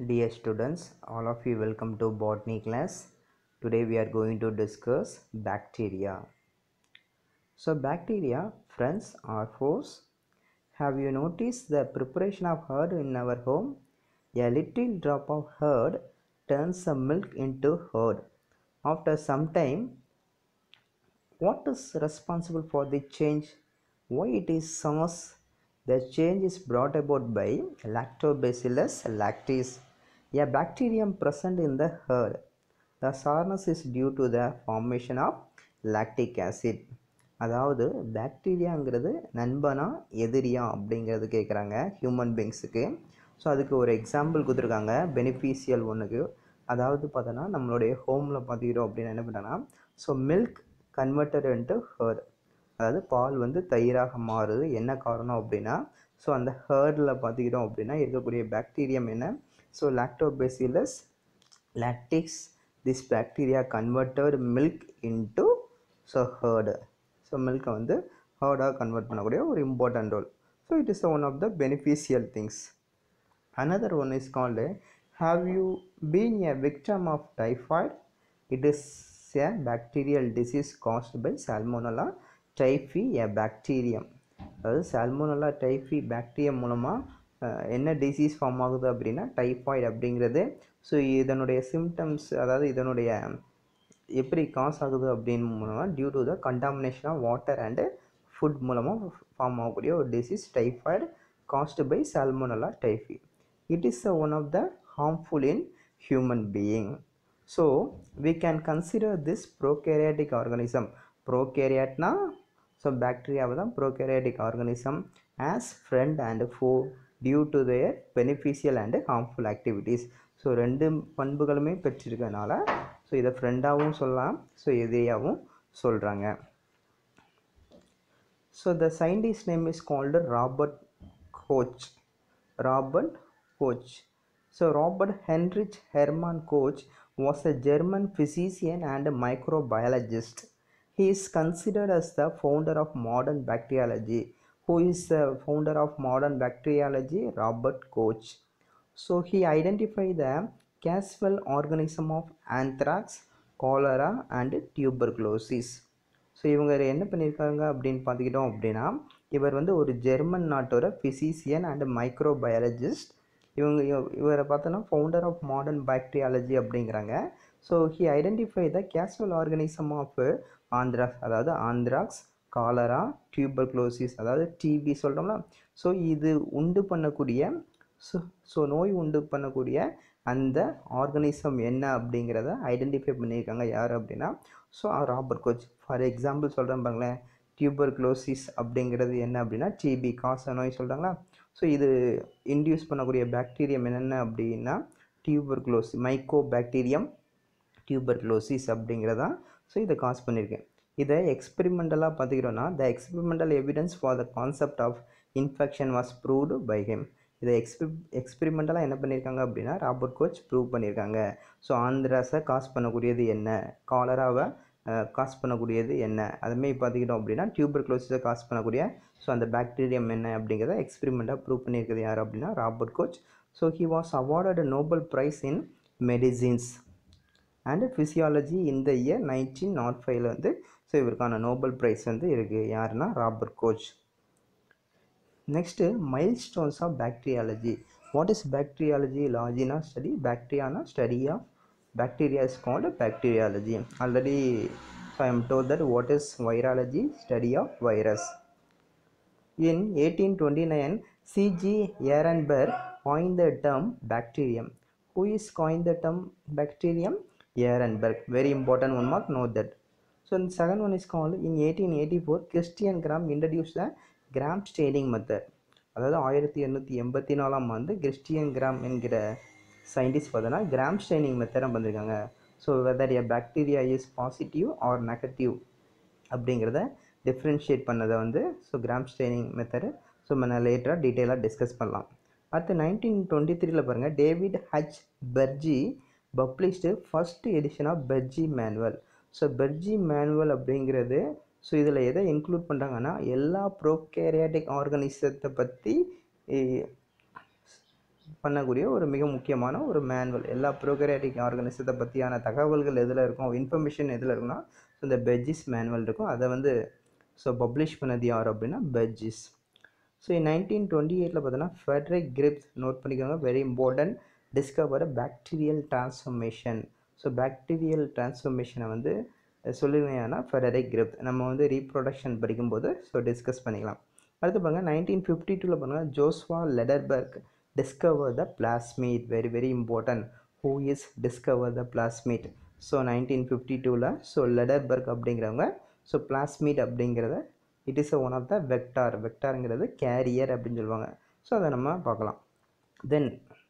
Dear students, all of you welcome to botany class. Today we are going to discuss bacteria. So bacteria, friends, are foes. Have you noticed the preparation of herd in our home? A little drop of herd turns the milk into herd. After some time, what is responsible for the change? Why it is sauce? The change is brought about by Lactobacillus lactis, a bacterium present in the herd. The sourness is due to the formation of lactic acid. அதாவது பாக்டீரியாங்கிறது நண்பனா எதிரியா அப்படிங்கிறது கேட்குறாங்க human பீங்ஸுக்கு so அதுக்கு ஒரு example கொடுத்துருக்காங்க beneficial ஒன்றுக்கு அதாவது பார்த்தோன்னா நம்மளுடைய ஹோமில் பார்த்துக்கிறோம் அப்படின்னு என்ன பண்ணோன்னா so milk converted into curd அதாவது பால் வந்து தயிராக மாறுது என்ன காரணம் அப்படின்னா ஸோ அந்த ஹேர்டில் பார்த்துக்கிட்டோம் அப்படின்னா இருக்கக்கூடிய பாக்டீரியம் என்ன so lactobacillus lactis this bacteria converted milk into so curd so மில்கை வந்து ஹேர்டாக கன்வெர்ட் பண்ணக்கூடிய ஒரு important role so it is one of the beneficial things another one is called uh, have you been a victim of typhoid it is a bacterial disease caused by salmonella typhi a bacterium அதாவது Salmonella typhi bacterium மூலமாக என்ன disease form ஆகுது அப்படின்னா typhoid அப்படிங்கிறது so இதனுடைய symptoms அதாவது இதனுடைய எப்படி காஸ் ஆகுது அப்படின்னு மூலமாக due to the contamination of water and food மூலமாக ஃபார்ம் ஆகக்கூடிய ஒரு disease typhoid caused by Salmonella typhi it is uh, one of the harmful in human being so we can consider this prokaryotic organism prokaryotna so bacteria தான் prokaryotic organism as friend and foe due to their beneficial and harmful activities so ரெண்டு பண்புகளுமே பெற்றிருக்கனால so இதை ஃப்ரெண்டாகவும் சொல்லலாம் so எதிரியாகவும் சொல்கிறாங்க so the scientist name is called Robert Koch Robert Koch. So Robert Heinrich Hermann Koch was a German physician and a microbiologist. He is considered as the founder of modern bacteriology. Who is the founder of modern bacteriology? Robert Koch. So he identified the casual organism of anthrax, cholera and tuberculosis. So இவங்க என்ன பண்ணியிருக்காங்க அப்படின்னு பார்த்துக்கிட்டோம் அப்படின்னா இவர் வந்து ஒரு German நாட்டோட ஃபிசிசியன் அண்ட் மைக்ரோபயாலஜிஸ்ட் இவங்க இவரை பார்த்தோன்னா ஃபவுண்டர் ஆஃப் மாடர்ன் பாக்டீரியாலஜி அப்படிங்கிறாங்க so he identify the causal organism of anthrax அதாவது ஆந்திராக்ஸ் காலரா டியூபர்க்ளோசிஸ் அதாவது டிபி சொல்கிறோம்ல ஸோ இது உண்டு பண்ணக்கூடிய ஸோ ஸோ நோய் உண்டு பண்ணக்கூடிய அந்த ஆர்கனிசம் என்ன அப்படிங்கிறத ஐடென்டிஃபை பண்ணியிருக்காங்க யார் அப்படின்னா so Robert Koch for example சொல்கிறேன் பாருங்களேன் டியூபர்க்ளோசிஸ் அப்படிங்கிறது என்ன அப்படின்னா டிபி காச நோய் சொல்கிறாங்களா ஸோ இது இன்டியூஸ் பண்ணக்கூடிய பாக்டீரியம் என்னென்ன அப்படின்னா டியூபர்க்ளோசி மைக்கோ பாக்டீரியம் டியூபர்க்ளோசிஸ் அப்படிங்கிறதான் ஸோ இதை காஸ் பண்ணியிருக்கேன் இதை எக்ஸ்பெரிமெண்டலாக பார்த்துக்கிறோன்னா the experimental evidence for the concept of infection was proved by him இதை எக்ஸ்பெ எக்ஸ்பெரிமெண்டலாக என்ன பண்ணியிருக்காங்க அப்படின்னா ராபர்ட் கோச் ப்ரூவ் பண்ணியிருக்காங்க ஸோ ஆந்திராஸை காஸ் பண்ணக்கூடியது என்ன காலராவை காஸ் பண்ணக்கூடியது என்ன அதுமாரி பார்த்துக்கிட்டோம் அப்படின்னா டியூபர் க்ளோசிஸை காஸ் பண்ணக்கூடிய ஸோ அந்த பாக்டீரியம் என்ன அப்படிங்கிறத எக்ஸ்பெரிமெண்ட்டாக ப்ரூவ் பண்ணியிருக்கிறது யார் அப்படின்னா Robert Koch so he was awarded Nobel prize in medicines and physiology இந்த இயர் நைன்டீன் நாட் ஃபைவ்ல வந்து ஸோ இவருக்கான நோபல் ப்ரைஸ் வந்து இருக்குது யாருன்னா Robert Koch next milestones of bacteriology what is bacteriology லாஜினா ஸ்டடி பாக்டீரியானா study of bacteria is called bacteriology already so i am told that what is virology study of virus in 1829 cg ehrenberg coined the term bacterium who is coined the term bacterium ehrenberg very important one mark note that so the second one is called in 1884 christian gram introduced the gram staining method அதாவது ஆயிரத்தி எண்ணூற்றி எண்பத்தி நாலாம் ஆண்டு Christian Gram என்கிற scientist பார்த்தோன்னா Gram staining method பண்ணியிருக்காங்க so whether a bacteria is positive or negative அப்படிங்கிறத டிஃப்ரென்ஷியேட் பண்ணதை வந்து so Gram staining method so நம்ம லேட்டராக டீட்டெயிலாக டிஸ்கஸ் பண்ணலாம் அடுத்து நைன்டீன் டுவெண்ட்டி த்ரீல பாருங்கள் David H Bergey published first edition of Bergey manual so Bergey manual அப்படிங்கிறது ஸோ இதில் எதை இன்க்ளூட் பண்ணுறாங்கன்னா எல்லா ப்ரோகேரியாட்டிக் ஆர்கனிசத்தை பற்றி பண்ணக்கூடிய ஒரு மிக முக்கியமான ஒரு மேனுவல் எல்லா ப்ரோகரேட்டிக் ஆர்கனிசத்தை பற்றியான தகவல்கள் எதில் இருக்கும் இன்ஃபர்மேஷன் எதில் இருக்குன்னா ஸோ இந்த பெஜிஸ் மேனுவல் இருக்கும் அதை வந்து ஸோ பப்ளிஷ் பண்ணது யார் அப்படின்னா பெஜிஸ் ஸோ நைன்டீன் டுவெண்ட்டி எயிட்டில் பார்த்தோன்னா ஃபெட்ரிக் கிரிப்ஸ் நோட் பண்ணிக்கோங்க very important discover bacterial transformation so bacterial டிரான்ஸ்ஃபர்மேஷனை வந்து சொல்லுவேன்னா ஃபெடரிக் கிரிப்த் நம்ம வந்து ரீப்ரொடக்ஷன் படிக்கும்போது ஸோ டிஸ்கஸ் பண்ணிக்கலாம் அடுத்து பாருங்கள் நைன்டீன் ஃபிஃப்டி டூவில் பாருங்கள் Joshua Lederberg discover the plasmid very very important who is discover the plasmid so nineteen fifty டூவில் ஸோ லெடர்பர்க் அப்படிங்கிறவங்க ஸோ பிளாஸ்மீட் அப்படிங்கிறத it is one of the vector வெக்டாருங்கிறது கேரியர் அப்படின்னு சொல்லுவாங்க ஸோ அதை நம்ம பார்க்கலாம் தென்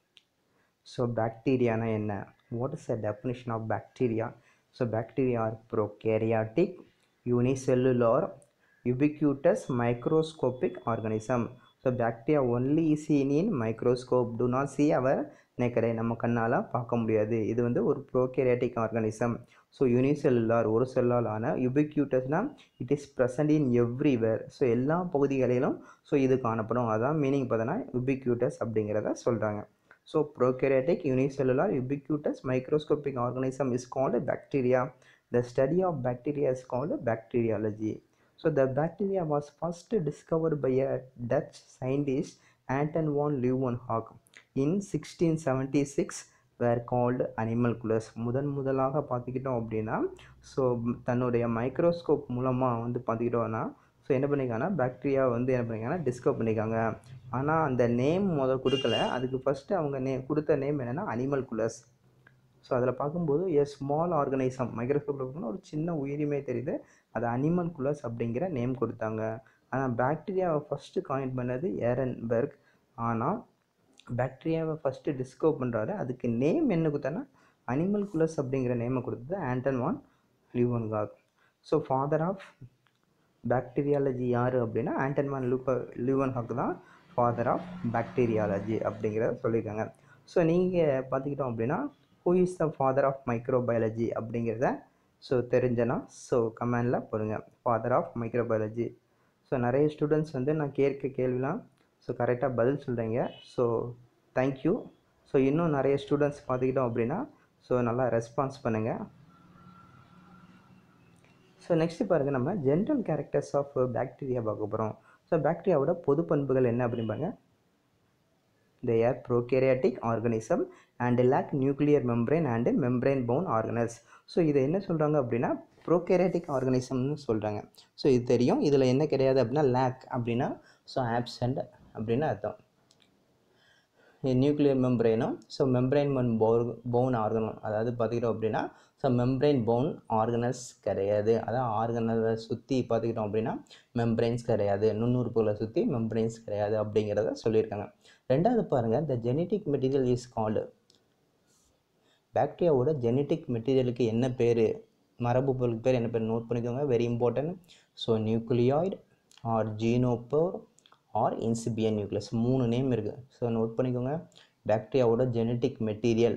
ஸோ பாக்டீரியானா என்ன what is the definition of bacteria so bacteria are prokaryotic unicellular ubiquitous microscopic organism so bacteria only is seen in microscope do not see our naked eye நம்ம கண்ணால் பார்க்க முடியாது இது வந்து ஒரு ப்ரோகேரியாட்டிக் ஆர்கானிசம் ஸோ யூனிசெல்லுலார் ஒரு செல்லாலான யுபிக்யூட்டஸ்னால் it is present in everywhere so எல்லா பகுதிகளிலும் ஸோ இது காணப்படும் அதான் மீனிங் பார்த்தோன்னா யுபிக்யூட்டஸ் அப்படிங்கிறத சொல்கிறாங்க so prokaryotic unicellular ubiquitous microscopic organism is called bacteria the study of bacteria is called bacteriology So the bacteria was first discovered by a Dutch scientist Anton von Leeuwenhoek in 1676 were called animalculus முதன் முதலாக பார்த்துக்கிட்டோம் அப்படின்னா so தன்னுடைய microscope மூலமாக வந்து பார்த்துக்கிட்டோம்னா so என்ன பண்ணியிருக்காங்கன்னா bacteria வந்து என்ன பண்ணியிருக்காங்கன்னா டிஸ்கவர் பண்ணியிருக்காங்க ஆனால் அந்த நேம் முதல் கொடுக்கல அதுக்கு ஃபஸ்ட்டு அவங்க நே கொடுத்த நேம் என்னென்னா அனிமல் குலஸ் ஸோ அதில் பார்க்கும்போது எ ஸ்மால் ஆர்கனைசம் மைக்ரோஸ்கோப்பில் பார்க்கணும் ஒரு சின்ன உயிரிமே தெரியுது அது அனிமல் குலஸ் அப்படிங்கிற நேம் கொடுத்தாங்க ஆனால் பாக்டீரியாவை ஃபஸ்ட்டு காயின் பண்ணது ஏரன்பெர்க் ஆனால் பாக்டீரியாவை ஃபஸ்ட்டு டிஸ்கவர் பண்ணுறாரு அதுக்கு நேம் என்ன கொடுத்தானா அனிமல் குலஸ் அப்படிங்கிற நேமை கொடுத்தது Anton van Leeuwenhoek so father of bacteriology யார் அப்படின்னா ஆண்டன் வான் லூப்ப லியூவன்ஹாக் தான் ஃபாதர் ஆஃப் பாக்டீரியாலஜி அப்படிங்கிறத சொல்லியிருக்காங்க ஸோ நீங்கள் பார்த்துக்கிட்டோம் அப்படின்னா who is the father of microbiology அப்படிங்கிறத ஸோ தெரிஞ்சனா ஸோ கமெண்டில் போடுங்க ஃபாதர் ஆஃப் மைக்ரோபயாலஜி ஸோ நிறைய ஸ்டூடெண்ட்ஸ் வந்து நான் கேட்க கேள்விலாம் ஸோ கரெக்டாக பதில் சொல்கிறீங்க ஸோ தேங்க்யூ ஸோ இன்னும் நிறைய ஸ்டூடெண்ட்ஸ் பார்த்துக்கிட்டோம் அப்படின்னா ஸோ நல்லா ரெஸ்பான்ஸ் பண்ணுங்கள் ஸோ நெக்ஸ்ட் பாருங்கள் நம்ம ஜென்ரல் கேரக்டர்ஸ் ஆஃப் பாக்டீரியா பார்க்க போகிறோம் ஸோ பாக்டீரியாவோட பொது பண்புகள் என்ன அப்படின்னு பாருங்க they are prokaryotic organism and lack nuclear membrane and membrane bound organelles so இதை என்ன சொல்கிறாங்க அப்படின்னா ப்ரோகேரியாட்டிக் ஆர்கனிசம்னு சொல்கிறாங்க ஸோ இது தெரியும் இதில் என்ன கிடையாது அப்படின்னா லேக் அப்படின்னா ஸோ ஆப்சண்ட் அப்படின்னு அர்த்தம் நியூக்ளியர் மெம்பரேனும் ஸோ மெம்பரைன் மன் பவுன் பவுன் ஆர்கனம் அதாவது பார்த்துக்கிட்டோம் அப்படின்னா ஸோ மெம்பரைன் பவுன் ஆர்கனல்ஸ் கிடையாது அதான் ஆர்கனலை சுற்றி பார்த்துக்கிட்டோம் அப்படின்னா மெம்பரைன்ஸ் கிடையாது நுண்ணுறுப்புகளை சுற்றி மெம்பரைன்ஸ் கிடையாது அப்படிங்கிறத சொல்லியிருக்காங்க ரெண்டாவது பாருங்கள் the genetic material is called பாக்டீரியாவோட ஜெனட்டிக் மெட்டீரியலுக்கு என்ன பேர் மரபு பொருளுக்கு பேர் என்ன பேர் நோட் பண்ணிக்கோங்க very important so nucleoid or genophore or incipient nucleus மூணு நேம் இருக்குது ஸோ நோட் பண்ணிக்கோங்க பாக்டீரியாவோட ஜெனட்டிக் மெட்டீரியல்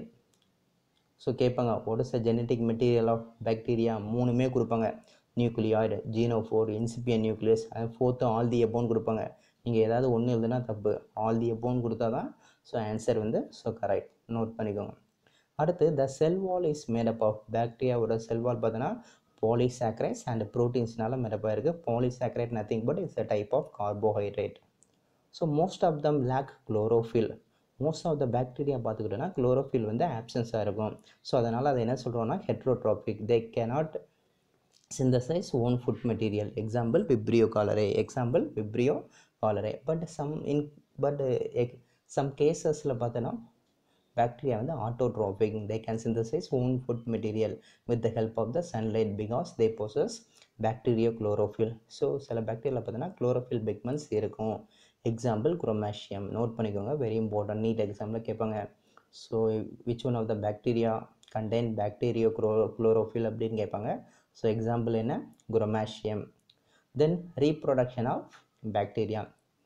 ஸோ கேட்பாங்க what is the genetic material of bacteria மூணுமே கொடுப்பாங்க nucleoid genophore incipient nucleus fourth all the above கொடுப்பாங்க நீங்கள் ஏதாவது ஒன்று எழுதுனா தப்பு ஆல் தி எபோன் கொடுத்தா தான் ஸோ ஆன்சர் வந்து ஸோ கரெக்ட் நோட் பண்ணிக்கோங்க அடுத்து the cell wall is made up of பாக்டீரியாவோட செல் வால் பார்த்தோன்னா பாலிசாக்ரைட்ஸ் அண்ட் ப்ரோட்டீன்ஸ்னால மேடப் ஆயிருக்கு polysaccharide nothing but it's a type of carbohydrate so most of them lack chlorophyll most of the bacteria பார்த்துக்கிட்டோன்னா chlorophyll வந்து ஆப்சன்ஸாக இருக்கும் ஸோ அதனால் அதை என்ன சொல்கிறோன்னா heterotrophic they cannot synthesize own food material example vibrio cholerae example vibrio cholerae but some in but uh, ex- some casesல பார்த்தோன்னா பாக்டீரியா வந்து autotrophic they can synthesize own food material with the help of the sunlight because they possess bacteria chlorophyll so சில பாக்டீரியாவில் பார்த்தோன்னா chlorophyll pigments இருக்கும் example Chromatium note பண்ணிக்கோங்க very important NEET example கேட்பாங்க so which one of the bacteria contain bacterio chloro chlorophyll அப்படின்னு கேட்பாங்க so example என்ன Chromatium then reproduction of bacteria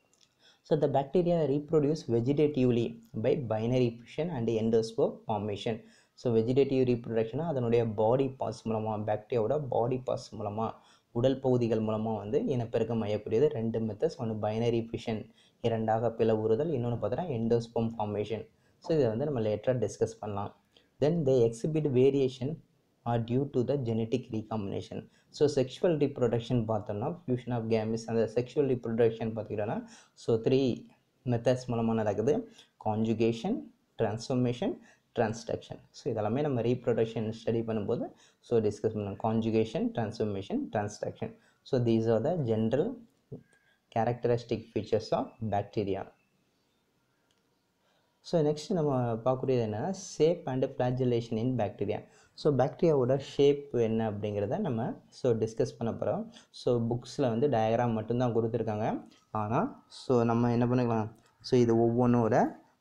so the bacteria reproduce vegetatively by binary fission and endospore formation so vegetative ரீப்ரொடக்ஷனாக அதனுடைய body pass மூலமாக பாக்டீரியாவோட பாடி pass மூலமாக உடல் பகுதிகள் மூலமாக வந்து இனப்பெருக்கம் அடையக்கூடியது ரெண்டு மெத்தட்ஸ் ஒன்று பைனரி ஃபிஷன் இரண்டாக பிளவுறுதல் இன்னொன்று பார்த்தோன்னா எண்டோஸ்போம் ஃபார்மேஷன் ஸோ இதை வந்து நம்ம லேட்டராக டிஸ்கஸ் பண்ணலாம் then they exhibit variation are due to the genetic recombination so sexual reproduction பார்த்தோம்னா ஃபியூஷன் ஆஃப் கேமிஸ் அந்த செக்ஷுவல் ரீப்ரொடக்ஷன் பார்த்துக்கிட்டோன்னா ஸோ த்ரீ மெத்தட்ஸ் மூலமாக நடக்குது கான்ஜுகேஷன் ட்ரான்ஸ்ஃபர்மேஷன் ட்ரான்ஸ்டக்ஷன் ஸோ இதெல்லாமே நம்ம ரீப்ரொடக்ஷன் ஸ்டடி பண்ணும்போது ஸோ டிஸ்கஸ் பண்ணலாம் conjugation transformation transduction so these are the general characteristic features of bacteria so next நம்ம பார்க்கக்கூடியது என்னென்னா shape and flagellation in bacteria so பாக்டீரியாவோட ஷேப் என்ன அப்படிங்கிறத நம்ம ஸோ டிஸ்கஸ் பண்ண போகிறோம் ஸோ புக்ஸில் வந்து டயக்ராம் மட்டும்தான் கொடுத்துருக்காங்க ஆனால் ஸோ நம்ம என்ன பண்ணிக்கலாம் ஸோ இது ஒவ்வொன்றோட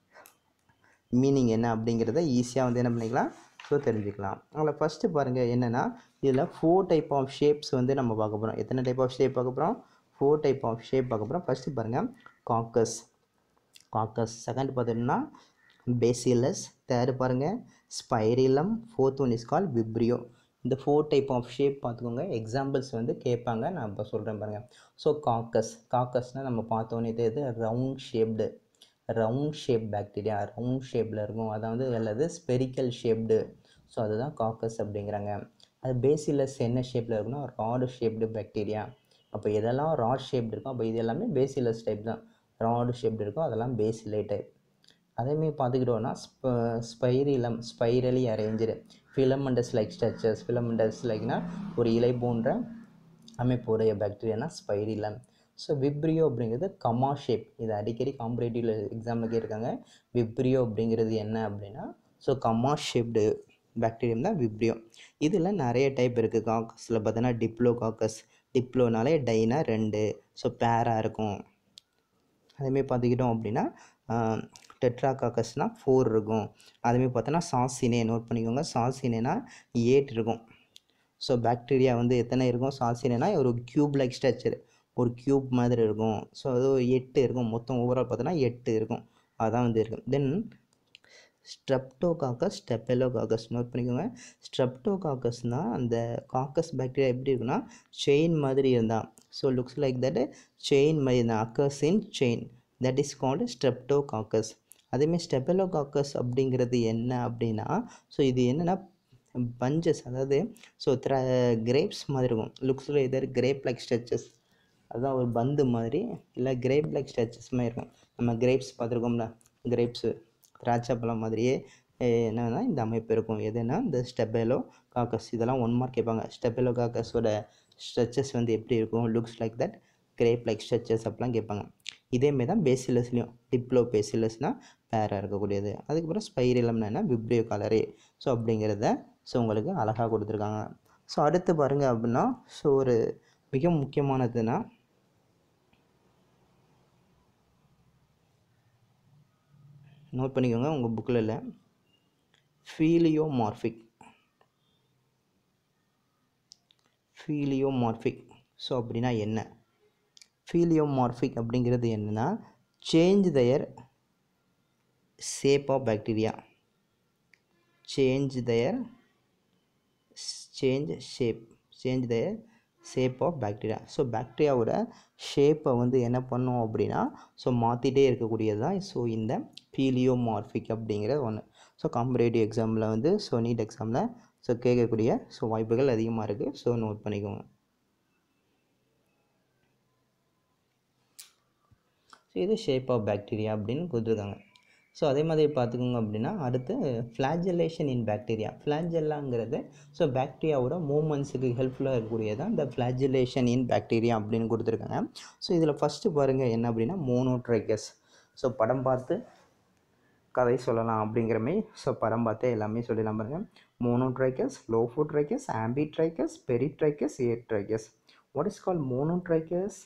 மீனிங் என்ன அப்படிங்கிறத ஈஸியாக வந்து என்ன பண்ணிக்கலாம் ஸோ தெரிஞ்சுக்கலாம் அதில் ஃபஸ்ட்டு பாருங்கள் என்னென்னா இதில் ஃபோர் டைப் ஆஃப் ஷேப்ஸ் வந்து நம்ம பார்க்க போகிறோம் எத்தனை டைப் ஆஃப் ஷேப் பார்க்க போகிறோம் ஃபோர் டைப் ஆஃப் ஷேப் பார்க்க போகிறோம் ஃபஸ்ட்டு பாருங்கள் காக்கஸ் காக்கஸ் செகண்ட் பார்த்தீங்கன்னா பேசிலஸ் தேர்டு பாருங்கள் spirillum fourth one is call vibrio இந்த ஃபோர் டைப் ஆஃப் ஷேப் பார்த்துக்கோங்க எக்ஸாம்பிள்ஸ் வந்து கேட்பாங்க நான் இப்போ சொல்கிறேன் பாருங்கள் ஸோ காக்கஸ் காக்கஸ்னால் நம்ம பார்த்தோன்னே தெரியுது round shaped round shape bacteria round ஷேப்பில் இருக்கும் அதாவது அல்லது ஸ்பெரிக்கல் ஷேப்டு ஸோ அதுதான் காக்கஸ் அப்படிங்கிறாங்க அது பேசிலஸ் என்ன ஷேப்பில் இருக்குன்னா ராடு ஷேப்டு பாக்டீரியா அப்போ எதெல்லாம் ராட் ஷேப்டு இருக்கும் அப்போ இது எல்லாமே பேசிலஸ் டைப் தான் ராடு ஷேப்டு இருக்கும் அதெல்லாம் பேசிலை டைப் அதேமாரி பார்த்துக்கிட்டோன்னா ஸ்ப spirillum spirally arranged filamentous like structures filamentous லைக்னா ஒரு இலை போன்ற அமைப்புடைய பாக்டீரியானா ஸ்பைரிலம் ஸோ விப்ரியோ அப்படிங்கிறது கமா ஷேப் இது அடிக்கடி காம்பரேட்டிவ் எக்ஸாமில் கேட்டிருக்காங்க விப்ரியோ அப்படிங்கிறது என்ன அப்படின்னா ஸோ கமா ஷேப்டு பாக்டீரியம் தான் விப்ரியோ இதில் நிறைய டைப் இருக்குது காக்கஸில் பார்த்தீங்கன்னா டிப்ளோ காக்கஸ் டிப்ளோனாலே டைனா ரெண்டு ஸோ பேராக இருக்கும் அதேமாரி பார்த்துக்கிட்டோம் அப்படின்னா டெட்ரா காக்கஸ்னால் ஃபோர் இருக்கும் அதேமாரி பார்த்தோன்னா சாசினே நோட் பண்ணிக்கோங்க சாசினேனா ஏட் இருக்கும் ஸோ பாக்டீரியா வந்து எத்தனை இருக்கும் சாசினேனா ஒரு க்யூப் லைக் ஸ்ட்ரக்சர் ஒரு க்யூப் மாதிரி இருக்கும் ஸோ அது ஒரு எட்டு இருக்கும் மொத்தம் ஓவரால் பார்த்தோன்னா எட்டு இருக்கும் அதான் வந்து இருக்கும் தென் ஸ்ட்ரெப்டோகாக்கஸ் ஸ்டெப்பெலோகாக்கஸ் நோட் பண்ணிக்கோங்க ஸ்ட்ரெப்டோகாக்கஸ்னால் அந்த காக்கஸ் பாக்டீரியா எப்படி இருக்குன்னா செயின் மாதிரி இருந்தால் so looks like that chain மாதிரி இருந்தால் occurs in chain that is called streptococcus அதேமாதிரி ஸ்டெப்பெலோகாக்கஸ் அப்படிங்கிறது என்ன அப்படின்னா ஸோ இது என்னென்னா பஞ்சஸ் அதாவது ஸோ த்ர கிரேப்ஸ் மாதிரி இருக்கும் லுக்ஸ் இதர் கிரேப் லைக் ஸ்ட்ரெச்சஸ் அதுதான் ஒரு பந்து மாதிரி இல்லை கிரேப் லைக் ஸ்ட்ரெச்சஸ் மாதிரி இருக்கும் நம்ம கிரேப்ஸ் பார்த்துருக்கோம்ல கிரேப்ஸு திராட்சை பழம் மாதிரியே என்னன்னா இந்த அமைப்பு இருக்கும் எதுனா இந்த ஸ்டெபெலோ காக்கஸ் இதெல்லாம் ஒன் மார்க் கேட்பாங்க ஸ்டெபெலோ காக்கஸோட ஸ்ட்ரெச்சஸ் வந்து எப்படி இருக்கும் looks like that grape like stretches அப்படிலாம் கேட்பாங்க இதேமாரி தான் பேசிலஸ்லேயும் டிப்ளோ பேசிலஸ்னால் பேராக இருக்கக்கூடியது அதுக்கப்புறம் ஸ்பைரிலம்னா என்ன விப்ரியோ கலரே ஸோ அப்படிங்கிறத ஸோ உங்களுக்கு அழகாக கொடுத்துருக்காங்க ஸோ அடுத்து பாருங்கள் அப்படின்னா ஸோ ஒரு மிக முக்கியமானதுன்னா நோட் பண்ணிக்கோங்க உங்கள் புக்கில் இல்லை ஃபீலியோமார்பிக் ஃபீலியோமார்பிக் ஸோ அப்படின்னா என்ன ஃபீலியோமார்பிக் அப்படிங்கிறது என்னென்னா change their shape of bacteria change their change shape change their shape of bacteria so பாக்டீரியாவோட ஷேப்பை வந்து என்ன பண்ணோம் அப்படின்னா ஸோ மாற்றிட்டே இருக்கக்கூடியது தான் ஸோ இந்த பீலியோமார்பிக் அப்படிங்கிற ஒன்று ஸோ காம்பரேட்டிவ் எக்ஸாமில் வந்து ஸோ நீட் எக்ஸாமில் ஸோ கேட்கக்கூடிய ஸோ வாய்ப்புகள் அதிகமாக இருக்குது ஸோ நோட் பண்ணிக்கோங்க ஸோ இது ஷேப் ஆஃப் பாக்டீரியா அப்படின்னு கொடுத்துருக்காங்க ஸோ அதே மாதிரி பார்த்துக்கோங்க அப்படின்னா அடுத்து ஃப்ளாஜெலேஷன் இன் பாக்டீரியா ஃப்ளாஜெல்லாங்கிறது ஸோ பாக்டீரியாவோட மூமெண்ட்ஸுக்கு ஹெல்ப்ஃபுல்லாக இருக்கக்கூடியது தான் இந்த ஃப்ளாஜெலேஷன் இன் பாக்டீரியா அப்படின்னு கொடுத்துருக்காங்க ஸோ இதில் ஃபஸ்ட்டு பாருங்கள் என்ன அப்படின்னா மோனோட்ரைக்கஸ் ஸோ படம் பார்த்து கதை சொல்லலாம் அப்படிங்கிற மாதிரி ஸோ படம் பார்த்தே எல்லாமே சொல்லலாம் பாருங்கள் monotrichous lophotrichous amphitrichous peritrichous atrichous what is call monotrichous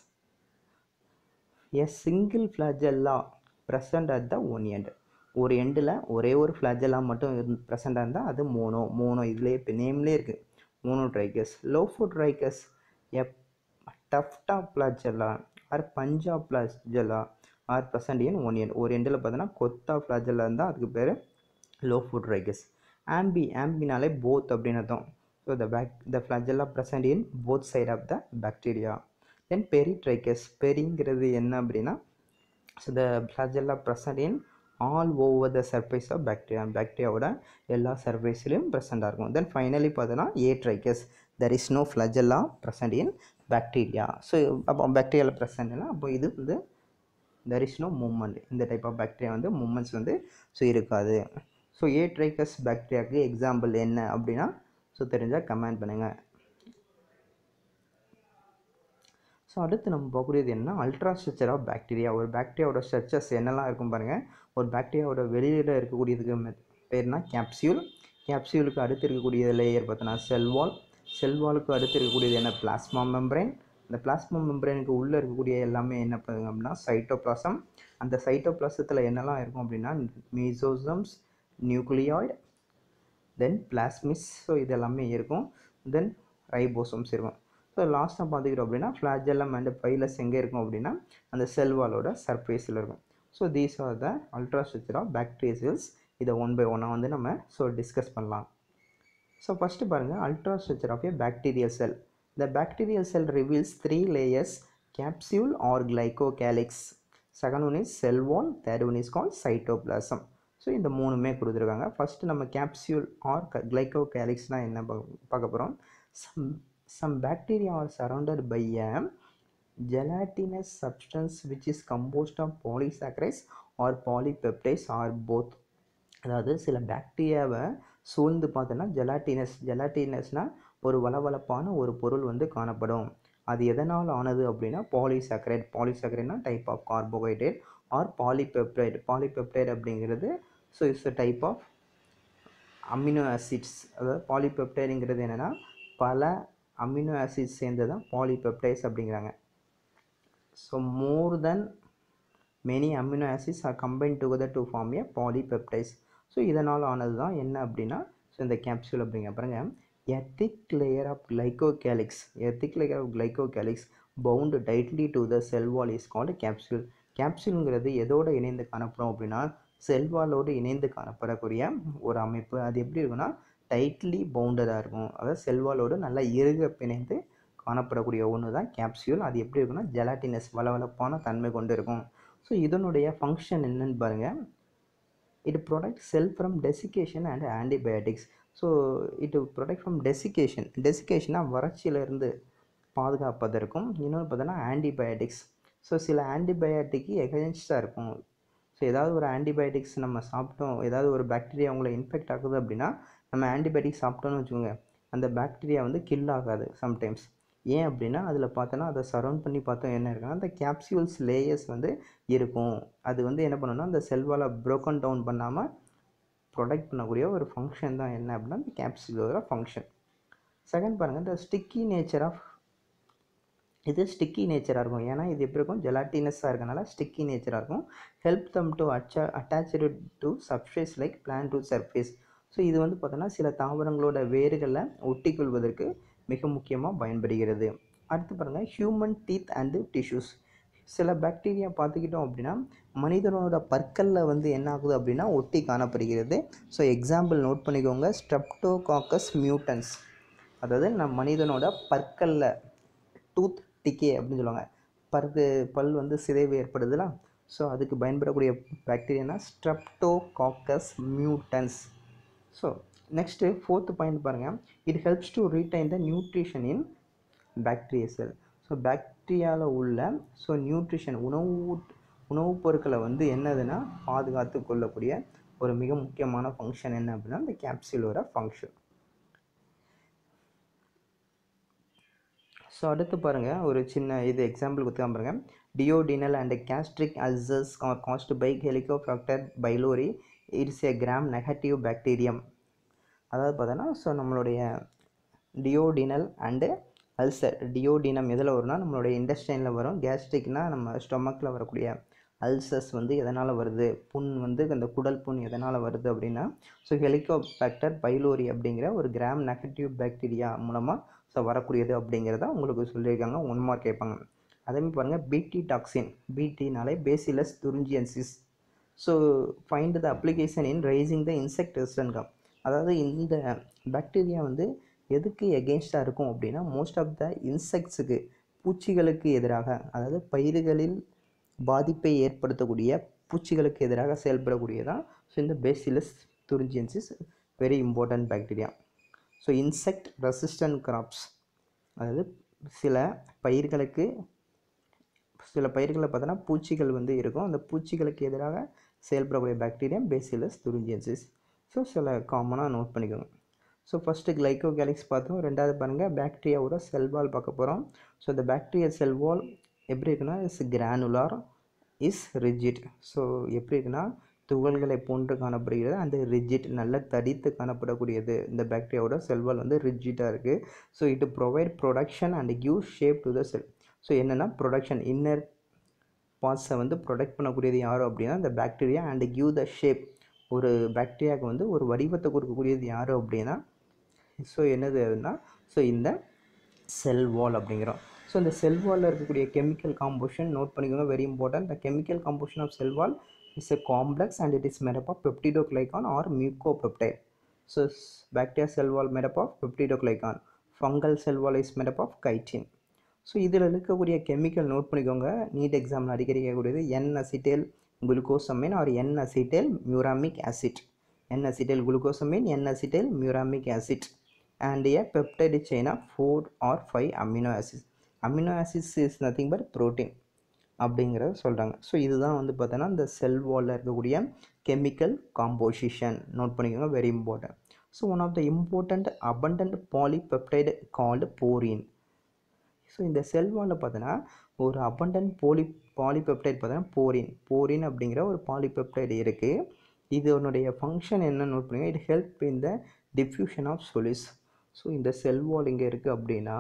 a single flagella present at the one end ஒரு எண்டில் ஒரே ஒரு ஃப்ளாஜெல்லா மட்டும் இருந்து ப்ரெசண்டாக இருந்தால் அது மோனோ மோனோ இதுலேயே இப்போ நேம்லேயே இருக்குது monotrichous lophotrichous a tuft of flagella or bunch of flagella are present in one end ஒரு எண்டில் பார்த்தோன்னா கொத்தா ஃப்ளாஜெல்லா இருந்தால் அதுக்கு பேர் லோஃபோ ட்ரைக்கஸ் ஆம்பி ஆம்பினாலே போத் அப்படின்னு அர்த்தம் so the back the flagella present in both side of the bacteria then peritrichous பெரிங்கிறது என்ன அப்படின்னா so the flagella present in all over the surface of bacteria பாக்டீரியாவோட எல்லா சர்ஃபேஸ்லையும் ப்ரெசென்ட்டாக இருக்கும் தென் ஃபைனலி பார்த்தோன்னா atrichous there is no flagella present in bacteria so அப்போ பாக்டீரியாவில் ப்ரெசன்ட்னா அப்போ இது வந்து தெர் இஸ் நோ மூமெண்ட் இந்த டைப் ஆஃப் பாக்டீரியா வந்து மூமெண்ட்ஸ் வந்து ஸோ இருக்காது ஸோ ஏட்ரைக்கஸ் பாக்டீரியாவுக்கு எக்ஸாம்பிள் என்ன அப்படின்னா ஸோ தெரிஞ்சால் கமெண்ட் பண்ணுங்கள் ஸோ அடுத்து நம்ம பார்க்கக்கூடியது என்ன அல்ட்ரா ஸ்ட்ரக்சர் ஆஃப் பாக்டீரியா ஒரு பாக்டீரியாவோட ஸ்ட்ரக்சர்ஸ் என்னெல்லாம் இருக்கும் பாருங்கள் ஒரு பாக்டீரியாவோட வெளியில் இருக்கக்கூடியதுக்கு மெத்- பேர்னா கேப்சியூல் கேப்சியூலுக்கு அடுத்து இருக்கக்கூடிய லேயர் பார்த்தோன்னா செல்வால் செல்வாலுக்கு அடுத்து இருக்கக்கூடியது என்ன பிளாஸ்மா மெம்பரேன் இந்த பிளாஸ்மா மெம்பரேனுக்கு உள்ளே இருக்கக்கூடிய எல்லாமே என்ன பண்ணுங்க அப்படின்னா சைட்டோபிளாசம் அந்த சைட்டோபிளாசத்தில் என்னெல்லாம் இருக்கும் அப்படின்னா மீசோசம்ஸ் நியூக்ளியாய்டு தென் பிளாஸ்மிஸ் ஸோ இது எல்லாமே இருக்கும் தென் ரைபோசோம்ஸ் இருக்கும் ஸோ லாஸ்ட்டாக பார்த்துக்கிட்டோம் அப்படின்னா ஃப்ளாஜெல்லம் அண்ட் பைலஸ் எங்கே இருக்கும் அப்படின்னா அந்த செல்வாலோட சர்ஃபேஸில் இருக்கும் so these are the ultra structure of bacteria cells இதை ஒன் பை ஒன்னாக வந்து நம்ம ஸோ டிஸ்கஸ் பண்ணலாம் ஸோ ஃபஸ்ட்டு பாருங்கள் ultra structure of a bacterial cell the bacterial cell reveals three layers capsule or glycocalyx second one is cell wall third one is call cytoplasm so இந்த மூணுமே கொடுத்துருக்காங்க first நம்ம capsule R கிளைகோகேலிக்ஸ்னால் என்ன பார்க்க பார்க்க போகிறோம் some some bacteria are surrounded by a gelatinous substance which is composed of polysaccharides or polypeptides or both அதாவது சில பாக்டீரியாவை சூழ்ந்து பார்த்தோன்னா ஜெலாட்டினஸ் ஜெலாட்டினஸ்னால் ஒரு வளவளப்பான ஒரு பொருள் வந்து காணப்படும் அது எதனால் ஆனது அப்படின்னா பாலிசாக்கரைட் பாலிசாக்கரைட்னா type of carbohydrate or polypeptide polypeptide அப்படிங்கிறது so it's a type of amino acids அதாவது பாலிபெப்டைடுங்கிறது என்னென்னா பல அமினோ ஆசிட்ஸ் சேர்ந்து தான் பாலிபெப்டைட்ஸ் அப்படிங்கிறாங்க so more then many amino acids are combine together to form a polypeptides so இதனால் ஆனது தான் என்ன அப்படின்னா ஸோ இந்த கேப்சூல் அப்படிங்க பாருங்க a thick layer of glycocalyx a thick layer of glycocalyx bound tightly to the cell wall is called capsule கேப்சூலுங்கிறது எதோட இணைந்து காணப்படும் அப்படின்னா செல்வாலோடு இணைந்து காணப்படக்கூடிய ஒரு அமைப்பு அது எப்படி இருக்குன்னா டைட்லி பவுண்டடாக இருக்கும் அதாவது செல்வாலோடு நல்லா இறுக பிணைந்து காணப்படக்கூடிய ஒன்று தான் கேப்சியூல் அது எப்படி இருக்குன்னா ஜெலாட்டினஸ் வளவளப்பான தன்மை கொண்டு இருக்கும் ஸோ இதனுடைய ஃபங்க்ஷன் என்னன்னு பாருங்கள் it protects cell from desiccation and antibiotics so it protect from desiccation டெசிகேஷனாக வறட்சியிலிருந்து பாதுகாப்பதற்கும் இன்னொன்று பார்த்தோன்னா ஆன்டிபயோட்டிக்ஸ் ஸோ சில ஆன்டிபயோட்டிக்கு எகென்ஸ்டாக இருக்கும் ஸோ ஏதாவது ஒரு ஆன்டிபயோட்டிக்ஸ் நம்ம சாப்பிட்டோம் ஏதாவது ஒரு பாக்டீரியா உங்களை இன்ஃபெக்ட் ஆகுது அப்படின்னா நம்ம ஆன்டிபயோட்டிக் சாப்பிட்டோம்னு வச்சுக்கோங்க அந்த பாக்டீரியா வந்து கில் ஆகாது சம்டைம்ஸ் ஏன் அப்படின்னா அதில் பார்த்தோன்னா அதை சரௌண்ட் பண்ணி பார்த்தோம் என்ன இருக்குன்னா அந்த கேப்சியூல்ஸ் லேயர்ஸ் வந்து இருக்கும் அது வந்து என்ன பண்ணுன்னா அந்த செல்வால் broken டவுன் பண்ணாமல் ப்ரொடெக்ட் பண்ணக்கூடிய ஒரு ஃபங்க்ஷன் தான் என்ன அப்படின்னா இந்த கேப்சியூலோட ஃபங்க்ஷன் செகண்ட் பாருங்கள் இந்த ஸ்டிக்கி நேச்சர் ஆஃப் இது ஸ்டிக்கி நேச்சராக இருக்கும் ஏன்னா இது எப்படி இருக்கும் ஜெலாட்டினஸாக இருக்கனால ஸ்டிக்கி நேச்சராக இருக்கும் ஹெல்ப் தம் டு அச்சா attach to substrates like plan to surface so இது வந்து பார்த்தோன்னா சில தாவரங்களோட வேர்களை ஒட்டிக்கொள்வதற்கு மிக முக்கியமாக பயன்படுகிறது அடுத்து பாருங்கள் ஹியூமன் டீத் அண்டு டிஷ்யூஸ் சில பாக்டீரியா பார்த்துக்கிட்டோம் அப்படின்னா மனிதனோட பற்களில் வந்து என்ன ஆகுது அப்படின்னா ஒட்டி காணப்படுகிறது ஸோ எக்ஸாம்பிள் நோட் பண்ணிக்கோங்க ஸ்ட்ரெப்டோகாக்கஸ் மியூட்டன்ஸ் அதாவது நம் மனிதனோட பற்களில் டூத் டிக்கே அப்படின்னு சொல்லுவாங்க பற்கு பல் வந்து சிதைவு ஏற்படுதுல ஸோ அதுக்கு பயன்படக்கூடிய பாக்டீரியானா streptococcus mutans so next fourth point பாருங்கள் it helps to retain the nutrition in bacteria cell so பாக்டீரியாவில் உள்ள ஸோ நியூட்ரிஷன் உணவு உணவுப் பொருட்களை வந்து என்னதுன்னா பாதுகாத்து கொள்ளக்கூடிய ஒரு மிக முக்கியமான ஃபங்க்ஷன் என்ன அப்படின்னா இந்த கேப்சூலோட ஃபங்க்ஷன் ஸோ அடுத்து பாருங்கள் ஒரு சின்ன இது எக்ஸாம்பிள் கொடுத்துக்காம பாருங்கள் duodenal and gastric ulcers caused by helicobacter pylori it's a gram negative bacterium அதாவது பார்த்தோன்னா ஸோ நம்மளுடைய டியோடினல் அண்டு அல்சர் டியோடினம் எதில் வரும்னா நம்மளுடைய இண்டஸ்ட்ரைனில் வரும் கேஸ்ட்ரிக்னால் நம்ம ஸ்டொமக்கில் வரக்கூடிய அல்சர்ஸ் வந்து எதனால் வருது புண் வந்து அந்த குடல் புண் எதனால் வருது அப்படின்னா ஸோ ஹெலிகோபாக்டர் பைலோரி அப்படிங்கிற ஒரு கிராம் நெகட்டிவ் பாக்டீரியா மூலமாக ஸோ வரக்கூடியது அப்படிங்கிறத உங்களுக்கு சொல்லியிருக்காங்க ஒன் மார்க் கேட்பாங்க அதேமாதிரி பாருங்கள் பிடி டாக்ஸின் பிடினாலே bacillus thuringiensis so find the application in raising the insect resistant அதாவது இந்த பாக்டீரியா வந்து எதுக்கு எகென்ஸ்டாக இருக்கும் அப்படின்னா மோஸ்ட் ஆஃப் த இன்செக்ட்ஸுக்கு பூச்சிகளுக்கு எதிராக அதாவது பயிர்களில் பாதிப்பை ஏற்படுத்தக்கூடிய பூச்சிகளுக்கு எதிராக செயல்படக்கூடியதான் ஸோ இந்த bacillus thuringiensis very important bacteria so insect resistant crops அதாவது சில பயிர்களுக்கு சில பயிர்களில் பார்த்தோன்னா பூச்சிகள் வந்து இருக்கும் அந்த பூச்சிகளுக்கு எதிராக செயல்படக்கூடிய பாக்டீரியா பேசிலஸ் துரிஞ்சியன்சிஸ் ஸோ சில காமனாக நோட் பண்ணிக்கோங்க ஸோ ஃபஸ்ட்டு கிளைக்கோ கேலிக்ஸ் பார்த்தோம் ரெண்டாவது பாருங்கள் பாக்டீரியாவோட செல் வால் பார்க்க போகிறோம் ஸோ இந்த பாக்டீரியா செல் வால் எப்படி இருக்குன்னா is granular is rigid so எப்படி இருக்குன்னா துகள்களை போன்று காணப்படுகிறது அந்த ரிஜிட் நல்ல தடித்து காணப்படக்கூடியது இந்த பாக்டீரியாவோட செல்வால் வந்து ரிஜிட்டாக இருக்குது so it provide protection and give shape to the cell so என்னென்னா ப்ரொடக்ஷன் இன்னர் பார்ட்ஸை வந்து ப்ரொடெக்ட் பண்ணக்கூடியது யாரும் அப்படின்னா இந்த bacteria and give the shape ஒரு பாக்டீரியாவுக்கு வந்து ஒரு வடிவத்தை கொடுக்கக்கூடியது யார் அப்படின்னா ஸோ என்னது அப்படின்னா ஸோ இந்த செல் வால் அப்படிங்கிறோம் ஸோ இந்த செல் வாலில் இருக்கக்கூடிய கெமிக்கல் காம்போஷன் நோட் பண்ணிக்கோங்க very important the chemical composition of cell wall is a complex and it is made up of peptidoglycan or mucopeptide so bacteria cell wall made up of peptidoglycan fungal cell wall is made up of chitin so இதில் இருக்கக்கூடிய chemical note பண்ணிக்கோங்க NEET எக்ஸாமில் அடிக்கடி கேட்கக்கூடியது N acetyl glucosamine or N acetyl muramic acid N acetyl glucosamine N acetyl muramic acid and A peptide chain of four or five amino acids amino acids is nothing but protein அப்படிங்கிறத சொல்கிறாங்க so இதுதான் வந்து பார்த்தோன்னா இந்த cell வாலில் இருக்கக்கூடிய chemical composition note பண்ணிக்கோங்க very important so one of the important abundant polypeptide called porin so இந்த செல் வாலில் பார்த்தோன்னா ஒரு அபண்டன்ட் போலி பாலிபெப்டைட் பார்த்தோன்னா போரின் போரின் அப்படிங்கிற ஒரு பாலிபெப்டைடு இருக்குது இதனுடைய ஃபங்க்ஷன் என்ன நோட் பண்ணுங்க it help in the diffusion of solutes so இந்த செல் வால் இங்கே இருக்குது அப்படின்னா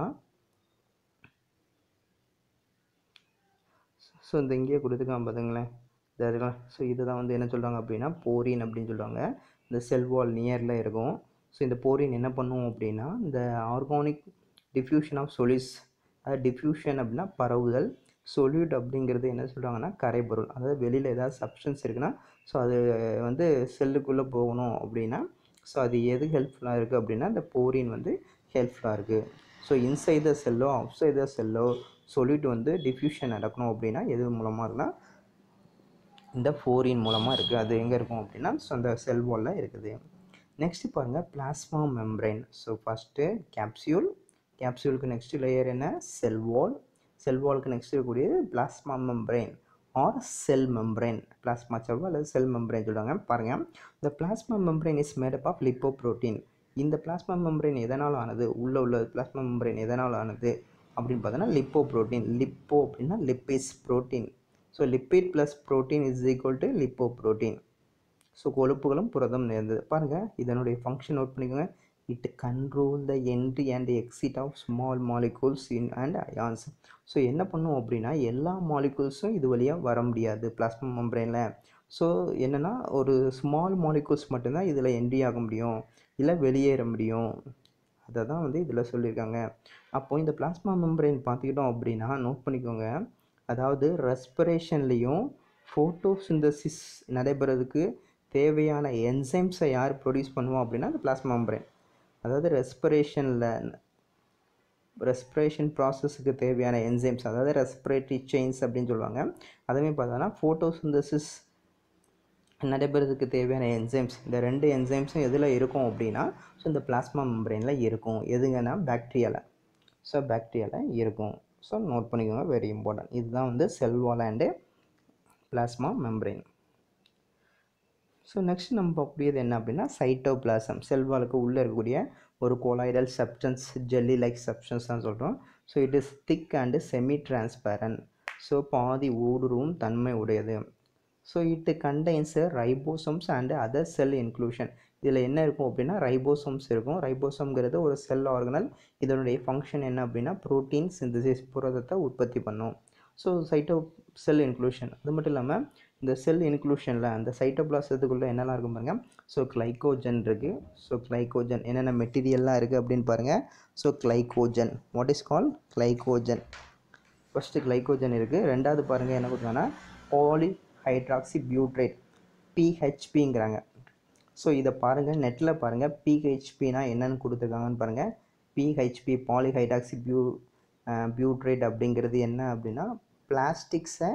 ஸோ இந்த இங்கேயே கொடுத்துருக்கான் பார்த்துங்களேன் இந்த இருக்கலாம் ஸோ இதுதான் வந்து என்ன சொல்கிறாங்க அப்படின்னா போரின் அப்படின்னு சொல்கிறாங்க இந்த செல் வால் நியரில் இருக்கும் ஸோ இந்த போரின் என்ன பண்ணும் அப்படின்னா இந்த ஆர்கானிக் டிஃப்யூஷன் ஆஃப் சொலிஸ் அதாவது டிஃப்யூஷன் அப்படின்னா பரவுதல் சொல்யூட் அப்படிங்கிறது என்ன சொல்கிறாங்கன்னா கரைபொருள் அதாவது வெளியில் ஏதாவது சப்ஸ்டன்ஸ் இருக்குன்னா ஸோ அது வந்து செல்லுக்குள்ளே போகணும் அப்படின்னா ஸோ அது எது ஹெல்ப்ஃபுல்லாக இருக்குது அப்படின்னா இந்த போரின் வந்து ஹெல்ப்ஃபுல்லாக இருக்குது ஸோ இன்சைட் த செல்லோ அவுட்சைட் த செல்லோ சொல்யூட் வந்து டிஃப்யூஷன் நடக்கணும் அப்படின்னா எது மூலமாக இருக்குன்னா இந்த ஃபோரின் மூலமாக இருக்குது அது எங்கே இருக்கும் அப்படின்னா ஸோ அந்த செல் வாலில் இருக்குது நெக்ஸ்ட் பாருங்கள் plasma membrane so first capsule கேப்சியூலுக்கு நெக்ஸ்ட் லேயர் என்ன செல் வால் செல் வாலுக்கு நெக்ஸ்ட் இருக்கக்கூடியது plasma membrane or cell membrane plasma cell அல்லது செல் மெம்ப்ரைன் சொல்லுவாங்க பாருங்கள் இந்த plasma membrane is made up of lipo protein இந்த பிளாஸ்மா மெம்ப்ரைன் எதனால் ஆனது உள்ளே உள்ள பிளாஸ்மா மெம்ப்ரைன் எதனால் ஆனது அப்படின்னு பார்த்தோன்னா லிப்போ ப்ரோட்டீன் லிப்போ அப்படின்னா lipids protein so lipid plus protein is equal to lipo protein so கொழுப்புகளும் புரதம் நேர்ந்தது பாருங்கள் இதனுடைய ஃபங்க்ஷன் நோட் பண்ணிக்கோங்க it control the entry and exit of small molecules in and ions so என்ன பண்ணும் அப்படின்னா எல்லா மாலிகூல்ஸும் இது வழியாக வர முடியாது பிளாஸ்மா மெம்பரைனில் ஸோ என்னென்னா ஒரு ஸ்மால் மாலிகூல்ஸ் மட்டும்தான் இதில் என்ட்ரி ஆக முடியும் இல்லை வெளியேற முடியும் அதை தான் வந்து இதில் சொல்லியிருக்காங்க அப்போ இந்த பிளாஸ்மா மெம்பரைன் பார்த்துக்கிட்டோம் அப்படின்னா நோட் பண்ணிக்கோங்க அதாவது ரெஸ்பிரேஷன்லேயும் ஃபோட்டோசிந்தசிஸ் நடைபெறதுக்கு தேவையான என்சைம்ஸை யார் ப்ரொடியூஸ் பண்ணுவோம் அப்படின்னா அந்த பிளாஸ்மா மெம்பரைன் அதாவது ரெஸ்பிரேஷனில் ரெஸ்பிரேஷன் ப்ராசஸுக்கு தேவையான என்சைம்ஸ் அதாவது ரெஸ்பிரேட்டரி செயின்ஸ் அப்படின்னு சொல்லுவாங்க அதுவே பார்த்தோன்னா ஃபோட்டோசிந்தசிஸ் நடைபெறதுக்கு தேவையான என்சைம்ஸ் இந்த ரெண்டு என்சைம்ஸும் எதில் இருக்கும் அப்படின்னா ஸோ இந்த பிளாஸ்மா மெம்பரைனில் இருக்கும் எதுங்கன்னா பாக்டீரியாவில் ஸோ பாக்டீரியாவில் இருக்கும் ஸோ நோட் பண்ணிக்கோங்க வெரி இம்பார்ட்டன்ட் இதுதான் வந்து cell wall and plasma membrane so next நம்ம பார்க்கக்கூடியது என்ன அப்படின்னா சைட்டோபிளாசம் செல்வாலுக்கு உள்ளே இருக்கக்கூடிய ஒரு colloidal substance jelly like substance தான் சொல்கிறோம் so it is thick and semi transparent so பாதி ஊடுருவும் தன்மை உடையது so it contains ribosomes and other cell inclusion இதில் என்ன இருக்கும் அப்படின்னா ரைபோசோம்ஸ் இருக்கும் ரைபோசோம்ங்கிறது ஒரு செல் ஆர்கனல் இதனுடைய ஃபங்க்ஷன் என்ன அப்படின்னா ப்ரோட்டீன் சிந்தசிஸ் புரதத்தை உற்பத்தி பண்ணும் ஸோ சைட்டோ செல் இன்க்ளூஷன் அது மட்டும் இல்லாமல் இந்த செல் இன்க்ளூஷனில் அந்த சைட்டோபிளாசத்துக்குள்ளே என்னெல்லாம் இருக்கும் பாருங்கள் ஸோ கிளைக்கோஜன் இருக்குது ஸோ கிளைக்கோஜன் என்னென்ன மெட்டீரியல்லாம் இருக்குது அப்படின்னு பாருங்கள் so glycogen what is call glycogen first glycogen இருக்குது ரெண்டாவது பாருங்கள் என்ன கொடுத்தாங்கன்னா பாலி ஹைட்ராக்சி பியூட்ரேட் பிஹெச்பிங்கிறாங்க ஸோ இதை பாருங்கள் நெட்டில் பாருங்கள் பிஹெச்பினா என்னென்னு கொடுத்துருக்காங்கன்னு பாருங்கள் பிஹெச்பி பாலிஹைட்ராக்சி பியூ பியூட்ரேட் அப்படிங்கிறது என்ன அப்படின்னா பிளாஸ்டிக்ஸை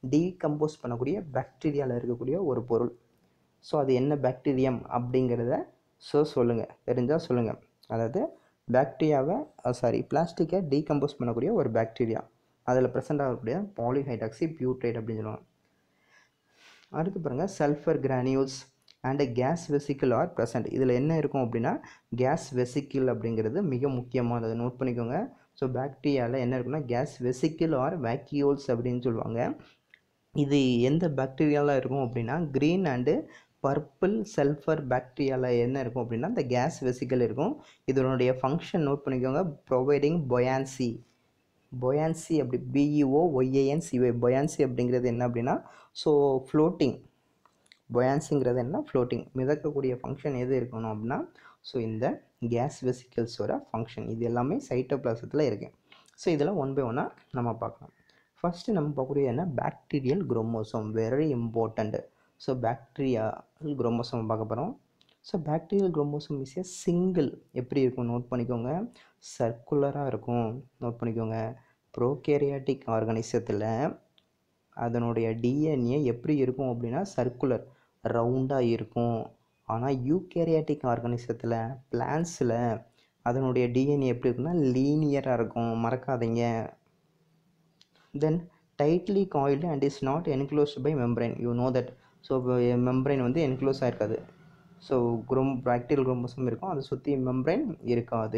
டீகம்போஸ் பண்ணக்கூடிய பாக்டீரியாவில் இருக்கக்கூடிய ஒரு பொருள் ஸோ அது என்ன பாக்டீரியம் அப்படிங்கிறத ஸோ சொல்லுங்கள் தெரிஞ்சால் சொல்லுங்கள் அதாவது பாக்டீரியாவை சாரி பிளாஸ்டிக்கை டீகம்போஸ் பண்ணக்கூடிய ஒரு பாக்டீரியா அதில் ப்ரெசென்ட் ஆகக்கூடிய பாலிஹைடாக்சி பியூட்ரேட் அப்படின்னு சொல்லுவாங்க அடுத்து பாருங்கள் sulphur granules and gas vesicle are present இதில் என்ன இருக்கும் அப்படின்னா கேஸ் வெசிக்கிள் அப்படிங்கிறது மிக முக்கியமானது நோட் பண்ணிக்கோங்க ஸோ பாக்டீரியாவில் என்ன இருக்குன்னா கேஸ் வெசிக்கிள் ஆர் வேக்யூல்ஸ் அப்படின்னு சொல்லுவாங்க இது எந்த பாக்டீரியாவில் இருக்கும் அப்படின்னா க்ரீன் அண்டு பர்பிள் சல்ஃபர் பாக்டீரியாவில் என்ன இருக்கும் அப்படின்னா இந்த கேஸ் வெசிக்கல் இருக்கும் இதனுடைய ஃபங்க்ஷன் நோட் பண்ணிக்கோங்க ப்ரொவைடிங் பொயான்சி பொயான்சி அப்படி பிஇஓ ஒய்ஏஎன்சிஒய் பொயான்சி அப்படிங்கிறது என்ன அப்படின்னா ஸோ ஃப்ளோட்டிங் பொயான்சிங்கிறது என்ன ஃப்ளோட்டிங் மிதக்கக்கூடிய ஃபங்க்ஷன் எது இருக்கணும் அப்படின்னா ஸோ இந்த கேஸ் வெசிக்கல்ஸோட ஃபங்க்ஷன் இது எல்லாமே சைட்டோபிளாசத்தில் இருக்குது ஸோ இதெல்லாம் ஒன் பை ஒன்னாக நம்ம பார்க்கலாம் ஃபஸ்ட்டு நம்ம பார்க்கக்கூடிய என்ன bacterial chromosome very important so bacterial chromosome பார்க்க போகிறோம் so bacterial chromosome is a single எப்படி இருக்கும் நோட் பண்ணிக்கோங்க சர்க்குலராக இருக்கும் நோட் பண்ணிக்கோங்க ப்ரோகேரியாட்டிக் ஆர்கானிசத்தில் அதனுடைய டிஎன்ஏ எப்படி இருக்கும் அப்படின்னா சர்க்குலர் ரவுண்டாக இருக்கும் ஆனால் யூகேரியாட்டிக் ஆர்கானிசத்தில் பிளான்ஸில் அதனுடைய டிஎன்ஏ எப்படி இருக்குன்னா லீனியராக இருக்கும் மறக்காதீங்க then tightly coiled and is not enclosed by membrane you know that so membrane வந்து என்க்ளோஸ் ஆகிருக்காது ஸோ குரோம் பாக்டீரியல் குரோமோசோம் இருக்கும் அதை சுற்றி மெம்பரைன் இருக்காது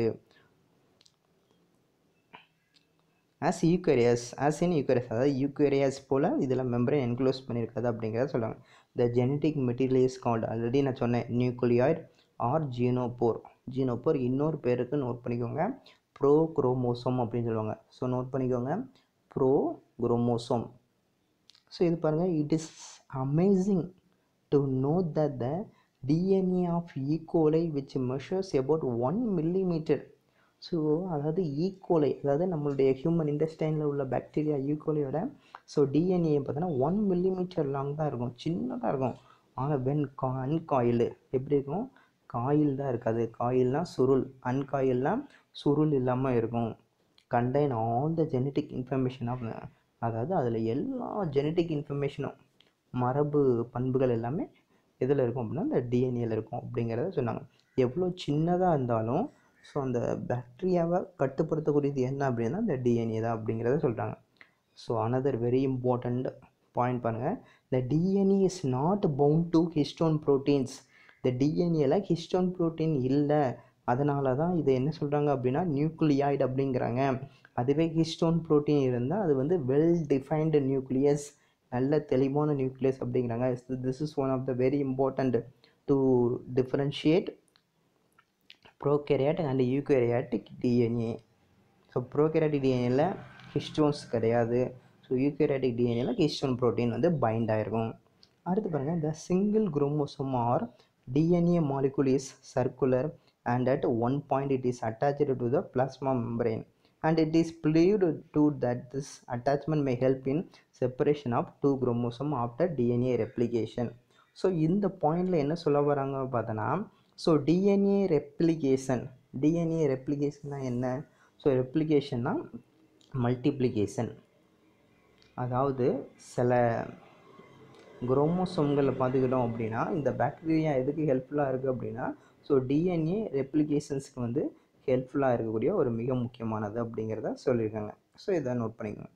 ஆஸ் யூக்கேரியாஸ் ஆஸ் இன் யூக்கேரியாஸ் அதாவது யூக்கேரியாஸ் போல் இதில் மெம்பரைன் என்க்ளோஸ் பண்ணியிருக்காது அப்படிங்கிறத சொல்லுவாங்க the genetic material is called already நான் சொன்னேன் நியூக்ளியாய்ட் ஆர் ஜீனோபோர் ஜீனோபோர் இன்னொரு பேருக்கு நோட் பண்ணிக்கோங்க ப்ரோ குரோமோசோம் அப்படின்னு சொல்லுவாங்க ஸோ நோட் பண்ணிக்கோங்க ப்ரோ குரோமோசோம் ஸோ இது பாருங்கள் it is amazing to know that the DNA of E coli which measures about one millimetre so அதாவது ஈக்கோலை அதாவது நம்மளுடைய ஹியூமன் இண்டஸ்டைனில் உள்ள பாக்டீரியா ஈக்கோலையோட ஸோ டிஎன்ஏ பார்த்தோன்னா ஒன் மில்லிமீட்டர் லாங் தான் இருக்கும் சின்னதாக இருக்கும் ஆனால் வென் கா அன்காயிலு எப்படி இருக்கும் காயில் தான் இருக்காது காயில்னால் சுருள் அன்காயில்னால் சுருள் இல்லாமல் இருக்கும் contain all the genetic information of அதாவது அதில் எல்லா ஜெனட்டிக் இன்ஃபர்மேஷனும் மரபு பண்புகள் எல்லாமே எதில் இருக்கும் அப்படின்னா இந்த டிஎன்ஏல இருக்கும் அப்படிங்கிறத சொன்னாங்க எவ்வளோ சின்னதாக இருந்தாலும் ஸோ அந்த பாக்டீரியாவை கட்டுப்படுத்தக்கூடியது என்ன அப்படின்னா இந்த டிஎன்ஏ தான் அப்படிங்கிறத சொல்கிறாங்க so another very important point பாருங்கள் the DNA is not bound to histone proteins இந்த டிஎன்ஏல ஹிஸ்டோன் ப்ரோட்டீன் இல்லை அதனால தான் இதை என்ன சொல்கிறாங்க அப்படின்னா நியூக்ளியாய்டு அப்படிங்கிறாங்க அதுவே ஹிஸ்டோன் ப்ரோட்டீன் இருந்தால் அது வந்து வெல் டிஃபைன்டு நியூக்ளியஸ் நல்ல தெளிவான நியூக்ளியஸ் அப்படிங்கிறாங்க this is one of the very important to differentiate prokaryote and eukaryotic DNA so prokaryotic டிஎன்ஏல ஹிஸ்டோன்ஸ் கிடையாது ஸோ யூகேரியாட்டிக் டிஎன்ஏல ஹிஸ்டோன் ப்ரோட்டீன் வந்து பைண்ட் ஆகிருக்கும் அடுத்து பாருங்கள் இந்த single chromosome or DNA molecule is circular and at one point it is attached to the plasma membrane and it is believed to that this attachment may help in separation of two chromosome after DNA replication so இந்த பாயிண்டில் என்ன சொல்ல வராங்க பார்த்தோன்னா so DNA replication DNA ரெப்ளிகேஷன்னா என்ன so ரெப்ளிகேஷன்னா multiplication அதாவது சில குரோமோசோம்களில் பார்த்துக்கிட்டோம் அப்படின்னா இந்த பாக்டீரியா எதுக்கு ஹெல்ப்ஃபுல்லாக இருக்குது அப்படின்னா ஸோ டிஎன்ஏ ரெப்ளிகேஷன்ஸ்க்கு வந்து ஹெல்ப்ஃபுல்லாக இருக்கக்கூடிய ஒரு மிக முக்கியமானது அப்படிங்கிறத சொல்லியிருக்காங்க ஸோ இதை நோட் பண்ணிக்கோங்க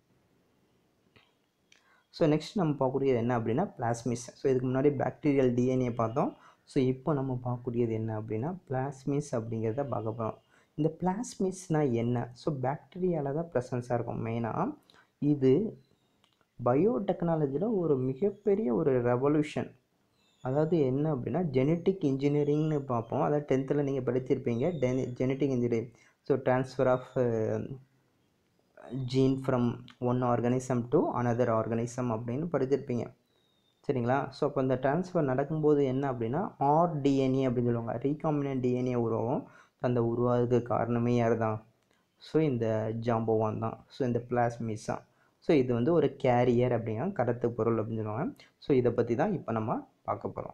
ஸோ நெக்ஸ்ட் நம்ம பார்க்கக்கூடியது என்ன அப்படின்னா பிளாஸ்மிஸ் ஸோ இதுக்கு முன்னாடி பாக்டீரியல் டிஎன்ஏ பார்த்தோம் ஸோ இப்போ நம்ம பார்க்கக்கூடியது என்ன அப்படின்னா பிளாஸ்மிஸ் அப்படிங்கிறத பார்க்க போகிறோம் இந்த பிளாஸ்மிஸ்னால் என்ன ஸோ பாக்டீரியாவில் தான் ப்ரெசன்ஸாக இருக்கும் மெயினாக இது பயோடெக்னாலஜியில் ஒரு மிகப்பெரிய ஒரு ரெவல்யூஷன் அதாவது என்ன அப்படின்னா ஜெனட்டிக் இன்ஜினியரிங்னு பார்ப்போம் அதாவது டென்த்தில் நீங்கள் படிச்சிருப்பீங்க டெனி genetic engineering so transfer of gene from one organism to another organism அப்படின்னு படிச்சிருப்பீங்க சரிங்களா ஸோ அப்போ இந்த ட்ரான்ஸ்ஃபர் நடக்கும்போது என்ன அப்படின்னா ஆர்டிஎன்ஏ அப்படின்னு சொல்லுவாங்க ரீகாம்பினன்ட் டிஎன்ஏ உருவாகும் அந்த உருவாகிறதுக்கு காரணமே யார் தான் ஸோ இந்த ஜாம்போவான் தான் ஸோ இந்த பிளாஸ்மிஸ் தான் ஸோ இது வந்து ஒரு கேரியர் அப்படிங்கிற கடத்து பொருள் அப்படின்னு சொல்லுவாங்க ஸோ இதை பற்றி தான் இப்போ நம்ம பார்க்க போகிறோம்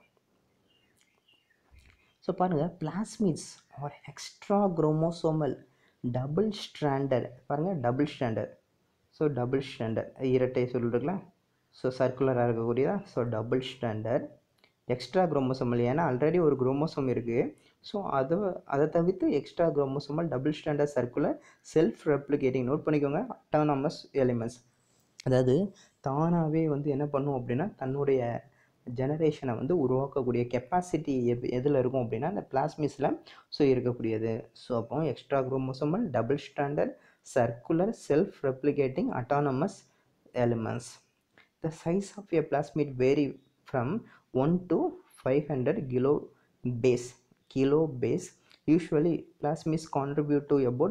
ஸோ பாருங்கள் plasmids are extra chromosomal double stranded பாருங்கள் double stranded so double stranded இரட்டை சொல்லிருக்கலாம் ஸோ சர்க்குலராக இருக்கக்கூடியதா so double stranded extra chromosomal ஏன்னா ஆல்ரெடி ஒரு குரோமோசோம் இருக்குது ஸோ அதை அதை தவிர்த்து extra chromosomal double stranded circular self replicating note பண்ணிக்கோங்க அட்டானமஸ் எலிமெண்ட்ஸ் அதாவது தானாகவே வந்து என்ன பண்ணும் அப்படின்னா தன்னுடைய ஜெனரேஷனை வந்து உருவாக்கக்கூடிய கெப்பாசிட்டி எப் எதில் இருக்கும் அப்படின்னா அந்த பிளாஸ்மிஸில் ஸோ இருக்கக்கூடியது ஸோ அப்போ extra chromosomal double stranded circular self replicating autonomous elements the size of a plasmid vary from one to five hundred kilo base kilo base usually plasmids contribute to about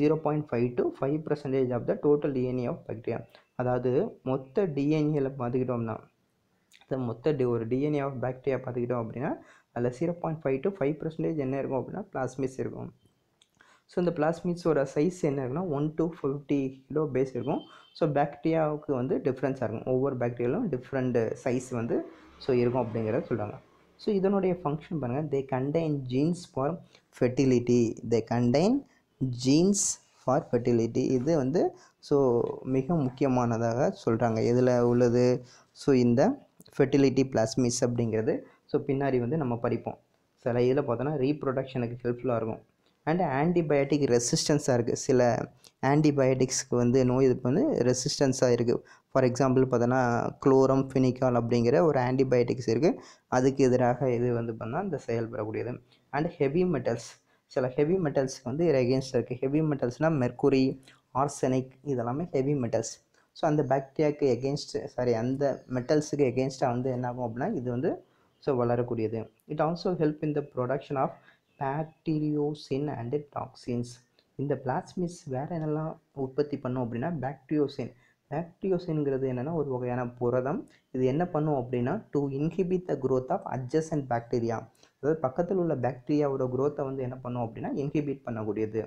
0.5 to 5 percentage of the total DNA of bacteria அதாவது மொத்த டிஎன்ஏல பார்த்துக்கிட்டோம்னா அது மொத்த D ஒரு DNA of bacteria பார்த்துக்கிட்டோம் அப்படின்னா அதில் zero point five to five percentage என்ன இருக்கும் அப்படின்னா பிளாஸ்மிட்ஸ் இருக்கும் ஸோ இந்த பிளாஸ்மிட்ஸோட சைஸ் என்ன இருக்குன்னா one to fifty kilo base இருக்கும் ஸோ பாக்டீரியாவுக்கு வந்து டிஃப்ரென்ஸாக இருக்கும் ஒவ்வொரு பாக்டீரியாலும் டிஃப்ரெண்ட் சைஸ் வந்து ஸோ இருக்கும் அப்படிங்கிறத சொல்கிறாங்க ஸோ இதனுடைய ஃபங்க்ஷன் பாருங்கள் they contain genes for fertility they contain genes for fertility இது வந்து ஸோ மிக முக்கியமானதாக சொல்கிறாங்க எதில் உள்ளது ஸோ இந்த ஃபெர்டிலிட்டி பிளாஸ்மிஸ் அப்படிங்கிறது ஸோ பின்னாடி வந்து நம்ம படிப்போம் சில இதில் பார்த்தோன்னா ரீப்ரொடக்ஷனுக்கு ஹெல்ப்ஃபுல்லாக இருக்கும் அண்ட் ஆன்டிபயோட்டிக் ரெசிஸ்டன்ஸாக இருக்குது சில ஆன்டிபயோட்டிக்ஸ்க்கு வந்து நோய் இது வந்து ரெசிஸ்டன்ஸாக இருக்குது ஃபார் எக்ஸாம்பிள் பார்த்தோன்னா குளோரம் ஃபினிகால் அப்படிங்கிற ஒரு ஆன்டிபயோட்டிக்ஸ் இருக்குது அதுக்கு எதிராக இது வந்து பண்ணால் இந்த செயல்படக்கூடியது அண்ட் ஹெவி மெட்டல்ஸ் சில ஹெவி மெட்டல்ஸ்க்கு வந்து எகென்ஸ்ட் இருக்குது ஹெவி மெட்டல்ஸ்னால் மெர்க்குரி ஆர்சனிக் இதெல்லாமே ஹெவி மெட்டல்ஸ் ஸோ அந்த பாக்டீரியாவுக்கு எகென்ஸ்ட் சாரி அந்த மெட்டல்ஸுக்கு எகென்ஸ்டாக வந்து என்ன ஆகும் அப்படின்னா இது வந்து ஸோ வளரக்கூடியது it also help in the production of bacteriocin and toxins இந்த பிளாஸ்மிஸ் வேறு என்னெல்லாம் உற்பத்தி பண்ணும் அப்படின்னா பாக்டீரியோசின் பாக்டீரியோசின்ங்கிறது என்னென்னா ஒரு வகையான புரதம் இது என்ன பண்ணும் அப்படின்னா to inhibit the growth of adjacent bacteria அதாவது பக்கத்தில் உள்ள பாக்டீரியாவோட growth-அ வந்து என்ன பண்ணும் அப்படின்னா இன்ஹிபிட் பண்ணக்கூடியது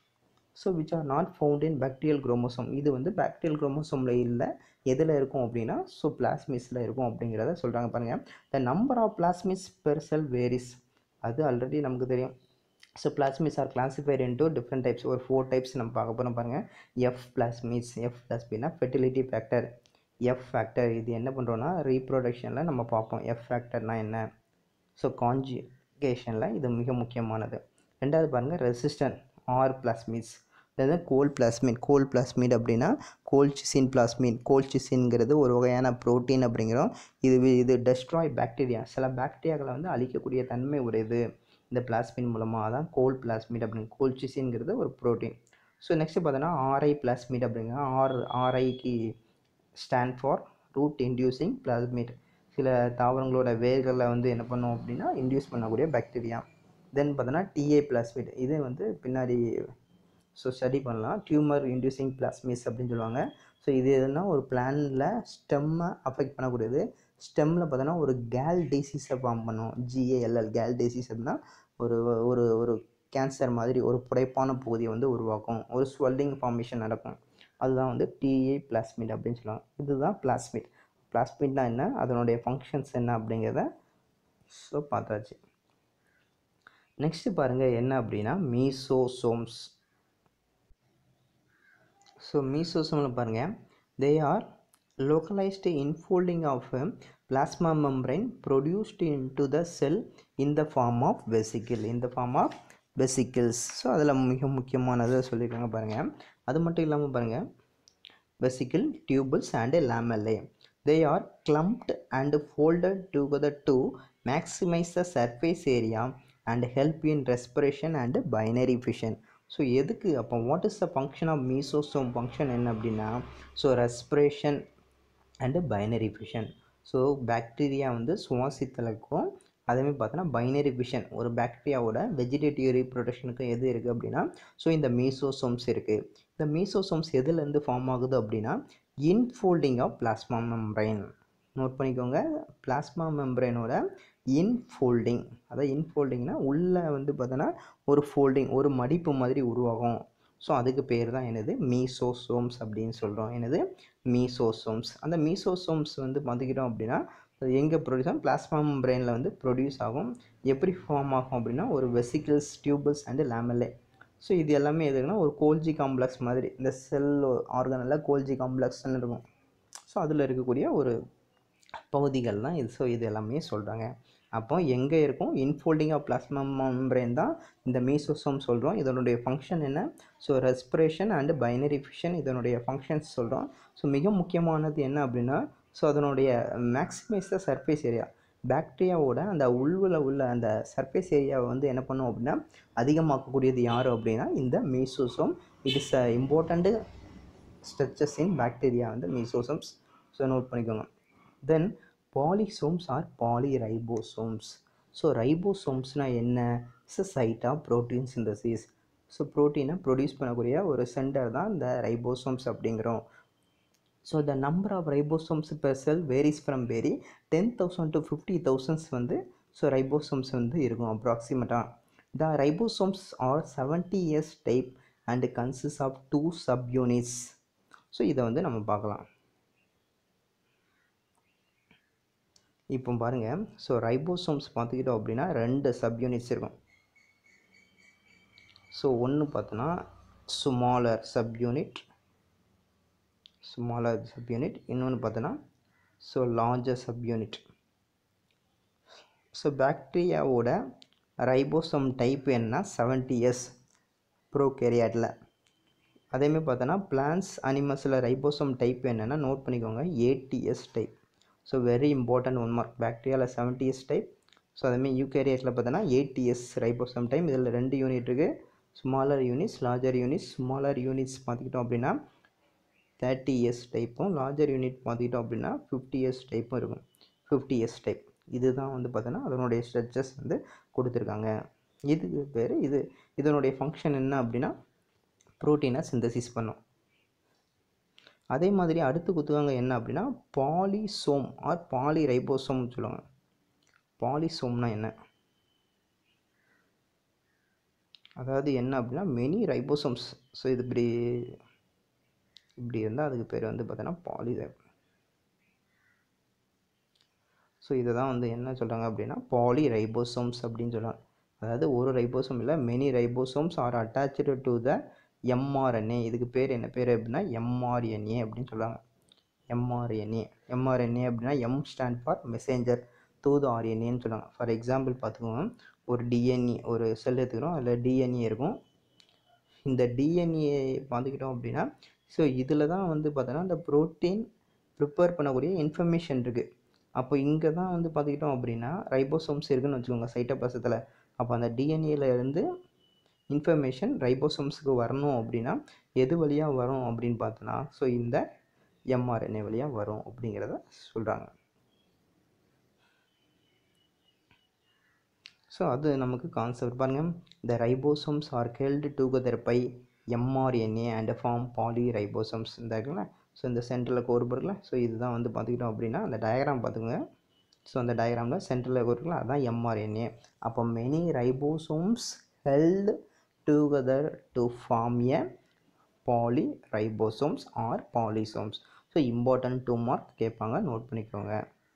so which are not found in bacterial chromosome இது வந்து பாக்டீரியல் குரோமோசோமில் இல்லை எதில் இருக்கும் அப்படின்னா ஸோ பிளாஸ்மிஸில் இருக்கும் அப்படிங்கிறத சொல்கிறாங்க பாருங்கள் the number of plasmids per cell varies அது ஆல்ரெடி நமக்கு தெரியும் so plasmids are classified into different types ஒரு ஃபோர் டைப்ஸ் நம்ம பார்க்க போகிறோம் பாருங்கள் எஃப் பிளாஸ்மிஸ் எஃப் பிளாஸ்மினா ஃபெர்டிலிட்டி ஃபேக்டர் எஃப் ஃபேக்டர் இது என்ன பண்ணுறோன்னா ரீப்ரொடக்ஷனில் நம்ம பார்ப்போம் எஃப் ஃபேக்டர்னா என்ன ஸோ கான்ஜுகேஷனில் இது மிக முக்கியமானது ரெண்டாவது பாருங்கள் ரெசிஸ்டன்ட் ஆர் பிளாஸ்மிட்ஸ் அதாவது கோல் பிளாஸ்மிட் கோல் பிளாஸ்மிட் அப்படின்னா கோல்சிசின் பிளாஸ்மிட் கோல்சிசின்ங்கிறது ஒரு வகையான புரோட்டீன் அப்படிங்கிறோம் இது வி- இது டெஸ்ட்ராய் பாக்டீரியா சில பாக்டீரியாக்களை வந்து அழிக்கக்கூடிய தன்மை உடையது இந்த பிளாஸ்மின் மூலமாக தான் கோல் பிளாஸ்மிட் அப்படின்னு கோல்சிசின்ங்கிறது ஒரு புரோட்டீன் ஸோ நெக்ஸ்ட் பார்த்தோன்னா ஆர்ஐ பிளாஸ்மிட் அப்படிங்கிற ஆர் ஆர்ஐக்கு stand for root inducing plasmid சில தாவரங்களோட வேர்களில் வந்து என்ன பண்ணும் அப்படின்னா இன்டியூஸ் பண்ணக்கூடிய பாக்டீரியா தென் பார்த்தோன்னா டிஏ பிளாஸ்மிட் இது வந்து பின்னாடி ஸோ ஸ்டடி பண்ணலாம் டியூமர் இன்டியூசிங் பிளாஸ்மிஸ் அப்படின்னு சொல்லுவாங்க ஸோ இது எதுனா ஒரு பிளானில் ஸ்டெம்மை அஃபெக்ட் பண்ணக்கூடியது ஸ்டெம்மில் பார்த்தோன்னா ஒரு கேல் டிசீஸை ஃபார்ம் பண்ணும் ஜிஏஎல்எல் கேல் டிசீஸ் அப்படின்னா ஒரு ஒரு ஒரு கேன்சர் மாதிரி ஒரு புடைப்பான பகுதியை வந்து உருவாக்கும் ஒரு ஸ்வெல்லிங் ஃபார்மேஷன் நடக்கும் அதுதான் வந்து டிஏ பிளாஸ்மிட் அப்படின்னு சொல்லுவாங்க இதுதான் பிளாஸ்மிட் பிளாஸ்மிட்னா என்ன அதனுடைய ஃபங்க்ஷன்ஸ் என்ன அப்படிங்கிறத ஸோ பார்த்தாச்சு நெக்ஸ்ட்டு பாருங்கள் என்ன அப்படின்னா மீசோசோம்ஸ் ஸோ மீசோசோமில் பாருங்கள் they are localized infolding of a plasma membrane produced into the cell in the form of vesicle in the form of vesicles so அதில் மிக முக்கியமானதை சொல்லியிருக்காங்க பாருங்கள் அது மட்டும் இல்லாமல் பாருங்கள் vesicle tubules and lamellae they are clumped and folded together to maximize the surface area and help in respiration and binary fission so எதுக்கு அப்போ what is the function of mesosome function என்ன அப்படின்னா so respiration and binary fission so bacteria வந்து சுவாசித்தலுக்கும் அதேமாதிரி பார்த்தோன்னா binary vision ஒரு பாக்டீரியாவோட vegetative ரீப்ரொடக்ஷனுக்கும் எது இருக்குது அப்படின்னா ஸோ இந்த மீசோசோம்ஸ் இருக்குது இந்த மீசோசோம்ஸ் எதுலேருந்து ஃபார்ம் ஆகுது அப்படின்னா infolding of plasma membrane note பண்ணிக்கோங்க பிளாஸ்மா மெம்பரைனோட இன்ஃபோல்டிங் அதாவது இன்ஃபோல்டிங்னா உள்ளே வந்து பார்த்தோன்னா ஒரு ஃபோல்டிங் ஒரு மடிப்பு மாதிரி உருவாகும் ஸோ அதுக்கு பேர் தான் என்னது மீசோசோம்ஸ் அப்படின்னு சொல்கிறோம் என்னது மீசோசோம்ஸ் அந்த மீசோசோம்ஸ் வந்து பார்த்துக்கிட்டோம் அப்படின்னா அது எங்கே ப்ரொடியூஸ் ஆகும் பிளாஸ்மா பிரெயினில் வந்து ப்ரொடியூஸ் ஆகும் எப்படி ஃபார்ம் ஆகும் அப்படின்னா ஒரு vesicles tubules and lamellae so இது எல்லாமே எதுக்குன்னா ஒரு கோல்ஜி காம்ப்ளெக்ஸ் மாதிரி இந்த செல் ஆர்கனில் கோல்ஜி காம்ப்ளெக்ஸ்னு இருக்கும் ஸோ அதில் இருக்கக்கூடிய ஒரு பகுதிகள் தான் இது ஸோ இது எல்லாமே சொல்கிறாங்க அப்போ எங்கே இருக்கும் இன்ஃபோல்டிங் ஆஃப் பிளாஸ்மா மெம்பரேன் தான் இந்த மீசோசோம் சொல்கிறோம் இதனுடைய ஃபங்க்ஷன் என்ன so respiration and binary fission இதனுடைய ஃபங்க்ஷன்ஸ் சொல்கிறோம் ஸோ மிக முக்கியமானது என்ன அப்படின்னா ஸோ அதனுடைய மேக்ஸிமைஸ் த சர்ஃபேஸ் ஏரியா பாக்டீரியாவோட அந்த உள்வில் உள்ள அந்த சர்ஃபேஸ் ஏரியாவை வந்து என்ன பண்ணும் அப்படின்னா அதிகமாக்கக்கூடியது யார் அப்படின்னா இந்த mesosome it is a important structures in bacteria வந்து மீசோசோம்ஸ் ஸோ நோட் பண்ணிக்கோங்க தென் பாலிசோம்ஸ் ஆர் பாலிரைபோசோம்ஸ் ஸோ ரைபோசோம்ஸ்னால் என்ன it's a site of protein synthesis so ப்ரோட்டீனை ப்ரொடியூஸ் பண்ணக்கூடிய ஒரு சென்டர் தான் இந்த ரைபோசோம்ஸ் அப்படிங்கிறோம் so the number of ribosomes per cell varies from very ten thousand to fifty thousands வந்து ஸோ ரைபோசோம்ஸ் வந்து இருக்கும் அப்ராக்சிமேட்டாக the ribosomes are seventy S type and consists of two sub units so இதை வந்து நம்ம பார்க்கலாம் இப்போ பாருங்கள் ஸோ ரைபோசோம்ஸ் பார்த்துக்கிட்டோம் அப்படின்னா ரெண்டு சப் யூனிட்ஸ் இருக்கும் ஸோ ஒன்று பார்த்தோன்னா smaller sub unit smaller sub unit இன்னொன்று பார்த்தோன்னா so larger sub unit so பாக்டீரியாவோட ரைபோசோம் டைப் என்ன செவன்ட்டி இயர்ஸ் ப்ரோகேரியாட்டில் அதேமாதிரி பார்த்தோன்னா பிளான்ஸ் அனிமல்ஸில் ரைபோசோம் டைப் என்னென்னா நோட் பண்ணிக்கோங்க eighty S type so very important one mark பாக்டீரியாவில் செவன்ட்டி இயர்ஸ் டைப் ஸோ அதேமாதிரி யூகேரியட்டில் பார்த்தோன்னா ஏடிஎஸ் ரைபோசோம் டைம் இதில் ரெண்டு யூனிட் இருக்குது smaller units larger units smaller units பார்த்துக்கிட்டோம் அப்படின்னா தேர்ட்டி இயர்ஸ் டைப்பும் லார்ஜர் யூனிட் பார்த்துக்கிட்டோம் அப்படின்னா ஃபிஃப்டி இயர்ஸ் டைப்பும் இருக்கும் ஃபிஃப்டி இயர்ஸ் டைப் இதுதான் வந்து பார்த்தோன்னா அதனுடைய ஸ்ட்ரக்சர்ஸ் வந்து கொடுத்துருக்காங்க இதுக்கு பேர் இது இதனுடைய ஃபங்க்ஷன் என்ன அப்படின்னா ப்ரோட்டீனை சிந்தசிஸ் பண்ணும் அதே மாதிரி அடுத்து குத்துவாங்க என்ன அப்படின்னா பாலிசோம் ஆர் பாலி ரைபோசோம்னு சொல்லுவாங்க பாலிசோம்னா என்ன அதாவது என்ன அப்படின்னா மெனி ரைபோசோம்ஸ் ஸோ இது இப்படி இப்படி இருந்தால் அதுக்கு பேர் வந்து பார்த்தோன்னா பாலி ஸோ இதை தான் வந்து என்ன சொல்கிறாங்க அப்படின்னா பாலி ரைபோசோம்ஸ் அப்படின்னு சொல்லுவாங்க அதாவது ஒரு ரைபோசோம் இல்லை many ribosomes are attach to the mRNA இதுக்கு பேர் என்ன பேர் அப்படின்னா எம்ஆர்என்ஏ அப்படின்னு சொல்லுவாங்க எம்ஆர்என்ஏ எம்ஆர்என்ஏ அப்படின்னா எம் ஸ்டாண்ட் ஃபார் மெசேஞ்சர் தூது ஆர்என்ஏன்னு சொல்லுவாங்க ஃபார் எக்ஸாம்பிள் பார்த்துக்கோங்க ஒரு டிஎன்ஏ ஒரு செல் எடுத்துக்கிறோம் அதில் டிஎன்ஏ இருக்கும் இந்த டிஎன்ஏ பார்த்துக்கிட்டோம் அப்படின்னா ஸோ இதில் தான் வந்து பார்த்தோன்னா இந்த ப்ரோட்டீன் ப்ரிப்பேர் பண்ணக்கூடிய இன்ஃபர்மேஷன் இருக்குது அப்போ இங்கே தான் வந்து பார்த்துக்கிட்டோம் அப்படின்னா ரைபோசோம்ஸ் இருக்குன்னு வச்சுக்கோங்க சைட்டோபாசத்தில் அப்போ அந்த டிஎன்ஏல இருந்து இன்ஃபர்மேஷன் ரைபோசோம்ஸுக்கு வரணும் அப்படின்னா எது வழியாக வரும் அப்படின்னு பார்த்தோன்னா ஸோ இந்த எம்ஆர்என்ஏ வழியாக வரும் அப்படிங்கிறத சொல்கிறாங்க ஸோ அது நமக்கு கான்செப்ட் பாருங்கள் the ribosomes are held together by mRNA and form poly ribosomes இந்த இருக்குல்ல ஸோ இந்த சென்டரில் கோர்பு இருக்குல்ல ஸோ இதுதான் வந்து பார்த்துக்கிட்டோம் அப்படின்னா அந்த டயக்ராம் பார்த்துக்கோங்க ஸோ அந்த டயக்ராமில் சென்டரில் இருக்குல்ல அதுதான் எம்ஆர்என்ஏ அப்போ many ribosomes held together to form a poly ribosomes or polysomes so important two mark கேட்பாங்க நோட் பண்ணிக்கோங்க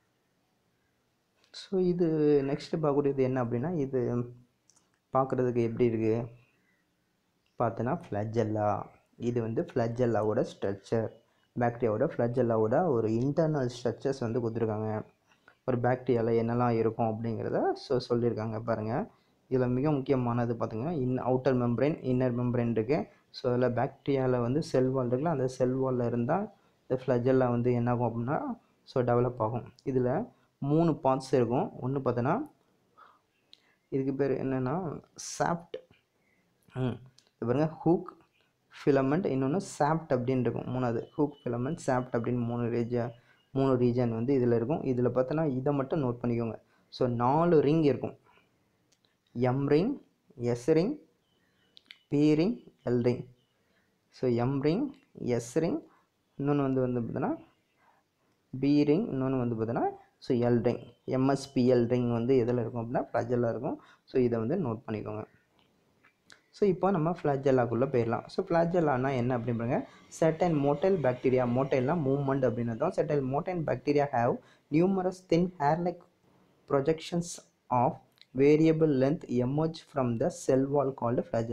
ஸோ இது நெக்ஸ்ட்டு பார்க்கக்கூடியது என்ன அப்படின்னா இது பார்க்குறதுக்கு எப்படி இருக்குது பார்த்தோன்னா ஃப்ளஜல்லா இது வந்து ஃப்ளஜல்லாவோட ஸ்ட்ரக்சர் பாக்டீரியாவோட ஃப்ளஜல்லாவோட ஒரு இன்டர்னல் ஸ்ட்ரக்சர்ஸ் வந்து கொடுத்துருக்காங்க ஒரு பாக்டீரியாவில் என்னெல்லாம் இருக்கும் அப்படிங்கிறத ஸோ சொல்லியிருக்காங்க பாருங்கள் இதில் மிக முக்கியமானது பார்த்துங்க in outer membrane inner membrane இருக்குது ஸோ அதில் பாக்டீரியாவில் வந்து செல் வால் இருக்குல்ல அந்த செல் வாலில் இருந்தால் இந்த ஃப்ளஜல்லா வந்து என்ன ஆகும் அப்படின்னா ஸோ டெவலப் ஆகும் இதில் மூணு பார்ட்ஸ் இருக்கும் ஒன்று பார்த்தோன்னா இதுக்கு பேர் என்னென்னா சாப்ட் ம் இது பாருங்க ஹூக் ஃபிலமெண்ட் இன்னொன்று சாப்ட் அப்படின்னு இருக்கும் மூணாவது ஹூக் ஃபிலமெண்ட் சாப்ட் அப்படின்னு மூணு ரீஜன் மூணு ரீஜன் வந்து இதில் இருக்கும் இதில் பார்த்தோன்னா இதை மட்டும் நோட் பண்ணிக்கோங்க ஸோ நாலு ரிங் இருக்கும் M ring S ring P ring L ring so M ring S ring இன்னொன்று வந்து வந்து பார்த்தோன்னா பி ரிங் இன்னொன்று வந்து பார்த்தோன்னா so L ring MSPL ring வந்து எதில் இருக்கும் அப்படின்னா ஃப்ளஜெல்லாம் இருக்கும் ஸோ இதை வந்து நோட் பண்ணிக்கோங்க ஸோ இப்போ நம்ம ஃப்ளாஜெல்லாக்குள்ளே போயிடலாம் ஸோ ஃப்ளாஜெல்லானா என்ன அப்படின்பாங்க செட்டன் மோட்டைல் பாக்டீரியா மோட்டைல்னா மூவ்மெண்ட் அப்படின்னு தான் certain motile bacteria have numerous thin hair like projections of variable length emerge from the cell wall called flagella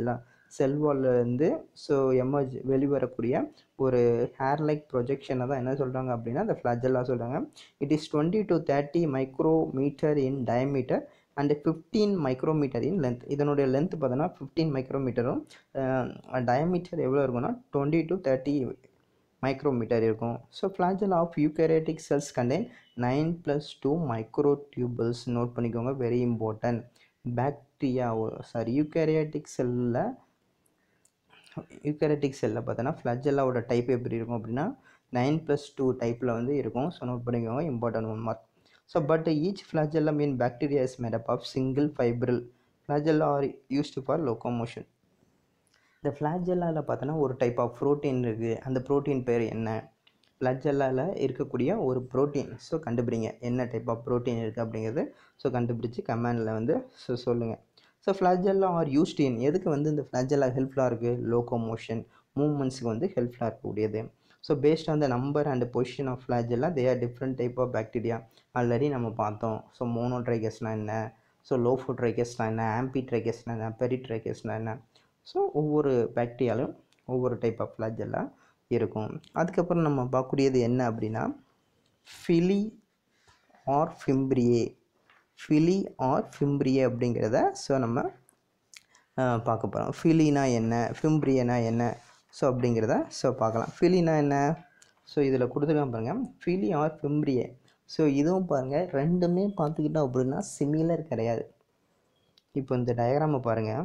cell இருந்து ஸோ எமர்ஜ் வெளிவரக்கூடிய ஒரு ஹேர் லைக் ப்ரொஜெக்ஷனை தான் என்ன சொல்கிறாங்க அப்படின்னா அந்த ஃப்ளாஜெல்லாம் சொல்கிறாங்க it is twenty to thirty micrometre in diameter and fifteen micrometre in length இதனுடைய length பார்த்தோன்னா ஃபிஃப்டீன் மைக்ரோமீட்டரும் டயமீட்டர் எவ்வளோ இருக்கும்னா டுவெண்ட்டி டு தேர்ட்டி மைக்ரோமீட்டர் இருக்கும் so flagella of eukaryotic cells contain nine plus two micro tubules note பண்ணிக்கோங்க very important bacteria sorry eukaryotic செல்லில் eukaryotic செல்லில் பார்த்தோன்னா ஃப்ளஜெல்லாவோட டைப் எப்படி இருக்கும் அப்படின்னா நைன் ப்ளஸ் டூ டைப்பில் வந்து இருக்கும் ஸோ நோட் பண்ணிக்கோங்க important one mark so but each flagella mean bacteria is made up of single fibril flagella are used for locomotion இந்த ஃப்ளாஜெல்லாவில் பார்த்தோன்னா ஒரு டைப் ஆஃப் ப்ரோட்டீன் இருக்குது அந்த ப்ரோட்டீன் பேர் என்ன ஃப்ளாஜெல்லாவில் இருக்கக்கூடிய ஒரு ப்ரோட்டீன் ஸோ கண்டுபிடிங்க என்ன டைப் ஆஃப் ப்ரோட்டீன் இருக்குது அப்படிங்கிறது ஸோ கண்டுபிடிச்சி கமெண்டில் வந்து ஸோ சொல்லுங்கள் so flagella are used in எதுக்கு வந்து இந்த ஃப்ளாஜெல்லா ஹெல்ப்ஃபுல்லாக இருக்குது லோகோமோஷன் மூமெண்ட்ஸுக்கு வந்து ஹெல்ப்ஃபுல்லாக இருக்கக்கூடியது so based on the number and position of flagella they are different type of bacteria already நம்ம பார்த்தோம் ஸோ மோனோட்ரைகஸ்னால் என்ன ஸோ லோஃபோட்ரைகஸ்னால் என்ன ஆம்பிட்ரைகஸ்னால் என்ன பெரிட்ரைகஸ்னால் என்ன ஸோ ஒவ்வொரு பாக்டீரியாலும் ஒவ்வொரு டைப் ஆஃப் ஃப்ளாஜெல்லாம் இருக்கும் அதுக்கப்புறம் நம்ம பார்க்கக்கூடியது என்ன அப்படின்னா ஃபிலி ஆர் ஃபிம்ப்ரியே ஃபிலி ஆர் ஃபிம்ப்ரியே அப்படிங்கிறத ஸோ நம்ம பார்க்க போகிறோம் ஃபிலினா என்ன ஃபிம்ப்ரியனா என்ன ஸோ அப்படிங்கிறத ஸோ பார்க்கலாம் ஃபிலினா என்ன ஸோ இதில் கொடுத்துருக்கான் பாருங்கள் ஃபிலி ஆர் ஃபிம்ப்ரியே ஸோ இதுவும் பாருங்கள் ரெண்டுமே பார்த்துக்கிட்டோம் அப்படின்னா சிமிலர் கிடையாது இப்போ இந்த டயக்ராமை பாருங்கள்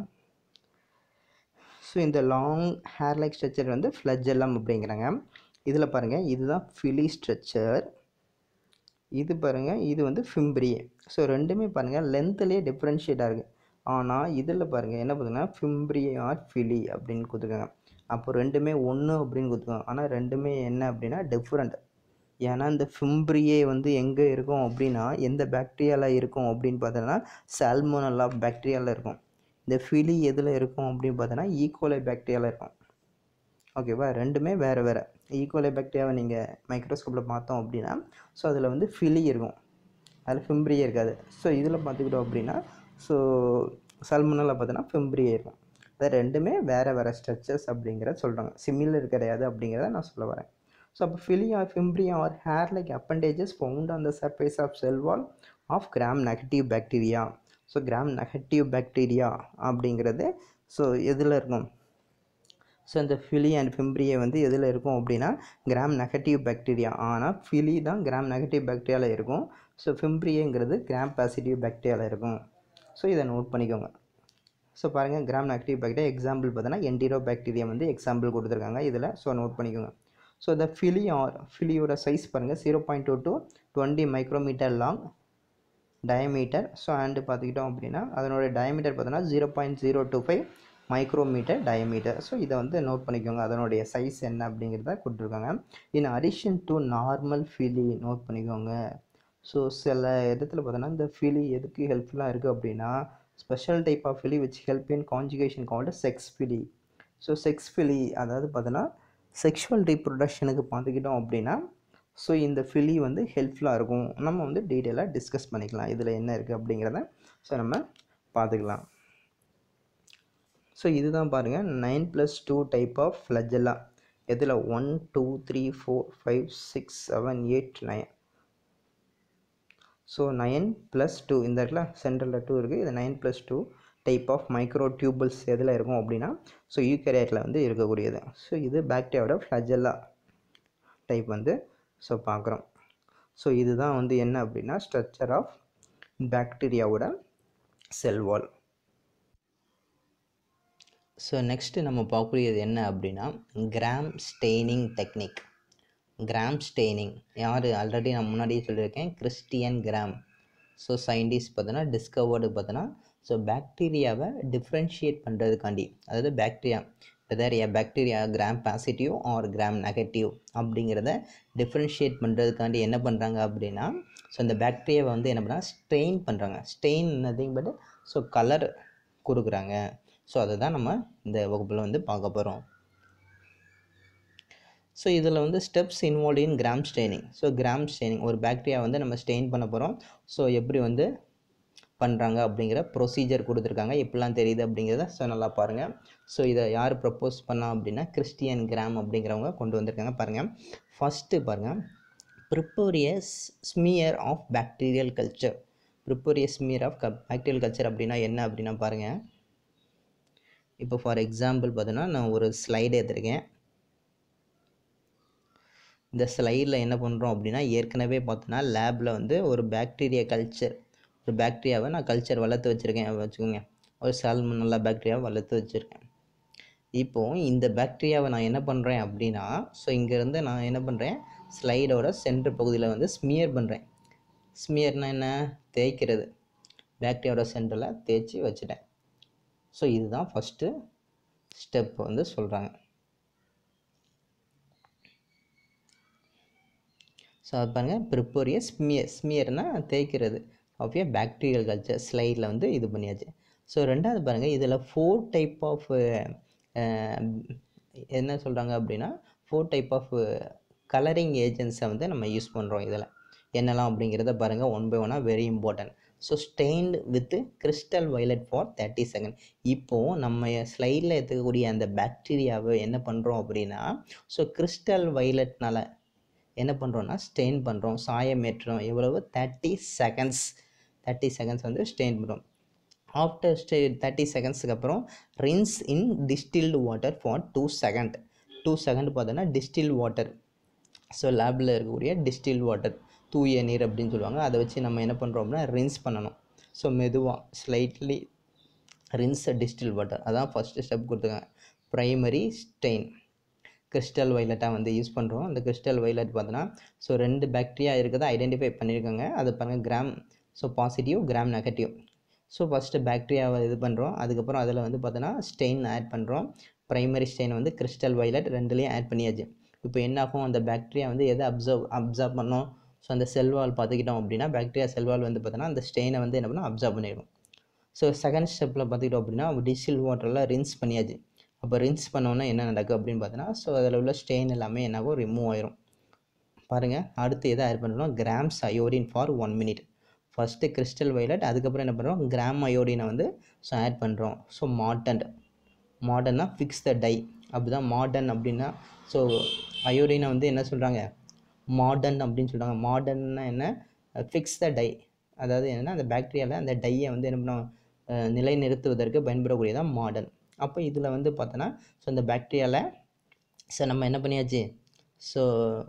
ஸோ இந்த லாங் ஹேர் லைக் ஸ்ட்ரக்சர் வந்து ஃப்ளஜெல்லாம் அப்படிங்கிறாங்க இதில் பாருங்கள் இதுதான் ஃபிலி ஸ்ட்ரக்சர் இது பாருங்கள் இது வந்து ஃபிம்ப்ரியே ஸோ ரெண்டுமே பாருங்கள் லென்த்துலேயே டிஃப்ரென்ஷியேட்டாக இருக்குது ஆனால் இதில் பாருங்கள் என்ன பார்த்தீங்கன்னா ஃபிம்ப்ரியே ஆர் ஃபிலி அப்படின்னு கொடுத்துருக்காங்க அப்போ ரெண்டுமே ஒன்று அப்படின்னு கொடுத்துருக்காங்க ஆனால் ரெண்டுமே என்ன அப்படின்னா டிஃப்ரெண்ட் ஏன்னா இந்த ஃபிம்ப்ரியே வந்து எங்கே இருக்கும் அப்படின்னா எந்த பாக்டீரியாவில் இருக்கும் அப்படின்னு பார்த்தோன்னா சால்மோனல்லா பாக்டீரியாவில் இருக்கும் இந்த ஃபிலி எதில் இருக்கும் அப்படின்னு பார்த்தோன்னா ஈகோலை பாக்டீரியாவில் இருக்கும் ஓகேவா ரெண்டுமே வேறு வேறு ஈகோலை பாக்டீரியாவை நீங்கள் மைக்ரோஸ்கோப்பில் பார்த்தோம் அப்படின்னா ஸோ அதில் வந்து ஃபிலி இருக்கும் அதில் ஃபிம்ப்ரியே இருக்காது ஸோ இதில் பார்த்துக்கிட்டோம் அப்படின்னா ஸோ சல்மனலில் பார்த்தோன்னா ஃபிம்ப்ரியே இருக்கும் அது ரெண்டுமே வேறு வேறு ஸ்ட்ரக்சர்ஸ் அப்படிங்கிறத சொல்கிறாங்க சிமிலர் கிடையாது அப்படிங்கிறத நான் சொல்ல வரேன் ஸோ அப்போ pili or fimbriae are hair like appendages found on the surface of cell wall of Gram negative bacteria so Gram negative bacteria அப்படிங்கிறது ஸோ எதில் இருக்கும் ஸோ இந்த ஃபிலி அண்ட் ஃபிம்ப்ரியை வந்து எதில் இருக்கும் அப்படின்னா கிராம் நெகட்டிவ் பாக்டீரியா ஆனால் ஃபிலி தான் கிராம் நெகட்டிவ் பாக்டீரியாவில் இருக்கும் ஸோ ஃபிம்ப்ரியங்கிறது கிராம் பாசிட்டிவ் பாக்டீரியாவில் இருக்கும் ஸோ இதை நோட் பண்ணிக்கோங்க ஸோ பாருங்கள் கிராம் நெகட்டிவ் பாக்டீரியா எக்ஸாம்பிள் பார்த்தோன்னா என்டிரோ பாக்டீரியா வந்து எக்ஸாம்பிள் கொடுத்துருக்காங்க இதில் ஸோ நோட் பண்ணிக்கோங்க ஸோ இந்த ஃபிலி ஆர் ஃபிலியோட சைஸ் பாருங்கள் zero point two to twenty micrometre long diameter so and பார்த்துக்கிட்டோம் அப்படின்னா அதனுடைய டயமீட்டர் பார்த்தோன்னா zero point zero two five micrometre diameter so இதை வந்து நோட் பண்ணிக்கோங்க அதனுடைய சைஸ் என்ன அப்படிங்கிறத கொடுத்துருக்காங்க in addition to normal pili note பண்ணிக்கோங்க ஸோ சில இடத்துல பார்த்தோன்னா இந்த ஃபிலி எதுக்கு ஹெல்ப்ஃபுல்லாக இருக்குது அப்படின்னா special type of pili which help in conjugation called sex pili so sex pili அதாவது பார்த்தோன்னா செக்ஷுவல் ரீப்ரொடக்ஷனுக்கு பார்த்துக்கிட்டோம் அப்படின்னா ஸோ இந்த ஃபிலி வந்து ஹெல்ப்ஃபுல்லாக இருக்கும் நம்ம வந்து டீட்டெயிலாக டிஸ்கஸ் பண்ணிக்கலாம் இதில் என்ன இருக்குது அப்படிங்கிறத ஸோ நம்ம பார்த்துக்கலாம் ஸோ இதுதான் பாருங்கள் nine plus two type of flagella இதில் one two three four five six seven eight nine so nine plus two இந்த இடத்துல சென்ட்ரலில் டூ இருக்குது இது nine plus two type of micro tubules எதில் இருக்கும் அப்படின்னா ஸோ யூகேரியட்டில் வந்து இருக்கக்கூடியது ஸோ இது பாக்டீரியாவோட ஃப்ளஜெல்லா டைப் வந்து ஸோ பார்க்குறோம் ஸோ இதுதான் வந்து என்ன அப்படின்னா ஸ்ட்ரக்சர் ஆஃப் பாக்டீரியாவோட செல் வால் ஸோ நெக்ஸ்ட்டு நம்ம பார்க்கக்கூடியது என்ன அப்படின்னா Gram staining technique Gram staining யார் ஆல்ரெடி நான் முன்னாடியே சொல்லியிருக்கேன் கிறிஸ்டியன் கிராம் ஸோ சயின்டிஸ்ட் பார்த்தோன்னா டிஸ்கவர்டு பார்த்தோன்னா ஸோ பாக்டீரியாவை டிஃப்ரென்ஷியேட் பண்ணுறதுக்காண்டி அதாவது bacteria whether a bacteria Gram positive or Gram negative அப்படிங்கிறத டிஃப்ரென்ஷியேட் பண்ணுறதுக்காண்டி என்ன பண்ணுறாங்க அப்படின்னா ஸோ இந்த பாக்டீரியாவை வந்து என்ன பண்ணுறாங்க ஸ்டெயின் பண்ணுறாங்க stain nothing but so colour கொடுக்குறாங்க ஸோ அதை தான் நம்ம இந்த வகுப்பில் வந்து பார்க்க போகிறோம் ஸோ இதில் வந்து steps involve in Gram staining so Gram staining ஒரு பாக்டீரியா வந்து நம்ம ஸ்டெயின் பண்ண போகிறோம் ஸோ எப்படி வந்து பண்ணுறாங்க அப்படிங்கிற ப்ரொசீஜர் கொடுத்துருக்காங்க எப்படிலாம் தெரியுது அப்படிங்கிறத ஸோ நல்லா பாருங்கள் ஸோ இதை யார் ப்ரப்போஸ் பண்ணா அப்படின்னா கிறிஸ்டியன் கிராம் அப்படிங்கிறவங்க கொண்டு வந்திருக்காங்க பாருங்கள் ஃபஸ்ட்டு பாருங்கள் prepare a smear of bacterial culture prepare a smear of a bacterial culture அப்படின்னா என்ன அப்படின்னா பாருங்கள் இப்போ ஃபார் எக்ஸாம்பிள் பார்த்தோன்னா நான் ஒரு ஸ்லைடு எடுத்திருக்கேன் இந்த ஸ்லைடில் என்ன பண்ணுறோம் அப்படின்னா ஏற்கனவே பார்த்தோன்னா லேபில் வந்து ஒரு பாக்டீரியா கல்ச்சர் ஒரு பாக்டீரியாவை நான் கல்ச்சர் வளர்த்து வச்சுருக்கேன் வச்சுக்கோங்க ஒரு சால்மனல்லா பாக்டீரியாவை வளர்த்து வச்சுருக்கேன் இப்போது இந்த பாக்டீரியாவை நான் என்ன பண்ணுறேன் அப்படின்னா ஸோ இங்கேருந்து நான் என்ன பண்ணுறேன் ஸ்லைடோட சென்டர் பகுதியில் வந்து ஸ்மியர் பண்ணுறேன் ஸ்மியர்னால் என்ன தேய்க்கிறது பாக்டீரியாவோட சென்டரில் தேய்ச்சி வச்சுட்டேன் ஸோ இதுதான் ஃபஸ்ட்டு ஸ்டெப் வந்து சொல்கிறாங்க ஸோ அது பாருங்கள் ப்ரிப்போரிய ஸ்மியர் ஸ்மியர்னால் தேய்க்கிறது ஆஃப் ஏ பாக்டீரியல் கல்ச்சர் ஸ்லைடில் வந்து இது பண்ணியாச்சு ஸோ ரெண்டாவது பாருங்கள் இதில் ஃபோர் டைப் ஆஃப் என்ன சொல்கிறாங்க அப்படின்னா ஃபோர் டைப் ஆஃப் கலரிங் ஏஜென்ட்ஸை வந்து நம்ம யூஸ் பண்ணுறோம் இதில் என்னெல்லாம் அப்படிங்கிறத பாருங்கள் ஒன் பை ஒன்னாக very important so stained with crystal violet for thirty second இப்போது நம்ம ஸ்லைடில் எடுத்துக்கக்கூடிய அந்த பாக்டீரியாவை என்ன பண்ணுறோம் அப்படின்னா ஸோ கிறிஸ்டல் வயலட்னால என்ன பண்ணுறோன்னா ஸ்டெயின் பண்ணுறோம் சாயம் ஏற்றுறோம் எவ்வளவு தேர்ட்டி செகண்ட்ஸ் தேர்ட்டி செகண்ட்ஸ் வந்து ஸ்டெயின் பண்ணுறோம் ஆஃப்டர் ஸ்டே தேர்ட்டி செகண்ட்ஸுக்கு அப்புறம் rinse in distilled water for two second two second பார்த்தோன்னா டிஸ்டில் வாட்டர் ஸோ லேபில் இருக்கக்கூடிய டிஸ்டில் வாட்டர் தூய நீர் அப்படின்னு சொல்லுவாங்க அதை வச்சு நம்ம என்ன பண்ணுறோம் அப்படின்னா ரின்ஸ் பண்ணணும் ஸோ மெதுவாக ஸ்லைட்லி ரின்ஸ் டிஸ்டில் வாட்டர் அதான் ஃபஸ்ட்டு ஸ்டெப் கொடுத்துருக்காங்க ப்ரைமரி ஸ்டெயின் கிறிஸ்டல் வைலட்டாக வந்து யூஸ் பண்ணுறோம் அந்த கிறிஸ்டல் வைலட் பார்த்தோன்னா ஸோ ரெண்டு பாக்டீரியா இருக்கிறத ஐடென்டிஃபை பண்ணியிருக்காங்க அது பாருங்கள் Gram so positive Gram negative so first பாக்டீரியாவை இது பண்ணுறோம் அதுக்கப்புறம் அதில் வந்து பார்த்தோன்னா ஸ்டெயின் ஆட் பண்ணுறோம் ப்ரைமரி ஸ்டெயின் வந்து கிறிஸ்டல் வைலட் ரெண்டுலேயும் ஆட் பண்ணியாச்சு இப்போ என்ன ஆகும் அந்த பாக்டீரியா வந்து எதை அப்சர்வ் அப்சர்வ் பண்ணோம் ஸோ அந்த செல்வால் பார்த்துக்கிட்டோம் அப்படின்னா பாக்டீரியா செல்வால் வந்து பார்த்தோன்னா அந்த ஸ்டெயினை வந்து என்ன பண்ணால் அப்சர்வ் பண்ணிடும் ஸோ செகண்ட் ஸ்டெப்பில் பார்த்துக்கிட்டோம் அப்படின்னா டிஸ்டில் வாட்டரில் ரின்ஸ் பண்ணியாச்சு அப்போ ரின்ஸ் பண்ணோன்னா என்ன நடக்கும் அப்படின்னு பார்த்தோன்னா ஸோ அதில் உள்ள ஸ்டெயின் எல்லாமே என்னாகும் ரிமூவ் ஆயிரும் பாருங்கள் அடுத்து எதை ஆட் பண்ணணும் Gram's iodine for one minute first crystal violet அதுக்கப்புறம் என்ன பண்ணுறோம் கிராம் அயோடினை வந்து ஸோ ஆட் பண்ணுறோம் ஸோ மார்டன் மாடர்னா ஃபிக்ஸ் த டை அப்படி தான் மாடர்ன் அப்படின்னா ஸோ அயோடினை வந்து என்ன சொல்கிறாங்க மாடர்ன் அப்படின்னு சொல்கிறாங்க மாடர்ன்னா என்ன ஃபிக்ஸ் த டை அதாவது என்னென்னா அந்த பாக்டீரியாவில் அந்த டையை வந்து என்ன பண்ணோம் நிலைநிறுத்துவதற்கு பயன்படக்கூடியதான் மாடர்ன் அப்போ இதில் வந்து பார்த்தோன்னா ஸோ இந்த பாக்டீரியாவில் ஸோ நம்ம என்ன பண்ணியாச்சு ஸோ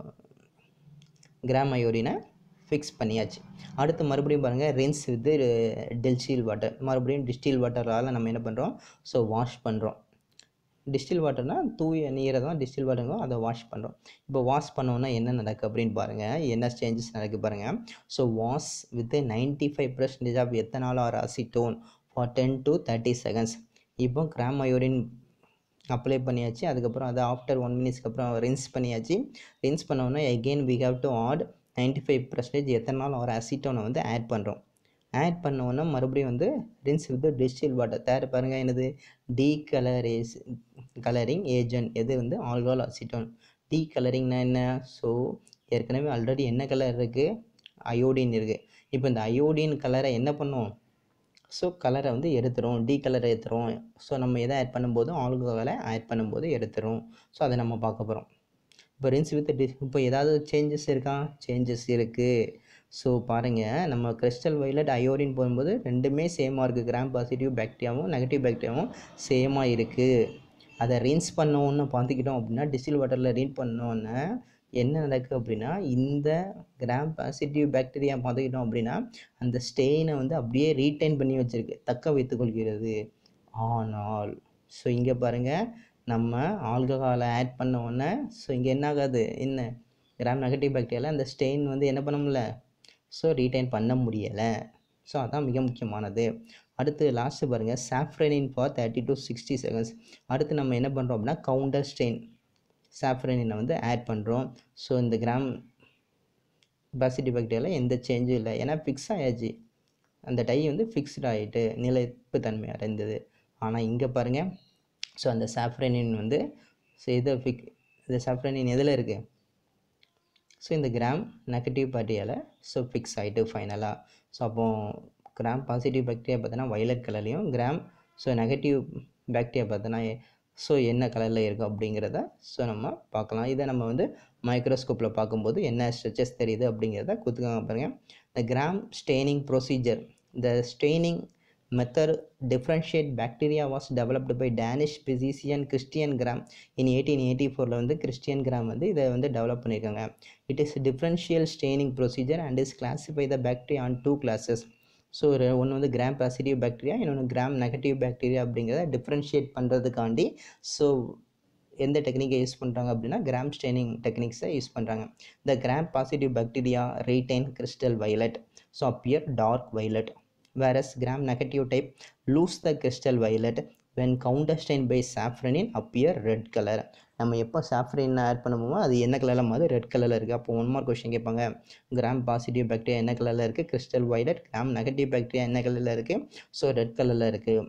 கிராம் அயோடினை ஃபிக்ஸ் பண்ணியாச்சு அடுத்து மறுபடியும் பாருங்கள் ரின்ஸ் வித் டெல்சீல் வாட்டர் மறுபடியும் டிஸ்டில் வாட்டரால் நம்ம என்ன பண்ணுறோம் ஸோ வாஷ் பண்ணுறோம் டிஸ்டில் வாட்டர்னால் தூய நீரை தான் டிஸ்டில் வாட்டருங்கோ அதை வாஷ் பண்ணுறோம் இப்போ வாஷ் பண்ணோன்னா என்ன நடக்குது அப்படின்னு பாருங்கள் என்ன சேஞ்சஸ் நடக்குது பாருங்கள் so wash with ninety five percentage of ethanol or acetone for ten to thirty seconds இப்போ கிராம் அயோடின் அப்ளை பண்ணியாச்சு அதுக்கப்புறம் அதை ஆஃப்டர் ஒன் மினிட்ஸ்க்கு அப்புறம் ரின்ஸ் பண்ணியாச்சு ரின்ஸ் பண்ணோன்னா again we have to add ninety five percentage ethanol ஒரு அசிட்டோனை வந்து ஆட் பண்ணுறோம் ஆட் பண்ணோன்னா மறுபடியும் வந்து rinse with distil water there பாருங்கள் என்னது டீ கலரேஸ் கலரிங் ஏஜென்ட் எது வந்து ஆல்கோல் அசிட்டோன் டீ கலரிங்னா என்ன ஸோ ஏற்கனவே ஆல்ரெடி என்ன கலர் இருக்குது அயோடின் இருக்குது இப்போ இந்த அயோடின் கலரை என்ன பண்ணும் ஸோ கலரை வந்து எடுத்துரும் டீ கலரை எடுத்துரும் ஸோ நம்ம எதை ஆட் பண்ணும்போது ஆல்கோலை ஆட் பண்ணும்போது எடுத்துரும் ஸோ அதை நம்ம பார்க்க போகிறோம் இப்போ ரின்ஸ் வித் டி இப்போ ஏதாவது சேஞ்சஸ் இருக்கா சேஞ்சஸ் இருக்குது ஸோ பாருங்கள் நம்ம கிறிஸ்டல் வைலட் அயோடின் போகும்போது ரெண்டுமே சேமாக இருக்குது கிராம் பாசிட்டிவ் பாக்டீரியாவும் நெகட்டிவ் பாக்டீரியாவும் சேமாக இருக்குது அதை ரின்ஸ் பண்ணோன்னு பார்த்துக்கிட்டோம் அப்படின்னா டிஸ்டில் வாட்டரில் ரீன் பண்ணோன்னே என்ன நடக்குது அப்படின்னா இந்த கிராம் பாசிட்டிவ் பாக்டீரியா பார்த்துக்கிட்டோம் அப்படின்னா அந்த ஸ்டெயினை வந்து அப்படியே ரீட்டைன் பண்ணி வச்சுருக்கு தக்க வைத்துக்கொள்கிறது ஆனால் ஸோ இங்கே பாருங்கள் நம்ம ஆல்கஹாலை ஆட் பண்ண உடனே ஸோ இங்கே என்ன ஆகாது என்ன கிராம் நெகட்டிவ் பாக்டீரியாவில் அந்த ஸ்டெயின் வந்து என்ன பண்ண முடியல ஸோ ரீட்டைன் பண்ண முடியலை ஸோ அதான் மிக முக்கியமானது அடுத்து லாஸ்ட்டு பாருங்கள் safranin for thirty to sixty seconds அடுத்து நம்ம என்ன பண்ணுறோம் அப்படின்னா கவுண்டர் ஸ்டெயின் சாஃப்ரனினை வந்து ஆட் பண்ணுறோம் ஸோ இந்த கிராம் பாசிட்டிவ் பாக்டீரியாவில் எந்த சேஞ்சும் இல்லை ஏன்னா ஃபிக்ஸ் ஆயாச்சு அந்த டை வந்து ஃபிக்ஸ்டு ஆகிட்டு நிலைப்பு தன்மை அடைந்தது ஆனால் இங்கே பாருங்கள் ஸோ அந்த சாஃப்ரனின் வந்து ஸோ இதை ஃபிக் இந்த சாஃப்ரனின் எதில் இருக்குது ஸோ இந்த கிராம் நெகட்டிவ் பார்ட்டியால் ஸோ ஃபிக்ஸ் ஆகிட்டு ஃபைனலாக ஸோ அப்போ கிராம் பாசிட்டிவ் பாக்டீரியா பார்த்தோன்னா வயலட் கலர்லையும் கிராம் ஸோ நெகட்டிவ் பாக்டீரியா பார்த்தோன்னா ஸோ என்ன கலரில் இருக்கும் அப்படிங்கிறத ஸோ நம்ம பார்க்கலாம் இதை நம்ம வந்து மைக்ரோஸ்கோப்பில் பார்க்கும்போது என்ன ஸ்ட்ரெச்சஸ் தெரியுது அப்படிங்கிறத கொடுத்துக்காங்க பாருங்கள் the Gram staining procedure the staining method differentiate bacteria was developed by Danish physician Christian Gram in eighteen eighty ஃபோரில் வந்து கிறிஸ்டியன் கிராம் வந்து இதை வந்து டெவலப் பண்ணியிருக்காங்க it is differential staining procedure and is classify the bacteria on two classes so ஒரு ஒன்று வந்து Gram positive bacteria இன்னொன்று கிராம் நெகட்டிவ் பாக்டீரியா அப்படிங்கிறத டிஃப்ரென்ஷியேட் பண்ணுறதுக்காண்டி ஸோ எந்த டெக்னிக்கை யூஸ் பண்ணுறாங்க அப்படின்னா கிராம் ஸ்டெய்னிங் டெக்னிக்ஸை யூஸ் பண்ணுறாங்க the Gram positive bacteria retain crystal violet so appear dark violet whereas gram negative type lose the crystal violet when counterstained by saffronin appear red color நம்ம எப்போ சாஃப்ரின் add பண்ணுவோமோ அது என்ன கலரில் மாதிரி ரெட் கலரில் இருக்குது அப்போ ஒன் மார்க் கொஷின் கேட்பாங்க கிராம் பாசிட்டிவ் பாக்டீரியா என்ன கலரில் இருக்குது crystal violet Gram negative bacteria என்ன கலரில் இருக்குது ஸோ ரெட் கலரில் இருக்குது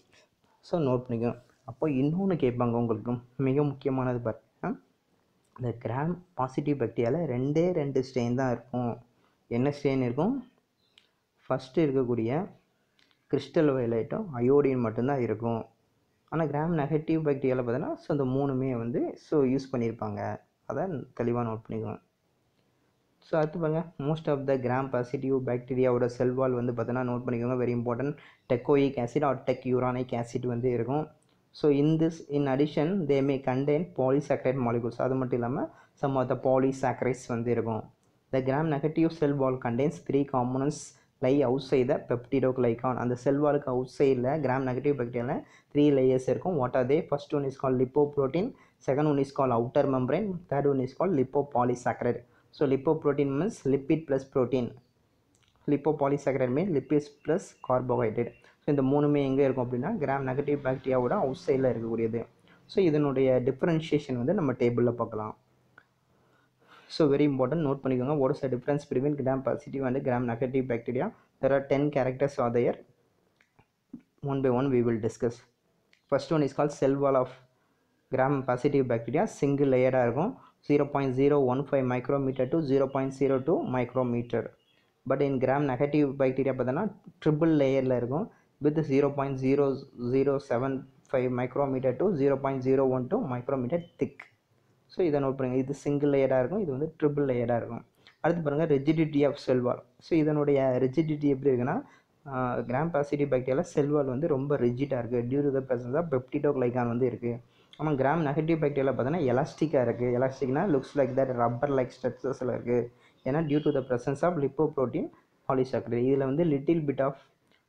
ஸோ நோட் பண்ணிக்கோ அப்போ இன்னொன்று கேட்பாங்க உங்களுக்கு மிக முக்கியமானது பாருங்க இந்த கிராம் பாசிட்டிவ் பாக்டீரியாவில் ரெண்டே ரெண்டு ஸ்ட்ரெயின் தான் இருக்கும் என்ன ஸ்ட்ரெயின் இருக்கும் ஃபஸ்ட்டு இருக்கக்கூடிய கிறிஸ்டல் வயலைட்டும் அயோடின் மட்டும்தான் இருக்கும் ஆனால் கிராம் நெகட்டிவ் பாக்டீரியாவில் பார்த்தீங்கன்னா ஸோ இந்த மூணுமே வந்து ஸோ யூஸ் பண்ணியிருப்பாங்க அதை தெளிவாக நோட் பண்ணிக்கோங்க ஸோ அடுத்து பாருங்க most of the Gram positive பாக்டீரியாவோட செல் வால் வந்து பார்த்தீங்கன்னா நோட் பண்ணிக்கோங்க very important teichoic acid or teichuronic acid வந்து இருக்கும் so in this in addition they may contain polysaccharide molecules அது மட்டும் இல்லாமல் சம் ஆஃப் த பாலிசாக்ரைட்ஸ் வந்து இருக்கும் the Gram negative cell wall contains three components lie outside peptidoglycan அந்த cell வாலுக்கு அவுட் சைடில் கிராம் நெகட்டிவ் பாக்டீரியாவில் த்ரீ லேயர்ஸ் இருக்கும் what R they first one is call lipoprotein second one is call outer membrane third one is call lipopolysaccharide so lipoprotein means lipid plus protein lipopolysaccharide mean lipids plus carbohydrate so இந்த மூணுமே எங்கே இருக்கும் அப்படின்னா gram negative பாக்டீரியாவோட out சைடில் இருக்கக்கூடியது so இதனுடைய differentiation வந்து நம்ம டேபிளில் பார்க்கலாம் ஸோ வெரி இம்பார்ட்டன்ட் நோட் பண்ணிக்கோங்க what is the difference between Gram positive and Gram negative bacteria there are ten characters are there one by one we will discuss first one is call cell wall of Gram positive bacteria single லேயர்டாக இருக்கும் zero point zero one five micrometer to zero point zero two micrometer but in Gram negative bacteria பார்த்தோன்னா triple லேயரில் இருக்கும் with zero point zero zero seven five micrometer to zero point zero one two micrometer thick so இதை note பண்ணுங்கள் இது single லேயராக இருக்கும் இது வந்து ட்ரிபிள் லேயராக இருக்கும் அடுத்து பாருங்கள் ரெஜிடிட்டி ஆஃப் செல்வால் ஸோ இதனுடைய ரெஜிடிட்டி எப்படி இருக்குன்னா கிராம் பாசிட்டிவ் பாக்டீரியாவில் செல்வால் வந்து ரொம்ப ரிஜிட்டாக இருக்குது due to the presence of peptidoglycan வந்து இருக்குது ஆனால் கிராம் நெகட்டிவ் பாக்டீரியாவில் பார்த்தோன்னா எலாஸ்டிக்காக இருக்குது எலாஸ்டிக்னா looks like that rubber like ஸ்ட்ரக்சர்ஸில் இருக்குது ஏன்னா due to the presence of lipo lipoprotein polysaccharide இதில் வந்து லிட்டில் பிட் ஆஃப்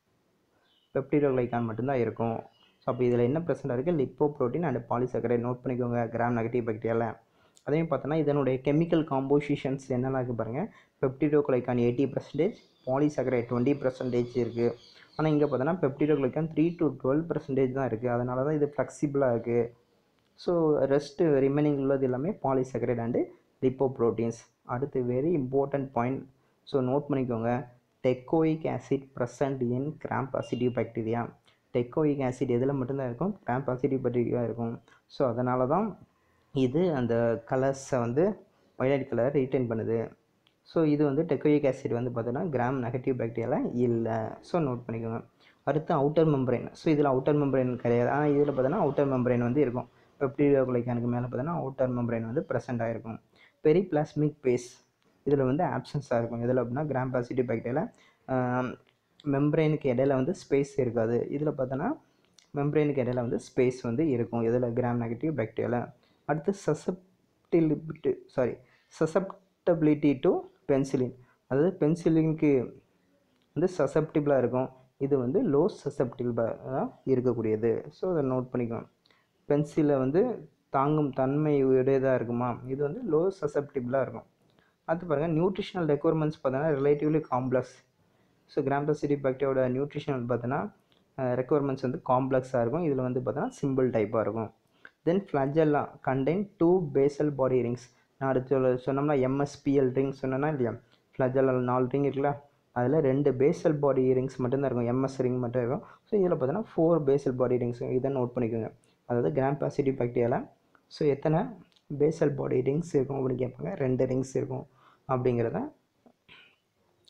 பெப்டிடோக்ளைகான் மட்டும்தான் இருக்கும் ஸோ அப்போ இதில் என்ன ப்ரெசென்ட் இருக்குது lipoprotein and polysaccharide note பண்ணிக்கோங்க கிராம் நெகட்டிவ் பாக்டீரியாவில் அதையும் பார்த்தோன்னா இதனுடைய கெமிக்கல் காம்போசிஷன்ஸ் என்னெல்லாம் இருக்குது பாருங்கள் peptidoglycan eighty percentage polysaccharide twenty percentage இருக்குது ஆனால் இங்கே பார்த்தோன்னா peptidoglycan three to twelve percentage தான் இருக்குது அதனால தான் இது ஃப்ளெக்சிபிளாக இருக்குது ஸோ ரெஸ்ட்டு ரிமைனிங் உள்ளது எல்லாமே பாலிசாக்கரைட் அண்டு லிப்போ ப்ரோட்டீன்ஸ் அடுத்து very important point so note பண்ணிக்கோங்க teichoic acid present in Gram positive bacteria teichoic acid எதில் மட்டும்தான் இருக்கும் கிராம் பாசிட்டிவ் பாக்டீரியா இருக்கும் ஸோ அதனால தான் இது அந்த கலர்ஸை வந்து வைலட் கலர் ரீட்டைன் பண்ணுது ஸோ இது வந்து டெக்கோயிக் ஆசிட் வந்து பார்த்தோன்னா கிராம் நெகட்டிவ் பாக்டீரியாவில் இல்லை ஸோ நோட் பண்ணிக்கோங்க அடுத்து அவுட்டர் மெம்பரைன் ஸோ இதில் அவுட்டர் மெம்பரைன் கிடையாது ஆனால் இதில் பார்த்தோன்னா அவுட்டர் மெம்பரைன் வந்து இருக்கும் பெப்டிடோகுலைக்கானுக்கு மேலே பார்த்தோன்னா அவுட்டர் மெம்பரைன் வந்து ப்ரெசென்ட் ஆகிருக்கும் பெரி பிளாஸ்மிக் பேஸ் இதில் வந்து ஆப்சன்ஸாக இருக்கும் இதில் அப்படின்னா கிராம் பாசிட்டிவ் பாக்டீரியாவில் மெம்பரைனுக்கு இடையில வந்து ஸ்பேஸ் இருக்காது இதில் பார்த்தோன்னா மெம்பரைனுக்கு இடையில வந்து ஸ்பேஸ் வந்து இருக்கும் இதில் கிராம் நெகட்டிவ் பாக்டீரியாவில் அடுத்து susceptibility sorry susceptibility to penicillin அதாவது பென்சிலினுக்கு வந்து சசப்டிபிளாக இருக்கும் இது வந்து லோ சசப்டிபிளாக இருக்கக்கூடியது ஸோ அதை நோட் பண்ணிக்கோங்க பென்சிலை வந்து தாங்கும் தன்மை உடையதாக இருக்குமா இது வந்து லோ சசப்டிபிளாக இருக்கும் அடுத்து பாருங்கள் நியூட்ரிஷனல் ரெக்குவயர்மெண்ட்ஸ் பார்த்தோன்னா ரிலேட்டிவ்லி காம்ப்ளெக்ஸ் ஸோ கிராம்பசிட்டி பாக்டீரியாவோட நியூட்ரிஷனல் பார்த்தோன்னா ரெக்குவயர்மெண்ட்ஸ் வந்து காம்ப்ளெக்ஸாக இருக்கும் இதில் வந்து பார்த்தோன்னா சிம்பிள் டைப்பாக இருக்கும் then flagella contain two basal body rings நான் அடுத்து சொன்னோம்னா எம்எஸ்பிஎல் ரிங் சொன்னேன்னா இல்லையா ஃப்ளஜெல்லா நாலு ரிங் இருக்குல்ல அதில் ரெண்டு பேசல் பாடி ரிங்ஸ் மட்டும்தான் இருக்கும் எம்எஸ் ரிங் மட்டும் இருக்கும் ஸோ இதில் பார்த்தோன்னா ஃபோர் பேசல் பாடி ரிங்ஸ் இதை நோட் பண்ணிக்கோங்க அதாவது கிராம் பாசிட்டிவ் பாக்டீரியாவில் ஸோ எத்தனை பேசல் பாடி ரிங்ஸ் இருக்கும் அப்படின்னு கேட்பாங்க ரெண்டு ரிங்ஸ் இருக்கும் அப்படிங்கிறத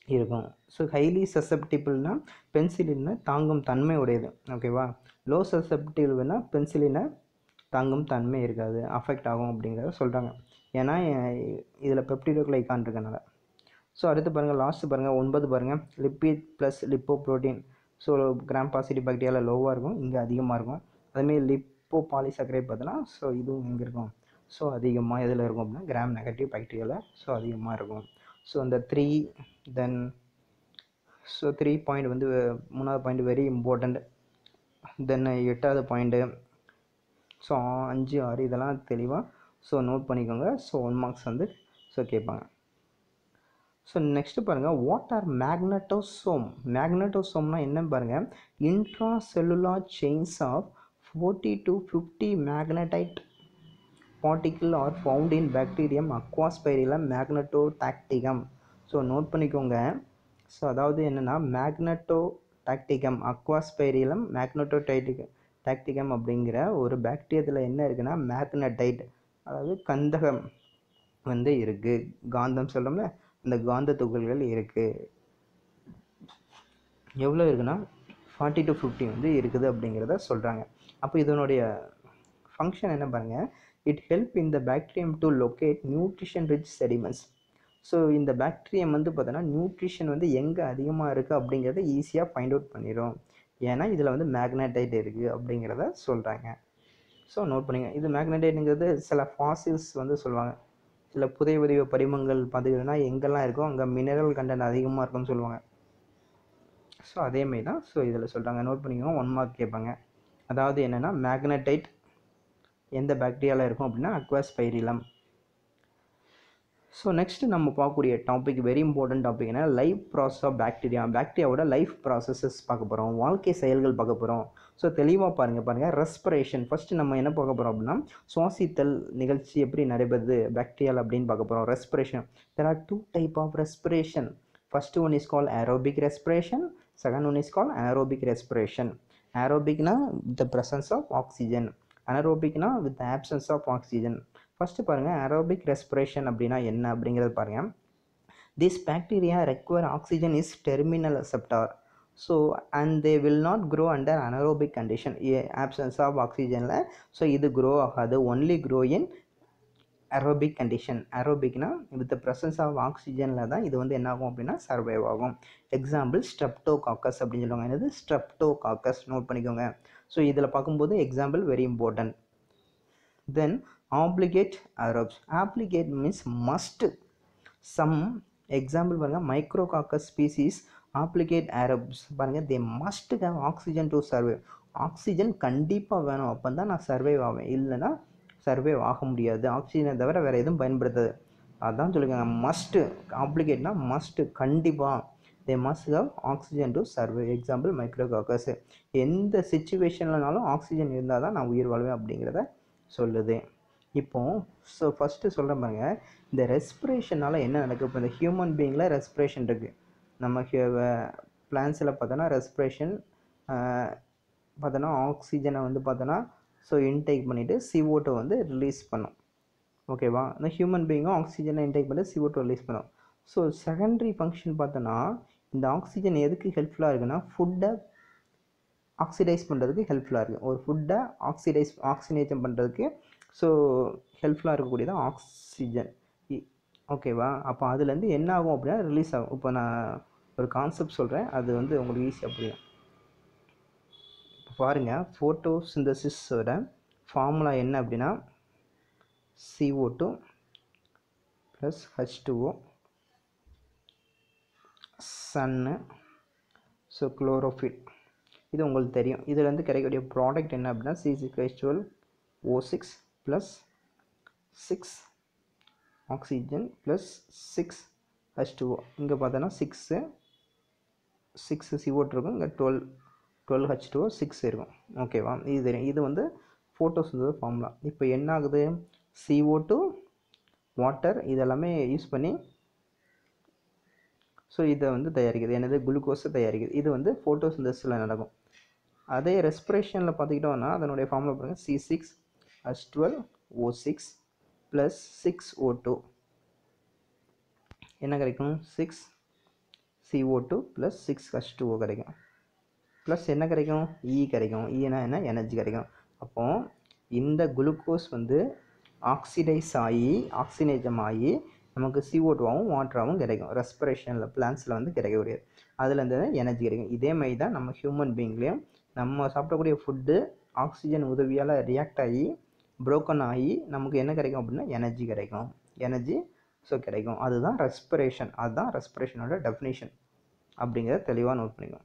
இருக்கும் ஸோ ஹைலி சசப்டிபிள்னா பென்சிலினை தாங்கும் தன்மை உடையது ஓகேவா லோ சசப்டிபிள்னா பென்சிலினை தாங்கும் தன்மை இருக்காது அஃபெக்ட் ஆகும் அப்படிங்கிறத சொல்கிறாங்க ஏன்னா இதில் பெப்டிடோக்ளைகான் இருக்கனால ஸோ அடுத்து பாருங்கள் லாஸ்ட்டு பாருங்கள் ஒன்பது பாருங்கள் lipid plus lipo protein so Gram positive பாக்டீரியாவில் லோவாக இருக்கும் இங்கே அதிகமாக இருக்கும் அதுமாரி லிப்போ பாலிசக்கரை பார்த்தோன்னா ஸோ இதுவும் இங்கே இருக்கும் ஸோ அதிகமாக எதில் இருக்கும் அப்படின்னா கிராம் நெகட்டிவ் பாக்டீரியாவில் ஸோ அதிகமாக இருக்கும் ஸோ அந்த three then so three point வந்து மூணாவது பாயிண்ட் வெரி இம்பார்ட்டண்ட் தென் எட்டாவது பாயிண்ட்டு ஸோ அஞ்சு ஆறு இதெல்லாம் தெளிவாக ஸோ நோட் பண்ணிக்கோங்க ஸோ ஒன் மார்க்ஸ் வந்து ஸோ கேட்பாங்க ஸோ நெக்ஸ்ட்டு பாருங்கள் வாட் ஆர் மேக்னட்டோசோம் மேக்னட்டோசோம்னா என்ன பாருங்கள் intracellular chains of forty to fifty magnetite particle are found in bacterium Aquaspirillum magnetotacticum so note பண்ணிக்கோங்க ஸோ அதாவது என்னென்னா மேக்னட்டோ டாக்டிகம் அக்வாஸ்பைரிலம் மேக்னட்டோ டைட்டிகம் டாக்டிகம் அப்படிங்கிற ஒரு பாக்டீரியத்தில் என்ன இருக்குன்னா மேக்னடைட் அதாவது கந்தகம் வந்து இருக்குது காந்தம் சொல்கிறோம்ல அந்த காந்த துகள்கள் இருக்குது எவ்வளோ இருக்குன்னா ஃபார்ட்டி டு ஃபிஃப்டி வந்து இருக்குது அப்படிங்கிறத சொல்கிறாங்க அப்போ இதனுடைய ஃபங்க்ஷன் என்ன பாருங்கள் இட் ஹெல்ப் இந்த bacterium to locate nutrition rich sediments so இந்த பாக்டீரியம் வந்து பார்த்தோன்னா நியூட்ரிஷன் வந்து எங்கே அதிகமாக இருக்குது அப்படிங்கிறத ஈஸியாக ஃபைண்ட் அவுட் பண்ணிடும் ஏன்னா இதில் வந்து மேக்னடைட் இருக்குது அப்படிங்கிறத சொல்கிறாங்க ஸோ நோட் பண்ணிங்க இது மேக்னடைட்டுங்கிறது சில ஃபாசில்ஸ் வந்து சொல்லுவாங்க சில புதை வடிவ படிமங்கள் பார்த்துக்கிட்டோன்னா எங்கெல்லாம் இருக்கோ அங்கே மினரல் கண்டென்ட் அதிகமாக இருக்கும்னு சொல்லுவாங்க ஸோ அதேமாரி தான் ஸோ இதில் சொல்கிறாங்க நோட் பண்ணிக்கோங்க ஒன் மார்க் கேட்பாங்க அதாவது என்னென்னா மேக்னடைட் எந்த பாக்டீரியாவில் இருக்கும் அப்படின்னா அக்வாஸ்பைரிலம் ஸோ நெக்ஸ்ட் நம்ம பார்க்கக்கூடிய டாபிக் வெரி இம்பார்ட்டன்ட் டாபிக் என்ன லைஃப் ப்ராசஸ் ஆஃப் பாக்டீரியா பாக்டீரியாவோட லைஃப் ப்ராசஸஸ் பார்க்க போகிறோம் வாழ்க்கை செயல்கள் பார்க்க போகிறோம் ஸோ தெளிவாக பாருங்கள் பாருங்கள் ரெஸ்பிரேஷன் ஃபஸ்ட்டு நம்ம என்ன பார்க்க போகிறோம் அப்படின்னா சுவாசித்தல் நிகழ்ச்சி எப்படி நடைபெறுது பாக்டீரியால் அப்படின்னு பார்க்க போகிறோம் respiration there are two type of respiration first one is call aerobic respiration second one is call anaerobic respiration aerobicனா த presence ஆஃப் ஆக்சிஜன் anaerobicனா with absence of oxygen first பாருங்கள் aerobic ரெஸ்பிரேஷன் அப்படின்னா என்ன அப்படிங்கிறது பாருங்கள் this bacteria require oxygen is terminal receptor so and they will not grow under anaerobic condition absence of ஆக்சிஜனில் so இது grow ஆகாது only grow in aerobic condition aerobicனா with the presence of ஆக்சிஜனில் தான் இது வந்து என்ன ஆகும் அப்படின்னா சர்வைவ் ஆகும் எக்ஸாம்பிள் ஸ்ட்ரெப்டோகாக்கஸ் அப்படின்னு சொல்லுவாங்க என்னது ஸ்ட்ரெப்டோகாக்கஸ் நோட் பண்ணிக்கோங்க ஸோ இதில் பார்க்கும்போது example very important then obligate aerobes obligate means must some example பாருங்கள் மைக்ரோகாக்கஸ் ஸ்பீசிஸ் ஆப்ளிகேட் aerobes பாருங்கள் they must have oxygen to survive oxygen கண்டிப்பாக வேணும் அப்போ தான் நான் சர்வைவ் ஆவேன் இல்லைன்னா சர்வே ஆக முடியாது ஆக்சிஜனை தவிர வேறு எதுவும் பயன்படுத்தாது அதான் சொல்லியிருக்காங்க மஸ்ட்டு ஆப்ளிகேட்னா மஸ்ட்டு கண்டிப்பாக they must have oxygen to survive example Micrococcus எந்த சுச்சுவேஷன்லனாலும் ஆக்சிஜன் இருந்தால் தான் நான் உயிர் வாழ்வேன் அப்படிங்கிறத சொல்லுது இப்போ ஸோ ஃபஸ்ட்டு சொல்கிறேன் பாருங்க இந்த ரெஸ்பிரேஷனால் என்ன நடக்குது இப்போ இந்த ஹியூமன் பீயிங்கில் ரெஸ்பிரேஷன் இருக்குது நம்ம பிளான்ஸில் பார்த்தோன்னா ரெஸ்பிரேஷன் பார்த்தோன்னா ஆக்சிஜனை வந்து பார்த்தோன்னா ஸோ இன்டேக் பண்ணிவிட்டு CO2 வந்து ரிலீஸ் பண்ணும் ஓகேவா இந்த ஹியூமன் பீயிங்கும் ஆக்சிஜனை இன்டேக் பண்ணி CO2 ரிலீஸ் பண்ணும் ஸோ செகண்டரி ஃபங்க்ஷன் பார்த்தோன்னா இந்த ஆக்சிஜன் எதுக்கு ஹெல்ப்ஃபுல்லாக இருக்குன்னா ஃபுட்டை ஆக்சிடைஸ் பண்ணுறதுக்கு ஹெல்ப்ஃபுல்லாக இருக்குது ஒரு ஃபுட்டை ஆக்சிடைஸ் ஆக்சினேஷன் பண்ணுறதுக்கு ஸோ ஹெல்ப்ஃபுல்லாக இருக்கக்கூடியது ஆக்சிஜன் ஓகேவா அப்போ அதுலேருந்து என்ன ஆகும் அப்படின்னா ரிலீஸ் ஆகும் இப்போ நான் ஒரு கான்செப்ட் சொல்கிறேன் அது வந்து உங்களுக்கு ஈஸியாக புரியும் இப்போ பாருங்கள் ஃபோட்டோ சிந்தசிஸோட ஃபார்முலா என்ன அப்படின்னா CO2 two plus H two O சன்னு ஸோ குளோரோஃபில் இது உங்களுக்கு தெரியும் இதுலேருந்து கிடைக்கக்கூடிய ப்ராடக்ட் என்ன அப்படின்னா C C twelve O six plus six oxygen plus six H two O இங்கே பார்த்தோன்னா சிக்ஸு சிக்ஸ் சிஓட் இருக்கும் இங்கே twelve twelve H two six இருக்கும் ஓகேவா இது தெரியும் இது வந்து ஃபோட்டோஸ் ஃபார்முலா இப்போ என்ன ஆகுது CO2 டூ வாட்டர் இதெல்லாமே யூஸ் பண்ணி ஸோ இதை வந்து தயாரிக்குது என்னது குளுக்கோஸை தயாரிக்குது இது வந்து ஃபோட்டோசிந்தஸில் நடக்கும் அதே ரெஸ்பிரேஷனில் பார்த்துக்கிட்டோம்னா அதனுடைய ஃபார்முலா பாருங்கள் C six H twelve O six plus six O two என்ன கிடைக்கும் six C O two plus six H two கிடைக்கும் ப்ளஸ் என்ன கிடைக்கும் இ கிடைக்கும் ஈனா என்ன எனர்ஜி கிடைக்கும் அப்போ இந்த குளுக்கோஸ் வந்து ஆக்சிடைஸ் ஆகி ஆக்சினேஜம் ஆகி நமக்கு CO2 டூவாகவும் வாட்டராகவும் கிடைக்கும் ரெஸ்பிரேஷனில் பிளான்ஸில் வந்து கிடைக்கக்கூடியது அதில் இருந்து எனர்ஜி கிடைக்கும் இதே மாதிரி தான் நம்ம ஹியூமன் பீங்லேயும் நம்ம சாப்பிடக்கூடிய ஃபுட்டு ஆக்சிஜன் உதவியால் ரியாக்ட் ஆகி புரோக்கன் ஆகி நமக்கு என்ன கிடைக்கும் அப்படின்னா எனர்ஜி கிடைக்கும் எனர்ஜி ஸோ கிடைக்கும் அதுதான் ரெஸ்பிரேஷன் அதுதான் ரெஸ்பிரேஷனோட டெஃபினேஷன் அப்படிங்கிறத தெளிவாக நோட் பண்ணிக்கணும்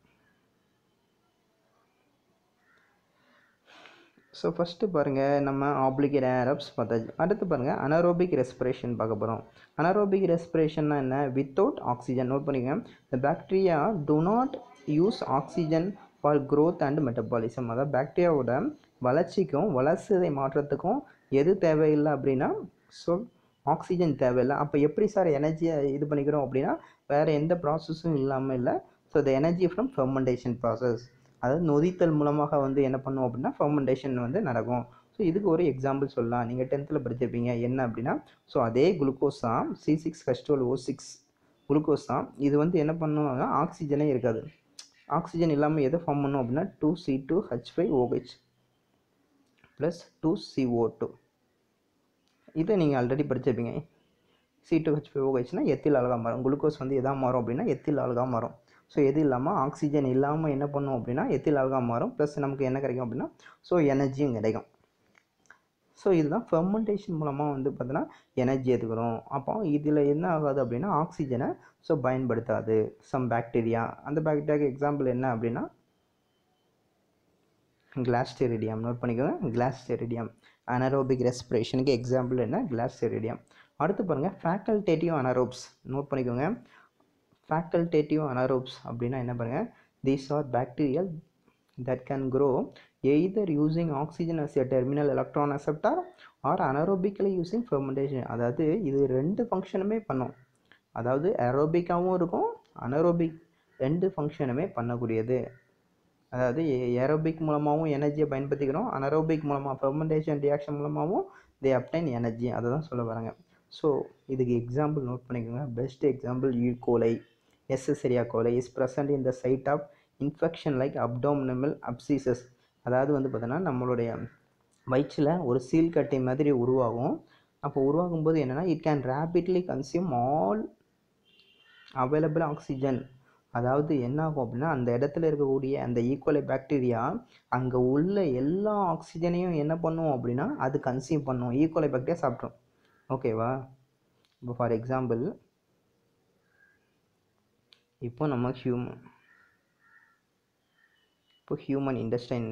ஸோ ஃபஸ்ட்டு பாருங்கள் நம்ம ஆப்ளிகேட் ஏரப்ஸ் பார்த்தாச்சு அடுத்து பாருங்கள் அனரோபிக் ரெஸ்பிரேஷன் பார்க்க போகிறோம் அனரோபிக் ரெஸ்பிரேஷன்னா என்ன வித்தவுட் ஆக்சிஜன் நோட் பண்ணிக்கோங்க இந்த bacteria do not use oxygen for growth and metabolism அதாவது பாக்டீரியாவோட வளர்ச்சிக்கும் வளர்ச்சிதை மாற்றத்துக்கும் எது தேவையில்லை அப்படின்னா ஸோ ஆக்சிஜன் தேவையில்லை அப்போ எப்படி சார் எனர்ஜியை இது பண்ணிக்கிறோம் அப்படின்னா வேறு எந்த ப்ராசஸும் இல்லாமல் இல்லை so the energy from fermentation process அதாவது நொதித்தல் மூலமாக வந்து என்ன பண்ணும் அப்படின்னா ஃபெர்மெண்டேஷன் வந்து நடக்கும் ஸோ இதுக்கு ஒரு எக்ஸாம்பிள் சொல்லலாம் நீங்கள் டென்த்தில் படிச்சிருப்பீங்க என்ன அப்படின்னா ஸோ அதே குளுக்கோஸ் தான் சி சிக்ஸ் கஸ்டோல் ஓ சிக்ஸ் குளுக்கோஸ் தான் இது வந்து என்ன பண்ணுவாங்கன்னா ஆக்சிஜனே இருக்காது ஆக்சிஜன் இல்லாமல் எதை ஃபார்ம் பண்ணும் அப்படின்னா two C two H five OH plus two CO two இதை நீங்கள் ஆல்ரெடி படிச்சிருப்பீங்க சி டூ ஹெச் ஃபைவ் ஓஹெச்னா எத்தில் அழகாக மாறும் குளுக்கோஸ் வந்து எதாக மாறும் அப்படின்னா எத்தில் அழகாக மாறும் ஸோ எது இல்லாமல் ஆக்சிஜன் இல்லாமல் என்ன பண்ணும் அப்படின்னா எத்தில் அழகாக மாறும் ப்ளஸ் நமக்கு என்ன கிடைக்கும் அப்படின்னா ஸோ எனர்ஜியும் கிடைக்கும் ஸோ இதுதான் ஃபெர்மெண்டேஷன் மூலமாக வந்து பார்த்தீங்கன்னா எனர்ஜி எடுக்கிறோம் அப்போ இதில் என்ன ஆகாது அப்படின்னா ஆக்சிஜனை ஸோ பயன்படுத்தாது சம் பாக்டீரியா அந்த பாக்டீரியாவுக்கு எக்ஸாம்பிள் என்ன அப்படின்னா கிளாஸ்டெரிடியம் நோட் பண்ணிக்கோங்க கிளாஸ்டெரிடியம் அனரோபிக் ரெஸ்பிரேஷனுக்கு எக்ஸாம்பிள் என்ன கிளாஸ்டெரிடியம் அடுத்து பாருங்கள் ஃபேக்கல்டேட்டிவ் அனரோப்ஸ் நோட் பண்ணிக்கோங்க ஃபேக்கல்டேட்டிவ் அனரோப்ஸ் அப்படின்னா என்ன பாருங்கள் these are bacterial that can grow either using oxygen as a terminal electron acceptor or anaerobically using fermentation அதாவது இது ரெண்டு ஃபங்க்ஷனுமே பண்ணும் அதாவது ஏரோபிக்காகவும் இருக்கும் அனரோபிக் ரெண்டு ஃபங்க்ஷனுமே பண்ணக்கூடியது அதாவது ஏரோபிக் மூலமாகவும் எனர்ஜியை பயன்படுத்திக்கிறோம் அனரோபிக் மூலமாக ஃபெர்மெண்டேஷன் ரியாக்ஷன் மூலமாகவும் தே அப்டைன் எனர்ஜி அதை தான் சொல்ல வராங்க ஸோ இதுக்கு எக்ஸாம்பிள் நோட் பண்ணிக்கோங்க best example E coli Escherichia coli is present in the site of infection like abdominal abscesses அதாவது வந்து பார்த்தோன்னா நம்மளுடைய வயிற்றில் ஒரு சீல் கட்டை மாதிரி உருவாகும் அப்போ உருவாகும் போது என்னென்னா it can rapidly consume all available oxygen அதாவது என்ன ஆகும் அப்படின்னா அந்த இடத்துல இருக்கக்கூடிய அந்த ஈக்குவலை பாக்டீரியா அங்கே உள்ள எல்லா ஆக்சிஜனையும் என்ன பண்ணும் அப்படின்னா அது கன்சியூம் பண்ணும் ஈக்குவலை பாக்டீரியா சாப்பிட்ரும் ஓகேவா இப்போ ஃபார் எக்ஸாம்பிள் இப்போ நம்ம ஹியூமன் இப்போ ஹியூமன் இண்டஸ்டைன்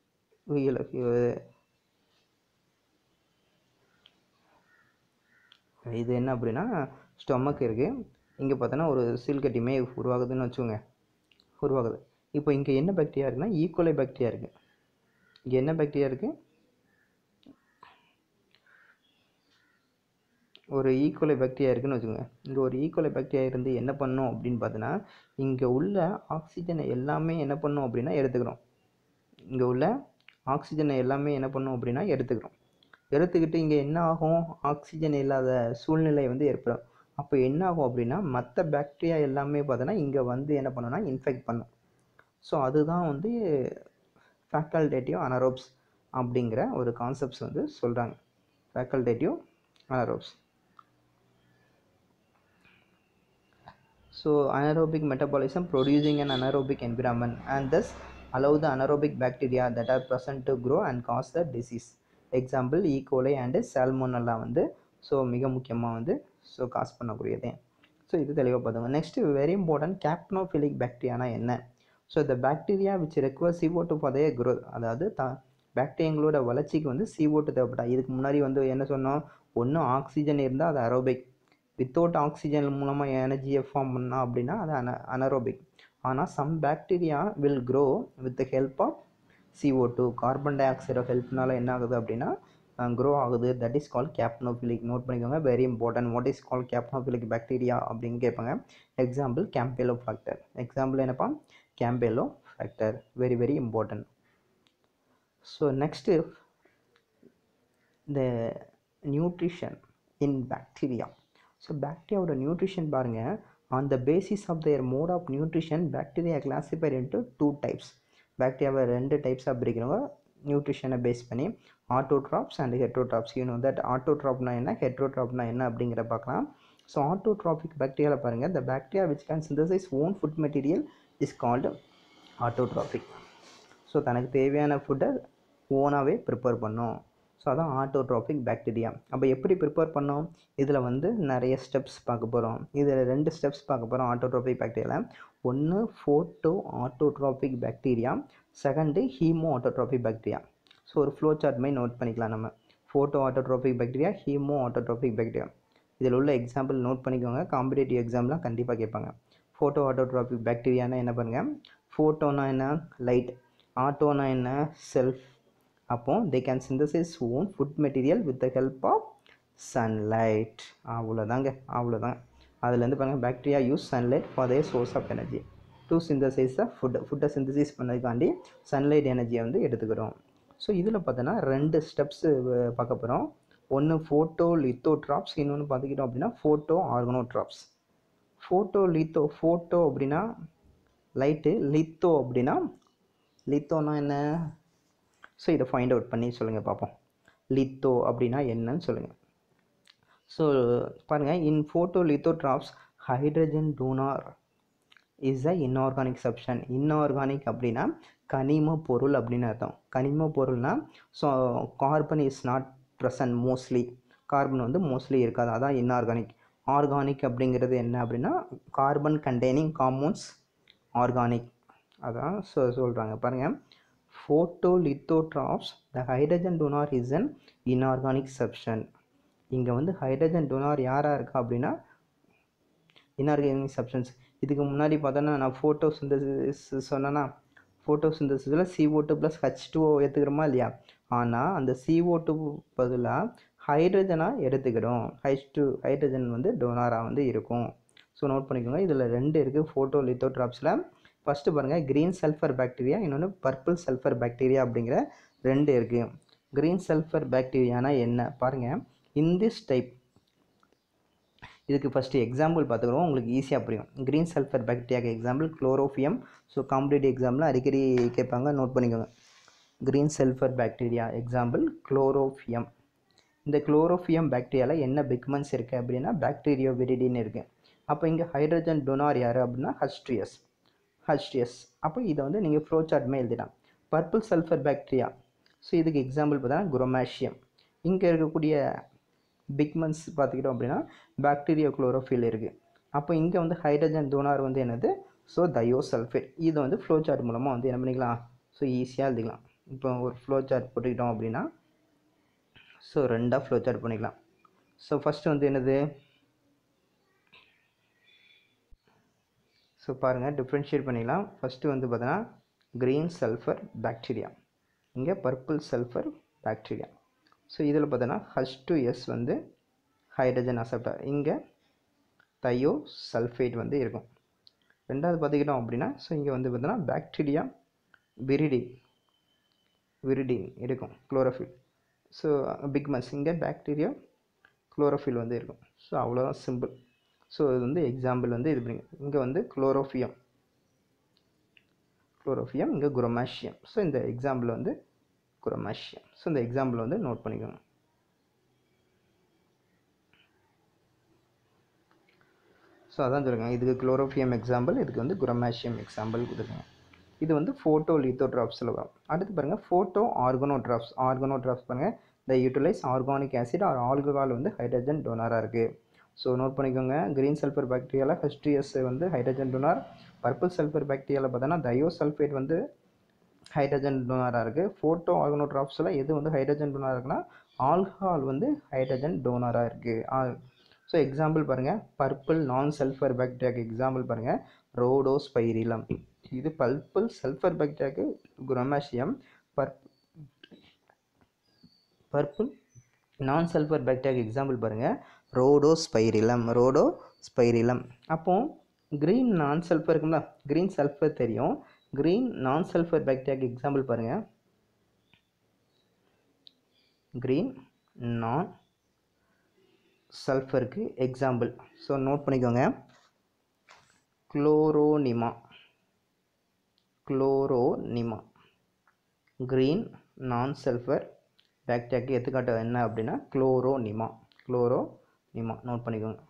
இது என்ன அப்படின்னா ஸ்டொமக் இருக்குது இங்கே பார்த்தோன்னா ஒரு சீல்கட்டிமே உருவாகுதுன்னு வச்சுக்கோங்க உருவாகுது இப்போ இங்கே என்ன பாக்டீரியா இருக்குன்னா ஈக்குவலை பாக்டீரியா இருக்குது இங்கே என்ன பாக்டீரியா இருக்குது ஒரு ஈக்குவலை பாக்டீரியா இருக்குன்னு வச்சுக்கோங்க இங்கே ஒரு ஈக்குவலை பாக்டீரியா இருந்து என்ன பண்ணும் அப்படின்னு பார்த்தோன்னா இங்கே உள்ள ஆக்சிஜனை எல்லாமே என்ன பண்ணும் அப்படின்னா எடுத்துக்கிறோம் இங்கே உள்ள ஆக்சிஜனை எல்லாமே என்ன பண்ணும் அப்படின்னா எடுத்துக்கிறோம் எடுத்துக்கிட்டு இங்கே என்ன ஆகும் ஆக்சிஜன் இல்லாத சூழ்நிலை வந்து ஏற்படும் அப்போ என்ன ஆகும் அப்படின்னா மற்ற பாக்டீரியா எல்லாமே பார்த்தோன்னா இங்கே வந்து என்ன பண்ணுன்னா இன்ஃபெக்ட் பண்ணும் ஸோ அதுதான் வந்து ஃபேக்கல்டேட்டிவ் அனரோப்ஸ் அப்படிங்கிற ஒரு கான்செப்ட்ஸ் வந்து சொல்கிறாங்க facultative anaerobes so anaerobic metabolism producing an anaerobic environment and thus allow the anaerobic bacteria that are present to grow and cause the disease example E. coli and salmonella வந்து so மிக முக்கியமாக வந்து so cos பண்ணக்கூடியது so இது தெளிவாக பார்த்துங்க next very important capnophilic பாக்டீரியானா என்ன ஸோ இந்த bacteria which require CO2 two for their growth அதாவது த பாக்டீரியாங்களோட வளர்ச்சிக்கு வந்து CO2 தேவைப்பட்டா இதுக்கு முன்னாடி வந்து என்ன சொன்னோம் ஒன்று ஆக்சிஜன் இருந்தால் அது அரோபிக் வித்தவுட் ஆக்சிஜன் மூலமாக எனர்ஜியை ஃபார்ம் பண்ணா அப்படின்னா அது அன அனரோபிக் ஆனால் some bacteria will grow with help of CO2 two carbon டை ஆக்சைடோ ஹெல்ப்னால என்ன ஆகுது அப்படின்னா க்ரோ ஆகுது that is call capnophilic note பண்ணிக்கோங்க very important what is call capnophilic bacteria அப்படின்னு கேட்பாங்க எக்ஸாம்பிள் கேம்பேலோ ஃபேக்டர் எக்ஸாம்பிள் என்னப்பா Campylobacter very very important so next இந்த நியூட்ரிஷன் இன் பாக்டீரியா ஸோ பாக்டீரியாவோட நியூட்ரிஷன் பாருங்கள் on the basis of their mode of nutrition bacteria classified into two types பாக்டீரியாவை ரெண்டு டைப்ஸாக பிரிக்கிறவங்க நியூட்ரிஷனை பேஸ் பண்ணி autotrophs and heterotrophs you know that ஆட்டோட்ராப்னா என்ன ஹெட்ரோட்ராப்னா என்ன அப்படிங்கிற பார்க்கலாம் ஸோ ஆட்டோட்ராபிக் பாக்டீரியாவில் பாருங்கள் the bacteria which can synthesize own food material is called autotrophic so தனக்கு தேவையான ஃபுட்டை ஓனாகவே ப்ரிப்பேர் பண்ணும் ஸோ அதான் ஆட்டோட்ராபிக் பாக்டீரியா அப்போ எப்படி ப்ரிப்பேர் பண்ணோம் இதில் வந்து நிறைய ஸ்டெப்ஸ் பார்க்க போகிறோம் இதில் ரெண்டு ஸ்டெப்ஸ் பார்க்க போகிறோம் ஆட்டோட்ராபிக் பாக்டீரியாவில் ஒன்று photoautotrophic bacteria second chemoautotrophic bacteria so ஒரு ஃப்ளோ சார்ட் மாதிரி நோட் பண்ணிக்கலாம் நம்ம photoautotrophic bacteria chemoautotrophic bacteria இதில் உள்ள எக்ஸாம்பிள் நோட் பண்ணிக்கோங்க காம்படேட்டிவ் எக்ஸாம்லாம் கண்டிப்பாக கேட்பாங்க ஃபோட்டோ ஆட்டோட்ராபிக் பாக்டீரியானா என்ன பண்ணுங்கள் ஃபோட்டோனா என்ன லைட் ஆட்டோனா என்ன செல்ஃப் அப்போ they can synthesize own food material with the help of sunlight அவ்வளோதாங்க அவ்வளோதான் அதுலேருந்து பாருங்கள் bacteria use sunlight for their source of energy to synthesize the food ஃபுட்டை சிந்தசைஸ் பண்ணதுக்காண்டி சன்லைட் எனர்ஜியை வந்து எடுத்துக்கிறோம் ஸோ இதில் பார்த்தோன்னா ரெண்டு ஸ்டெப்ஸு பார்க்க போகிறோம் ஒன்று ஃபோட்டோ லித்தோ ட்ராப்ஸ் இன்னொன்று பார்த்துக்கிட்டோம் அப்படின்னா photoorganotrophs photo litho photo அப்படின்னா லைட்டு லித்தோ அப்படின்னா லித்தோனா என்ன ஸோ இதை ஃபைண்ட் அவுட் பண்ணி சொல்லுங்கள் பார்ப்போம் லித்தோ அப்படின்னா என்னன்னு சொல்லுங்கள் ஸோ பாருங்கள் in photolithotrophs hydrogen donor is a inorganic substance inorganic அப்படின்னா கனிம பொருள் அப்படின்னு அர்த்தம் கனிம பொருள்னா so carbon is not present mostly carbon வந்து மோஸ்ட்லி இருக்காது அதான் இன்ஆர்கானிக் ஆர்கானிக் அப்படிங்கிறது என்ன அப்படின்னா கார்பன் கண்டெய்னிங் காம்பவுண்ட்ஸ் ஆர்கானிக் அதான் சொ சொல்கிறாங்க பாருங்கள் photolithotrophs the hydrogen donor is an inorganic substance இங்கே வந்து ஹைட்ரஜன் டொனார் யாராக இருக்கா அப்படின்னா இன்ஆர்கானிக் சப்ஸ்டன்ஸ் இதுக்கு முன்னாடி பார்த்தோன்னா நான் ஃபோட்டோ சிந்தசிஸ் சொன்னேன்னா ஃபோட்டோ சிந்தசிஸில் CO2 two plus H two எடுத்துக்கிறோமா இல்லையா ஆனால் அந்த CO2 டூ பதிலாக ஹைட்ரஜனாக எடுத்துக்கிறோம் ஹைச் டூ ஹைட்ரஜன் வந்து டோனாராக வந்து இருக்கும் ஸோ நோட் பண்ணிக்கோங்க இதில் ரெண்டு இருக்குது ஃபோட்டோ லித்தோட்ராப்ஸில் ஃபஸ்ட்டு பாருங்கள் க்ரீன் சல்ஃபர் பாக்டீரியா இன்னொன்று பர்பிள் சல்ஃபர் பாக்டீரியா அப்படிங்கிற ரெண்டு இருக்குது க்ரீன் சல்ஃபர் பாக்டீரியானா என்ன பாருங்கள் இன் திஸ் டைப் இதுக்கு ஃபஸ்ட்டு எக்ஸாம்பிள் பார்த்துக்கிறோம் உங்களுக்கு ஈஸியாக புரியும் க்ரீன் சல்ஃபர் பாக்டீரியாக்கு example chlorobium so competitive example அடிக்கடி கேட்பாங்க நோட் பண்ணிக்கோங்க green sulphur bacteria example chlorobium இந்த குளோரோஃபியம் பாக்டீரியாவில் என்ன பிக்மெண்ட்ஸ் இருக்குது அப்படின்னா பாக்டீரியோ விரிடின்னு இருக்குது அப்போ இங்கே ஹைட்ரஜன் டொனார் யார் அப்படின்னா ஹஸ்ட்ரியஸ் ஹச்டிஎஸ் அப்போ இதை வந்து நீங்கள் ஃப்ளோ சார்ட்மே எழுதிடலாம் பர்பிள் சல்ஃபர் பாக்டீரியா ஸோ இதுக்கு எக்ஸாம்பிள் பார்த்தீங்கன்னா குரோமேஷியம் இங்கே இருக்கக்கூடிய பிக்மெண்ட்ஸ் பார்த்துக்கிட்டோம் அப்படின்னா பாக்டீரியா குளோரோஃபில் இருக்குது அப்போ இங்கே வந்து ஹைட்ரஜன் டோனார் வந்து என்னது ஸோ தயோசல்ஃபேட் இதை வந்து ஃப்ளோ சார்ட் மூலமாக வந்து என்ன பண்ணிக்கலாம் ஸோ ஈஸியாக எழுதிக்கலாம் இப்போ ஒரு ஃப்ளோ சார்ட் போட்டுக்கிட்டோம் அப்படின்னா ஸோ ரெண்டாக ஃப்ளோ சார்ட் பண்ணிக்கலாம் ஸோ ஃபஸ்ட்டு வந்து என்னது ஸோ பாருங்கள் டிஃப்ரென்ஷியேட் பண்ணிக்கலாம் ஃபஸ்ட்டு வந்து பார்த்தோன்னா க்ரீன் சல்ஃபர் பாக்டீரியா இங்கே பர்பிள் சல்ஃபர் பாக்டீரியா ஸோ இதில் பார்த்தோன்னா ஹச் டு எஸ் வந்து ஹைட்ரஜன் அசப்டர் இங்கே தையோ சல்ஃபேட் வந்து இருக்கும் ரெண்டாவது பார்த்துக்கிட்டோம் அப்படின்னா ஸோ இங்கே வந்து பார்த்தோன்னா பாக்டீரியா விரிடின் விரிடின் இருக்கும் குளோரோஃபில் ஸோ பிக்மஸ் இங்கே பாக்டீரியா குளோரோஃபில் வந்து இருக்கும் ஸோ அவ்வளோதான் சிம்பிள் ஸோ இது வந்து எக்ஸாம்பிள் வந்து இது பண்ணிங்க இங்கே வந்து குளோரோஃபியம் குளோரோஃபியம் இங்கே குரோமாஷியம் ஸோ இந்த எக்ஸாம்பிள் வந்து குரோமாஷியம் ஸோ இந்த எக்ஸாம்பிள் வந்து நோட் பண்ணிக்கோங்க ஸோ அதான் சொல்லுங்க இதுக்கு குளோரோஃபியம் எக்ஸாம்பிள் இதுக்கு வந்து குரோமாஷியம் எக்ஸாம்பிள் கொடுத்துருங்க இது வந்து ஃபோட்டோ லித்தோட்ராப்ஸில் வரும் அடுத்து பாருங்கள் ஃபோட்டோ ஆர்கனோட்ராப்ஸ் ஆர்கனோட்ராப்ஸ் பாருங்கள் the utilise organic acid or alcohol வந்து ஹைட்ரஜன் டோனராக இருக்குது ஸோ நோட் பண்ணிக்கோங்க க்ரீன் சல்ஃபர் பாக்டீரியாவில் ஹெச்டிஎஸ் வந்து ஹைட்ரஜன் டோனார் பர்பிள் சல்ஃபர் பாக்டீரியாவில் பார்த்தோன்னா தயோ சல்ஃபேட் வந்து ஹைட்ரஜன் டோனராக இருக்குது ஃபோட்டோ ஆர்கனோட்ராப்ஸில் எது வந்து ஹைட்ரஜன் டோனராக இருக்குன்னா ஆல்கஹால் வந்து ஹைட்ரஜன் டோனராக இருக்குது ஸோ எக்ஸாம்பிள் பாருங்கள் பர்பிள் நான் சல்ஃபர் பாக்டீரியாவுக்கு எக்ஸாம்பிள் பாருங்கள் ரோடோஸ்பைரிலம் இது பல்பிள் சல்ஃபர் பாக்டீரியாவுக்கு குரோமாஷியம் பர்ப் பர்பிள் நான் சல்ஃபர் பாக்டீரியாவுக்கு எக்ஸாம்பிள் பாருங்கள் ரோடோ ஸ்பைரிலம் ரோடோ ஸ்பைரிலம் அப்போ க்ரீன் நான் சல்ஃபர் இருக்குங்களா க்ரீன் சல்ஃபர் தெரியும் க்ரீன் நான் சல்ஃபர் பாக்டீரியாவுக்கு எக்ஸாம்பிள் பாருங்கள் க்ரீன் நான் சல்ஃபருக்கு எக்ஸாம்பிள் ஸோ நோட் பண்ணிக்கோங்க குளோரோனிமா குளோரோனிமா க்ரீன் நான் சல்ஃபர் பாக்டீரியாக்கு எடுத்துக்காட்டு என்ன அப்படின்னா குளோரோனிமா குளோரோனிமா நோட் பண்ணிக்கோங்க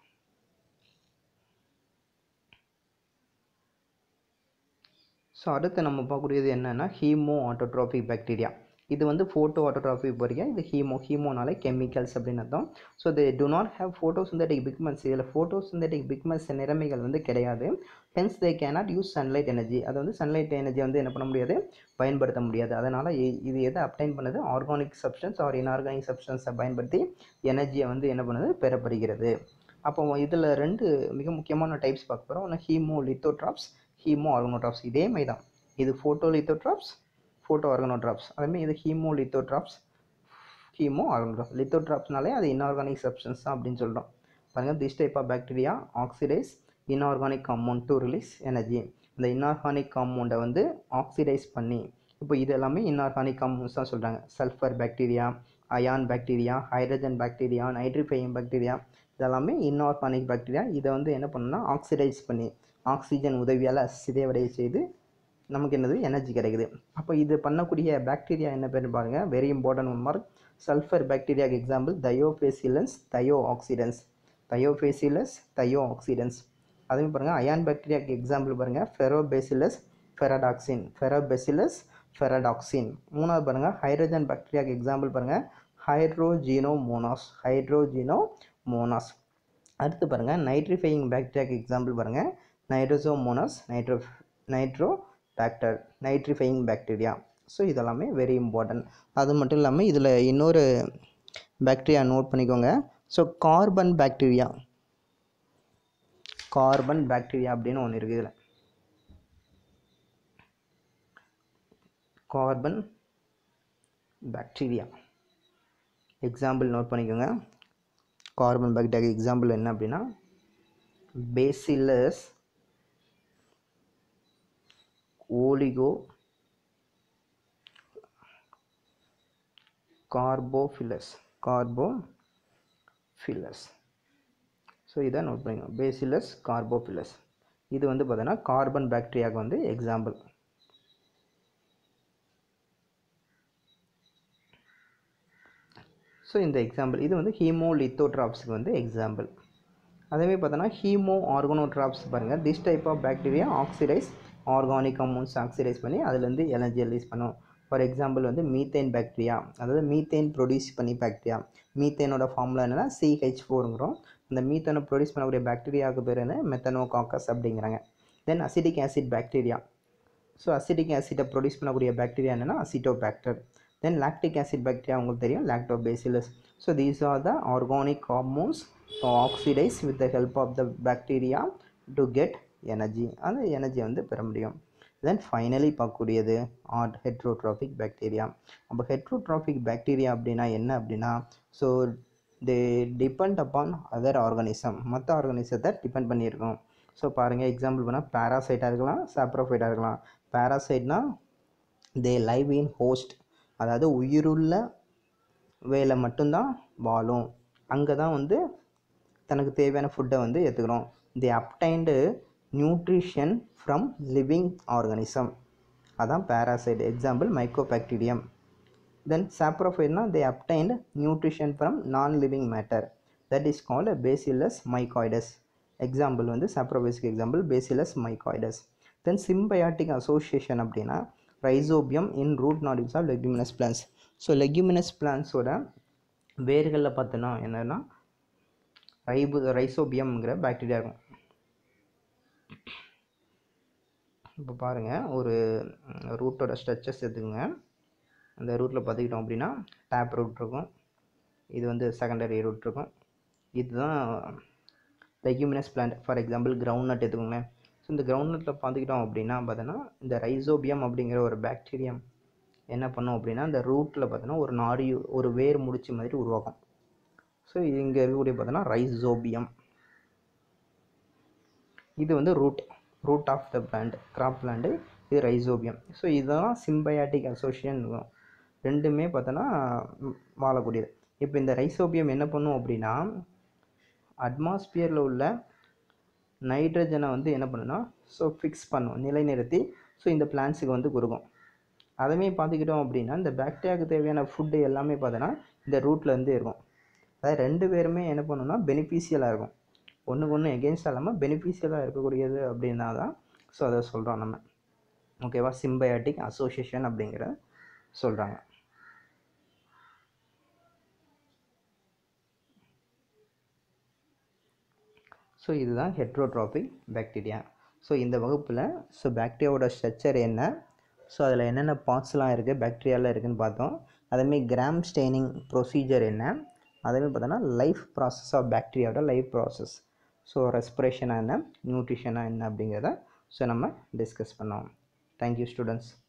ஸோ அடுத்து நம்ம பார்க்கக்கூடியது என்னென்னா ஹீமோ ஆட்டோட்ரோபிக் பாக்டீரியா இது வந்து ஃபோட்டோ ஆட்டோட்ரோபிக் பாருங்க இது ஹீமோ ஹீமோனாலே கெமிக்கல்ஸ் அப்படின்னு அர்த்தம் so they do not have photosynthetic pigments இதில் ஃபோட்டோசிந்தட்டிக் பிக்மெண்ட்ஸ் நிறமைகள் வந்து கிடையாது hence they cannot use sunlight energy அதை வந்து சன்லைட் எனர்ஜி வந்து என்ன பண்ண முடியாது பயன்படுத்த முடியாது அதனால் இது எதை அப்டைன் பண்ணுது ஆர்கானிக் சப்ஸ்டன்ஸ் ஆர் இன்ஆர்கானிக் சப்ஸ்டன்ஸை பயன்படுத்தி எனர்ஜியை வந்து என்ன பண்ணுது பெறப்படுகிறது அப்போ இதில் ரெண்டு மிக முக்கியமான டைப்ஸ் பார்க்க போகிறோம் ஒன்று ஹீமோ லித்தோட்ராப்ஸ் ஹீமோ ஆர்கனோட்ராப்ஸ் இதே மாதிரி தான் இது ஃபோட்டோ லித்தோட்ராப்ஸ் ஃபோட்டோ ஆர்கனோட்ராப்ஸ் அதேமாதிரி இது ஹீமோ லித்தோட்ராப்ஸ் ஹீமோ ஆர்கனோட்ராப்ஸ் லித்தோட்ராப்ஸ்னாலே அது இன்ஆர்கானிக் சப்ஸ்டன்ஸ் தான் அப்படின்னு சொல்கிறோம் பாருங்கள் this type of bacteria oxidise inorganic compound to release energy இந்த இன்ஆர்கானிக் காம்பவுண்டை வந்து ஆக்சிடைஸ் பண்ணி இப்போ இது எல்லாமே இன்ஆர்கானிக் காம்பவுண்ட்ஸ் தான் சொல்கிறாங்க sulphur bacteria iron bacteria hydrogen bacteria nitrifying bacteria இதெல்லாமே இன்ஆர்கானிக் பாக்டீரியா இதை வந்து என்ன பண்ணுன்னா ஆக்சிடைஸ் பண்ணி ஆக்சிஜன் உதவியால் சிதைவடைய செய்து நமக்கு என்னது எனர்ஜி கிடைக்குது அப்போ இது பண்ணக்கூடிய பாக்டீரியா என்ன பேர் பாருங்கள் very important one mark sulphur பாக்டீரியாக்கு example thiobacillus thiooxidans thiobacillus thiooxidans அதுவும் பாருங்கள் அயான் பாக்டீரியாக்கு எக்ஸாம்பிள் பாருங்கள் ஃபெரோபேசிலஸ் ஃபெரடாக்சின் ஃபெரோபெசிலஸ் ஃபெரடாக்சின் மூணாவது பாருங்கள் ஹைட்ரஜன் பாக்டீரியாக்கு எக்ஸாம்பிள் பாருங்கள் ஹைட்ரோஜீனோ மோனாஸ் ஹைட்ரோஜீனோ மோனாஸ் அடுத்து பாருங்கள் நைட்ரிஃபையிங் பாக்டீரியாக்கு எக்ஸாம்பிள் பாருங்கள் nitrosomonas nitro nitrobacter nitrifying bacteria so இதெல்லாமே வெரி இம்பார்ட்டன்ட் அது மட்டும் இல்லாமல் இதில் இன்னொரு பாக்டீரியா நோட் பண்ணிக்கோங்க so carbon bacteria carbon bacteria அப்படின்னு ஒன்று இருக்குது இதில் கார்பன் பாக்டீரியா எக்ஸாம்பிள் நோட் பண்ணிக்கோங்க கார்பன் பாக்டீரியா எக்ஸாம்பிள் என்ன அப்படின்னா bacillus oligocarbophilus carbophilus so இதை நோட் பண்ணிக்கணும் பேசிலஸ் கார்போஃபிலஸ் இது வந்து பார்த்தோன்னா கார்பன் பாக்டீரியாவுக்கு வந்து எக்ஸாம்பிள் ஸோ இந்த எக்ஸாம்பிள் இது வந்து ஹீமோ லித்தோட்ராப்ஸுக்கு வந்து எக்ஸாம்பிள் அதேமாதிரி பார்த்தோன்னா ஹீமோ ஆர்கனோட்ராப்ஸ் பாருங்கள் this type of bacteria oxidise organic compounds oxidise பண்ணி அதுலேருந்து எனர்ஜி ரிலீஸ் பண்ணும் ஃபார் எக்ஸாம்பிள் வந்து மீத்தேன் பாக்டீரியா அதாவது மீத்தேன் ப்ரொடியூஸ் பண்ணி பாக்டீரியா மீத்தேனோட ஃபார்முலா என்னென்னா சிஹெச் ஃபோருங்கிறோம் அந்த மீத்தேனை ப்ரொடியூஸ் பண்ணக்கூடிய பாக்டீரியாவுக்கு பேர் என்ன மெத்தனோகாக்கஸ் அப்படிங்கிறாங்க then acetic acid bacteria so acetic ஆசிட்டை ப்ரொடியூஸ் பண்ணக்கூடிய பாக்டீரியா என்னென்னா acetobacter then lactic acid bacteria உங்களுக்கு தெரியும் lactobacillus so these are the organic compounds oxidise with the help of the bacteria to get energy அந்த energy வந்து பெற முடியும் then finally பார்க்கக்கூடியது ஆட் ஹெட்ரோட்ராஃபிக் பாக்டீரியா அப்போ ஹெட்ரோட்ராஃபிக் பாக்டீரியா அப்படின்னா என்ன அப்படின்னா so they depend upon other organism மற்ற ஆர்கானிசத்தை டிபெண்ட் பண்ணியிருக்கோம் ஸோ பாருங்கள் எக்ஸாம்பிள் பண்ணால் பேராசைட்டாக இருக்கலாம் சாப்ரோஃபைட்டாக இருக்கலாம் பேராசைட்னா தே லைவ் இன் ஹோஸ்ட் அதாவது உயிருள்ள வேலை மட்டும்தான் வாழும் அங்கே தான் வந்து தனக்கு தேவையான ஃபுட்டை வந்து எடுத்துக்கிறோம் the obtained nutrition from living organism அதான் பேராசைட் எக்ஸாம்பிள் மைக்கோபாக்டீரியம் தென் சாப்ரோஃபைட்னா they obtained nutrition from non living matter that is called bacillus mycoides example வந்து சாப்ரோபேசிக் example bacillus mycoides then symbiotic association அப்படின்னா rhizobium in root nodules of leguminous plants so leguminous பிளான்ஸோட வேர்களில் பார்த்தோன்னா என்னென்னா ரைபு ரைசோபியம்ங்கிற bacteria இருக்கும் இப்போ பாருங்கள் ஒரு ரூட்டோட ஸ்ட்ரக்சர்ஸ் எடுத்துக்கோங்க அந்த ரூட்டில் பார்த்துக்கிட்டோம் அப்படின்னா டேப் ரூட் இருக்கும் இது வந்து செகண்டரி ரூட் இருக்கும் இதுதான் leguminous plant for example groundnut எடுத்துக்கோங்களேன் ஸோ இந்த கிரவுண்ட் நட்டில் பார்த்துக்கிட்டோம் அப்படின்னா பார்த்தோன்னா இந்த ரைசோபியம் அப்படிங்கிற ஒரு பாக்டீரியம் என்ன பண்ணும் அப்படின்னா இந்த ரூட்டில் பார்த்தோன்னா ஒரு நாடி ஒரு வேர் முடிச்சு மாதிரி உருவாக்கும் ஸோ இது இங்கே இருக்கக்கூடிய பார்த்தோன்னா ரைசோபியம் இது வந்து root root of the plant crop plant இது ரைசோபியம் ஸோ இதெல்லாம் சிம்பயாட்டிக் அசோசியேஷன் இருக்கும் ரெண்டுமே பார்த்தோன்னா வாழக்கூடியது இப்போ இந்த ரைசோபியம் என்ன பண்ணும் அப்படின்னா அட்மாஸ்பியரில் உள்ள நைட்ரஜனை வந்து என்ன பண்ணுன்னா ஸோ ஃபிக்ஸ் பண்ணும் நிலைநிறுத்தி ஸோ இந்த பிளான்ஸுக்கு வந்து கொடுக்கும் அதுவுமே பார்த்துக்கிட்டோம் அப்படின்னா இந்த பாக்டீரியாவுக்கு தேவையான ஃபுட்டு எல்லாமே பார்த்தோன்னா இந்த ரூட்டில் இருந்து இருக்கும் அதாவது ரெண்டு பேருமே என்ன பண்ணணும்னா பெனிஃபிஷியலாக இருக்கும் ஒன்றுக்கு ஒன்று எகென்ஸ்ட் இல்லாமல் பெனிஃபிஷியலாக இருக்கக்கூடியது அப்படின்னா தான் ஸோ அதை சொல்கிறோம் நம்ம ஓகேவா சிம்பயாட்டிக் அசோசியேஷன் அப்படிங்கிற சொல்கிறாங்க ஸோ இதுதான் ஹெட்ரோட்ராபிக் பாக்டீரியா ஸோ இந்த வகுப்பில் ஸோ பாக்டீரியாவோட ஸ்ட்ரக்சர் என்ன ஸோ அதில் என்னென்ன பார்ட்ஸ்லாம் இருக்குது பாக்டீரியாவில் இருக்குதுன்னு பார்த்தோம் அதேமாரி கிராம் ஸ்டெய்னிங் ப்ரொசீஜர் என்ன அதேமாதிரி பார்த்தோன்னா லைஃப் ப்ராசஸ் ஆஃப் பாக்டீரியாவோட லைஃப் ப்ராசஸ் ஸோ ரெஸ்பிரேஷனாக என்ன நியூட்ரிஷனாக என்ன அப்படிங்கிறத ஸோ நம்ம டிஸ்கஸ் பண்ணோம் தேங்க்யூ ஸ்டூடெண்ட்ஸ்